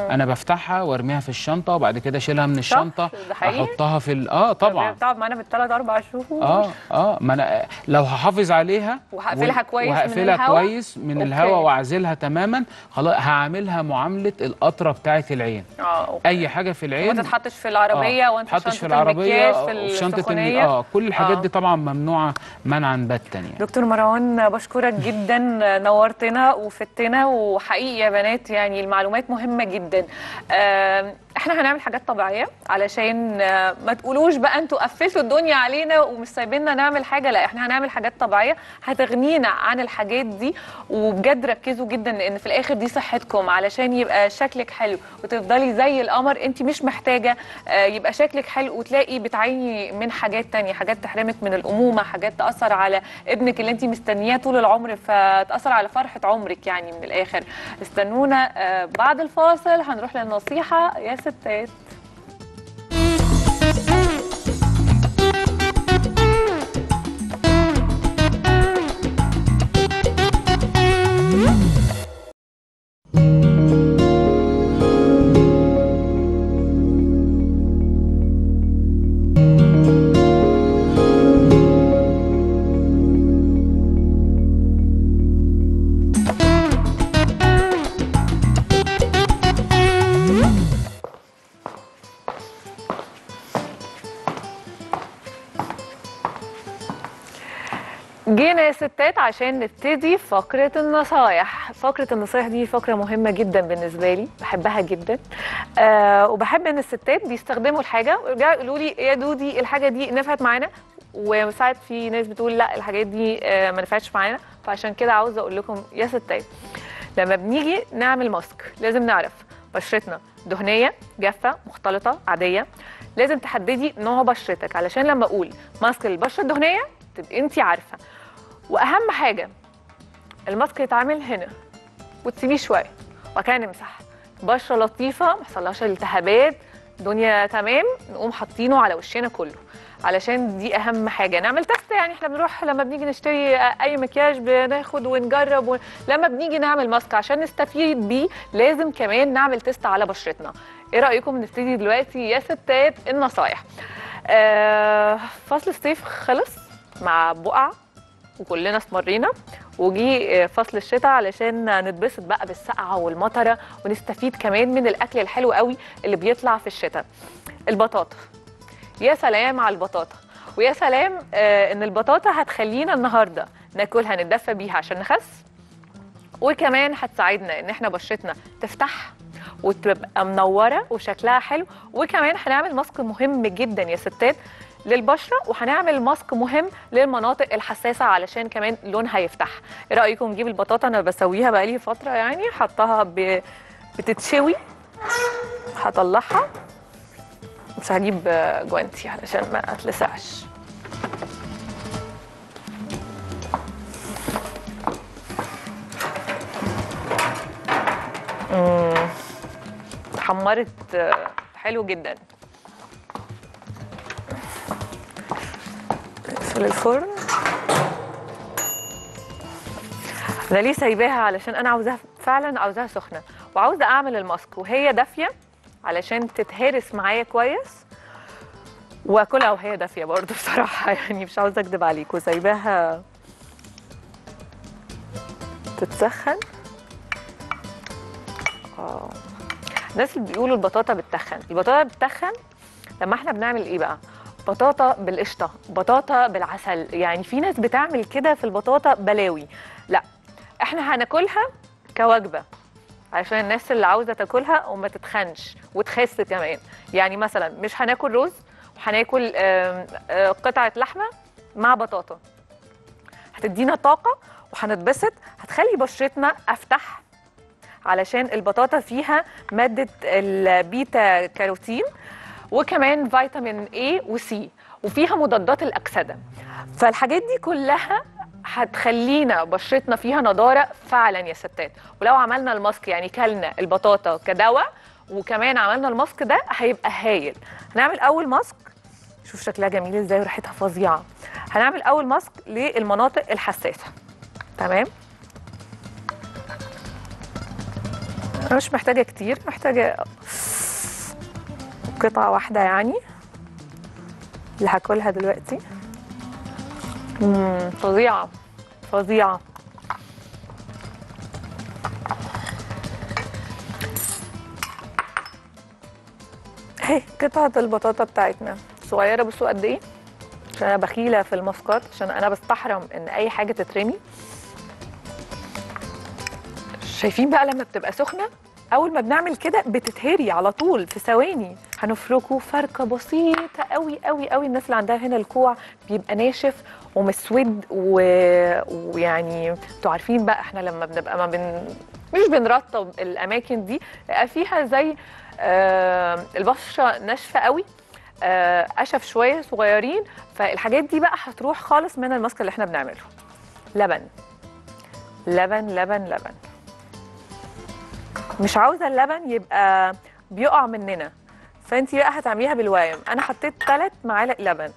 انا بفتحها وارميها في الشنطه وبعد كده اشيلها من الشنطه ده حقيقي؟ احطها في ال- اه طبعا بتقعد معانا بالثلاث اربع شهور اه اه ما انا لو هحافظ عليها وهقفلها و- كويس من وهقفلها الهوا؟ كويس من أوكي. الهواء واعزلها تماما خلاص هعملها معامله القطره بتاعه العين اه أوكي. اي حاجه في العين وما تتحطش في العربيه آه، وانت تحطش شنطة في العربيه المكياج في وفي شنطه الم- السخونية. اه كل الحاجات آه. دي طبعا ممنوعه منعا باتا يعني دكتور مروان بشكرك جدا نورتنا وفتنا وحقيقي يا بنات يعني المعلومات مهمة جدا آم، احنا هنعمل حاجات طبيعية علشان آه، ما تقولوش بقى انتوا قفلتوا الدنيا علينا ومش سايبيننا نعمل حاجة لا احنا هنعمل حاجات طبيعية هتغنينا عن الحاجات دي وبجد ركزوا جدا لان في الاخر دي صحتكم علشان يبقى شكلك حلو وتفضلي زي القمر انت مش محتاجة آه، يبقى شكلك حلو وتلاقي بتعاني من حاجات تانية حاجات تحرمك من الأمومة حاجات تأثر على ابنك اللي انت مستنياه طول العمر فتأثر على فرحة عمرك يعني من الآخر استنونا آه، بعد الفاصل هنروح للنصيحة يا ستات جينا يا ستات عشان نبتدي فقرة النصايح فقرة النصايح دي فقرة مهمة جدا بالنسبة لي بحبها جدا آه وبحب ان الستات بيستخدموا الحاجة ويرجعوا يقولوا لي يا دودي الحاجة دي نفعت معانا وساعات في ناس بتقول لا الحاجات دي آه ما نفعتش معانا فعشان كده عاوزة اقول لكم يا ستات لما بنيجي نعمل ماسك لازم نعرف بشرتنا دهنية جافة مختلطة عادية لازم تحددي نوع بشرتك علشان لما اقول ماسك للبشرة الدهنية تبقي انت عارفة واهم حاجه الماسك يتعمل هنا وتسيبيه شويه وبعد كده نمسح بشره لطيفه ما يحصلهاش التهابات دنيا تمام نقوم حاطينه على وشنا كله علشان دي اهم حاجه نعمل تست يعني احنا بنروح لما بنيجي نشتري اي مكياج بناخد ونجرب و... لما بنيجي نعمل ماسك عشان نستفيد بيه لازم كمان نعمل تست على بشرتنا ايه رايكم نبتدي دلوقتي يا ستات النصايح آه فصل الصيف خلص مع بقع وكلنا اسمرينا وجي فصل الشتاء علشان نتبسط بقى بالسقعه والمطره ونستفيد كمان من الاكل الحلو قوي اللي بيطلع في الشتاء البطاطا يا سلام على البطاطا ويا سلام آه ان البطاطا هتخلينا النهارده ناكلها نتدفى بيها عشان نخس وكمان هتساعدنا ان احنا بشرتنا تفتح وتبقى منوره وشكلها حلو وكمان هنعمل ماسك مهم جدا يا ستات للبشره وهنعمل ماسك مهم للمناطق الحساسه علشان كمان لونها يفتح ايه رايكم نجيب البطاطا انا بسويها بقالي فتره يعني حطها ب... بتتشوي هطلعها مش هجيب جوانتي علشان ما اتلسعش مم. حمرت آه، حلو جدا نقفل الفرن انا ليه سايباها علشان انا عاوزاها فعلا عاوزاها سخنه وعاوزه اعمل الماسك وهي دافيه علشان تتهرس معايا كويس واكلها وهي دافيه برضو بصراحه يعني مش عاوزه اكدب عليكم سايباها تتسخن اه الناس اللي بيقولوا البطاطا بتتخن البطاطا بتتخن لما احنا بنعمل ايه بقى بطاطا بالقشطه بطاطا بالعسل يعني في ناس بتعمل كده في البطاطا بلاوي لا احنا هناكلها كوجبه عشان الناس اللي عاوزه تاكلها وما تتخنش وتخس كمان يعني مثلا مش هناكل رز وهناكل آم، آه، قطعه لحمه مع بطاطا هتدينا طاقه وهنتبسط هتخلي بشرتنا افتح علشان البطاطا فيها ماده البيتا كاروتين وكمان فيتامين A وسي وفيها مضادات الأكسدة فالحاجات دي كلها هتخلينا بشرتنا فيها نضارة فعلا يا ستات ولو عملنا الماسك يعني كلنا البطاطا كدواء وكمان عملنا الماسك ده هيبقى هايل هنعمل أول ماسك شوف شكلها جميل ازاي وريحتها فظيعة هنعمل أول ماسك للمناطق الحساسة تمام انا مش محتاجه كتير محتاجه قطعه واحده يعني اللي هاكلها دلوقتي مم، فظيعه فظيعه اهي قطعه البطاطا بتاعتنا صغيره بصوا قد ايه عشان انا بخيله في الماسكات عشان انا بستحرم ان اي حاجه تترمي شايفين بقى لما بتبقى سخنه اول ما بنعمل كده بتتهري على طول في ثواني هنفركه فركه بسيطه قوي قوي قوي الناس اللي عندها هنا الكوع بيبقى ناشف ومسود و... ويعني انتوا عارفين بقى احنا لما بنبقى ما بن... مش بنرطب الاماكن دي بيبقى فيها زي آه البشره ناشفه قوي آه قشف شويه صغيرين فالحاجات دي بقى هتروح خالص من الماسك اللي احنا بنعمله لبن لبن لبن لبن مش عاوزه اللبن يبقى بيقع مننا فانت بقى هتعمليها بالوايم انا حطيت ثلاث معالق لبن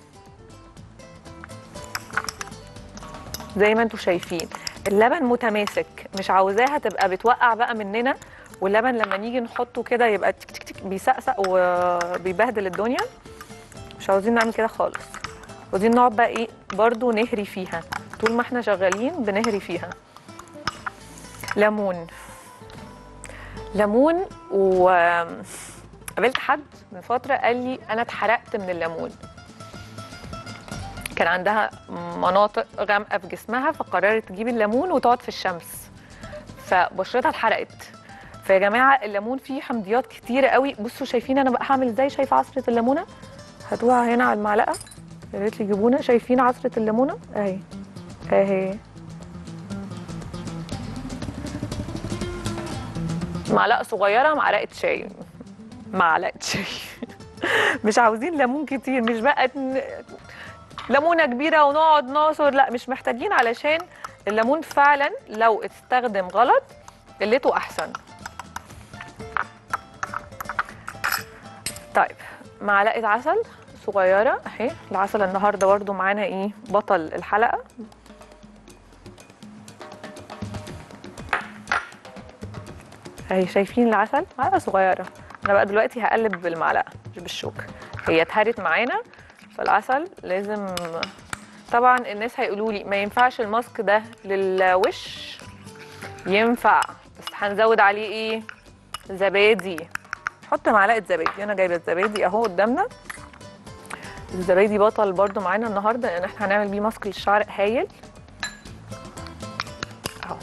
زي ما انتم شايفين اللبن متماسك مش عاوزاها تبقى بتوقع بقى مننا واللبن لما نيجي نحطه كده يبقى تك تك تك بيسقسق وبيبهدل الدنيا مش عاوزين نعمل كده خالص عاوزين نقعد بقى ايه برضو نهري فيها طول ما احنا شغالين بنهري فيها ليمون ليمون وقابلت حد من فتره قال لي انا اتحرقت من الليمون كان عندها مناطق غامقه في جسمها فقررت تجيب الليمون وتقعد في الشمس فبشرتها اتحرقت فيا جماعه الليمون فيه حمضيات كتيره قوي بصوا شايفين انا بقى هعمل ازاي شايفه عصره الليمونه هاتوها هنا على المعلقه يا ريت يجيبونا شايفين عصره الليمونه اهي اهي معلقه صغيره معلقه شاي معلقه شاي مش عاوزين ليمون كتير مش بقى ن- ليمونه كبيره ونقعد نعصر لا مش محتاجين علشان الليمون فعلا لو استخدم غلط قلته احسن طيب معلقه عسل صغيره اهي العسل النهارده برده معانا ايه بطل الحلقه اهي شايفين العسل معلقه صغيره انا بقى دلوقتي هقلب بالمعلقه مش بالشوكه هي اتهرت معانا فالعسل لازم طبعا الناس هيقولوا لي ما ينفعش الماسك ده للوش ينفع بس هنزود عليه ايه زبادي حط معلقه زبادي انا جايبه الزبادي اهو قدامنا الزبادي بطل برضو معانا النهارده لان احنا هنعمل بيه ماسك للشعر هايل اهو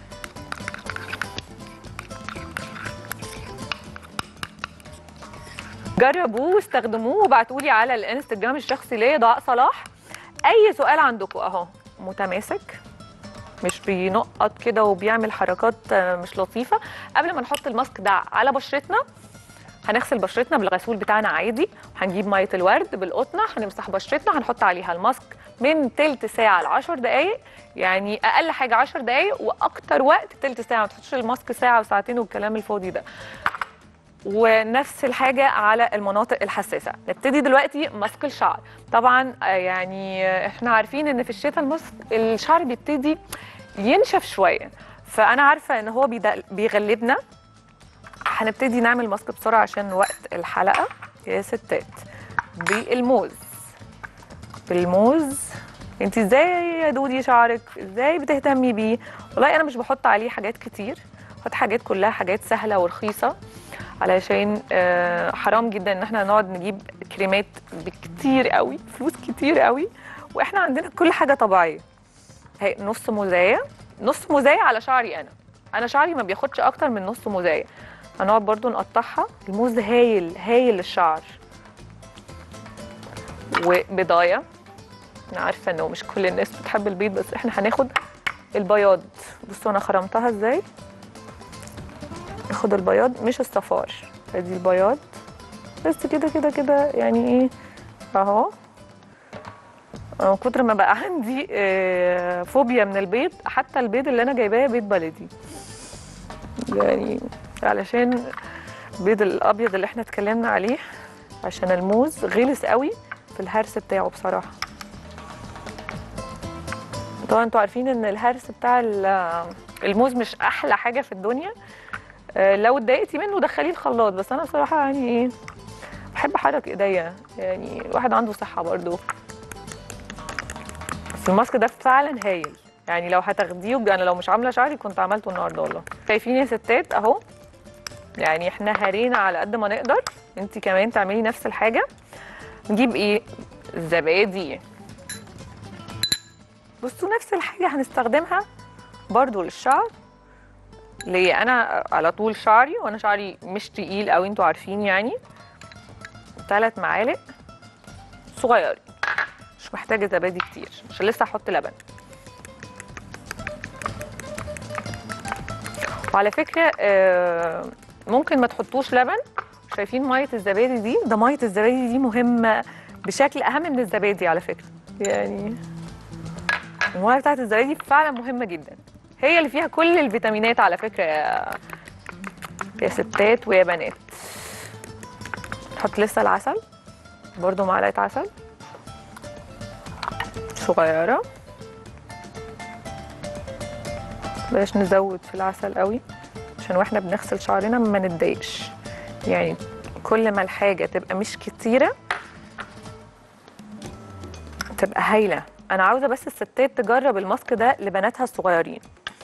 جربوه واستخدموه وابعتوا لي على الانستجرام الشخصي ليا ضاء صلاح اي سؤال عندكم اهو متماسك مش بينقط كده وبيعمل حركات آه، مش لطيفه قبل ما نحط الماسك ده على بشرتنا هنغسل بشرتنا بالغسول بتاعنا عادي هنجيب ميه الورد بالقطنه هنمسح بشرتنا هنحط عليها الماسك من تلت ساعه ل 10 دقائق يعني اقل حاجه 10 دقائق واكتر وقت تلت ساعه ما تحطش الماسك ساعه وساعتين والكلام الفاضي ده ونفس الحاجة على المناطق الحساسة نبتدي دلوقتي ماسك الشعر طبعا آه، يعني آه، احنا عارفين ان في الشتاء الماسك الشعر بيبتدي ينشف شوية فأنا عارفة ان هو بيدق- بيغلبنا هنبتدي نعمل ماسك بسرعة عشان وقت الحلقة يا ستات بالموز بالموز انت ازاي يا دودي شعرك ازاي بتهتمي بيه والله انا مش بحط عليه حاجات كتير بحط حاجات كلها حاجات سهله ورخيصه علشان آه، حرام جدا ان احنا نقعد نجيب كريمات بكتير قوي فلوس كتير قوي واحنا عندنا كل حاجه طبيعيه هي نص موزايه نص موزايه على شعري انا انا شعري ما بياخدش اكتر من نص موزايه هنقعد برضو نقطعها الموز هايل هايل للشعر وبضايه انا عارفه انه مش كل الناس بتحب البيض بس احنا هناخد البياض بصوا انا خرمتها ازاي ناخد البياض مش الصفار ادي البياض بس كده كده كده يعني ايه اهو أنا من كتر ما بقى عندي آه، فوبيا من البيض حتى البيض اللي انا جايباه بيض بلدي يعني علشان البيض الابيض اللي احنا اتكلمنا عليه عشان الموز غلس قوي في الهرس بتاعه بصراحه طبعا انتوا عارفين ان الهرس بتاع ال- الموز مش احلى حاجه في الدنيا آه، لو اتضايقتي منه دخليه الخلاط بس انا بصراحه يعني ايه بحب احرك ايديا يعني الواحد عنده صحه برضو بس الماسك ده فعلا هايل يعني لو هتاخديه انا لو مش عامله شعري كنت عملته النهارده والله شايفين يا ستات اهو يعني احنا هرينا على قد ما نقدر انت كمان تعملي نفس الحاجه نجيب ايه الزبادي بصوا نفس الحاجه هنستخدمها برضو للشعر ليه انا على طول شعري وانا شعري مش تقيل قوي انتوا عارفين يعني ثلاث معالق صغيرين مش محتاجه زبادي كتير عشان لسه هحط لبن وعلى فكره آه، ممكن ما تحطوش لبن شايفين ميه الزبادي دي ده ميه الزبادي دي مهمه بشكل اهم من الزبادي على فكره يعني الميه بتاعت الزبادي فعلا مهمه جدا هي اللي فيها كل الفيتامينات على فكره يا يا ستات ويا بنات نحط لسه العسل برضو معلقه عسل صغيره بلاش نزود في العسل قوي عشان واحنا بنغسل شعرنا ما نتضايقش يعني كل ما الحاجه تبقى مش كتيره تبقى هايله انا عاوزه بس الستات تجرب الماسك ده لبناتها الصغيرين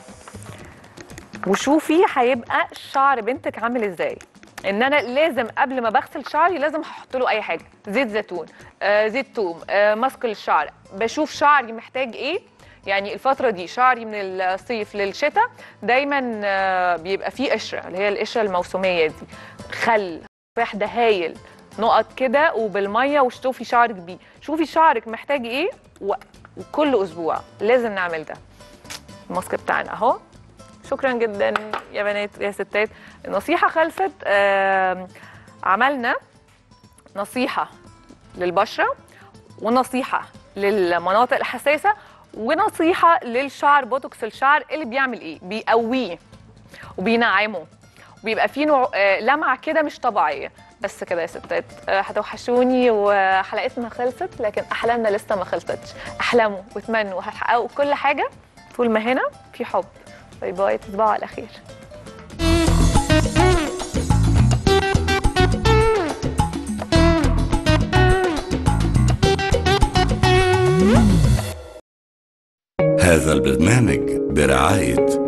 وشوفي هيبقى شعر بنتك عامل ازاي ان انا لازم قبل ما بغسل شعري لازم هحط له اي حاجه زيت زيتون آه زيت توم آه ماسك للشعر بشوف شعري محتاج ايه يعني الفترة دي شعري من الصيف للشتاء دايما آه، بيبقى فيه قشرة اللي هي القشرة الموسمية دي خل تفاح ده هايل نقط كده وبالمية وشوفي شعرك بيه شوفي شعرك محتاج ايه و- وكل اسبوع لازم نعمل ده الماسك بتاعنا اهو شكرا جدا يا بنات يا ستات النصيحة خلصت آم، عملنا نصيحة للبشرة ونصيحة للمناطق الحساسة ونصيحة للشعر بوتوكس الشعر اللي بيعمل ايه بيقويه وبينعمه وبيبقى فيه نوع آه، لمعة كده مش طبيعية بس كده يا ستات آه، هتوحشوني وحلقتنا خلصت لكن احلامنا لسه ما خلصتش احلموا واتمنوا هتحققوا كل حاجة طول ما هنا في حب باي باي تصبحوا على خير هذا البرنامج برعاية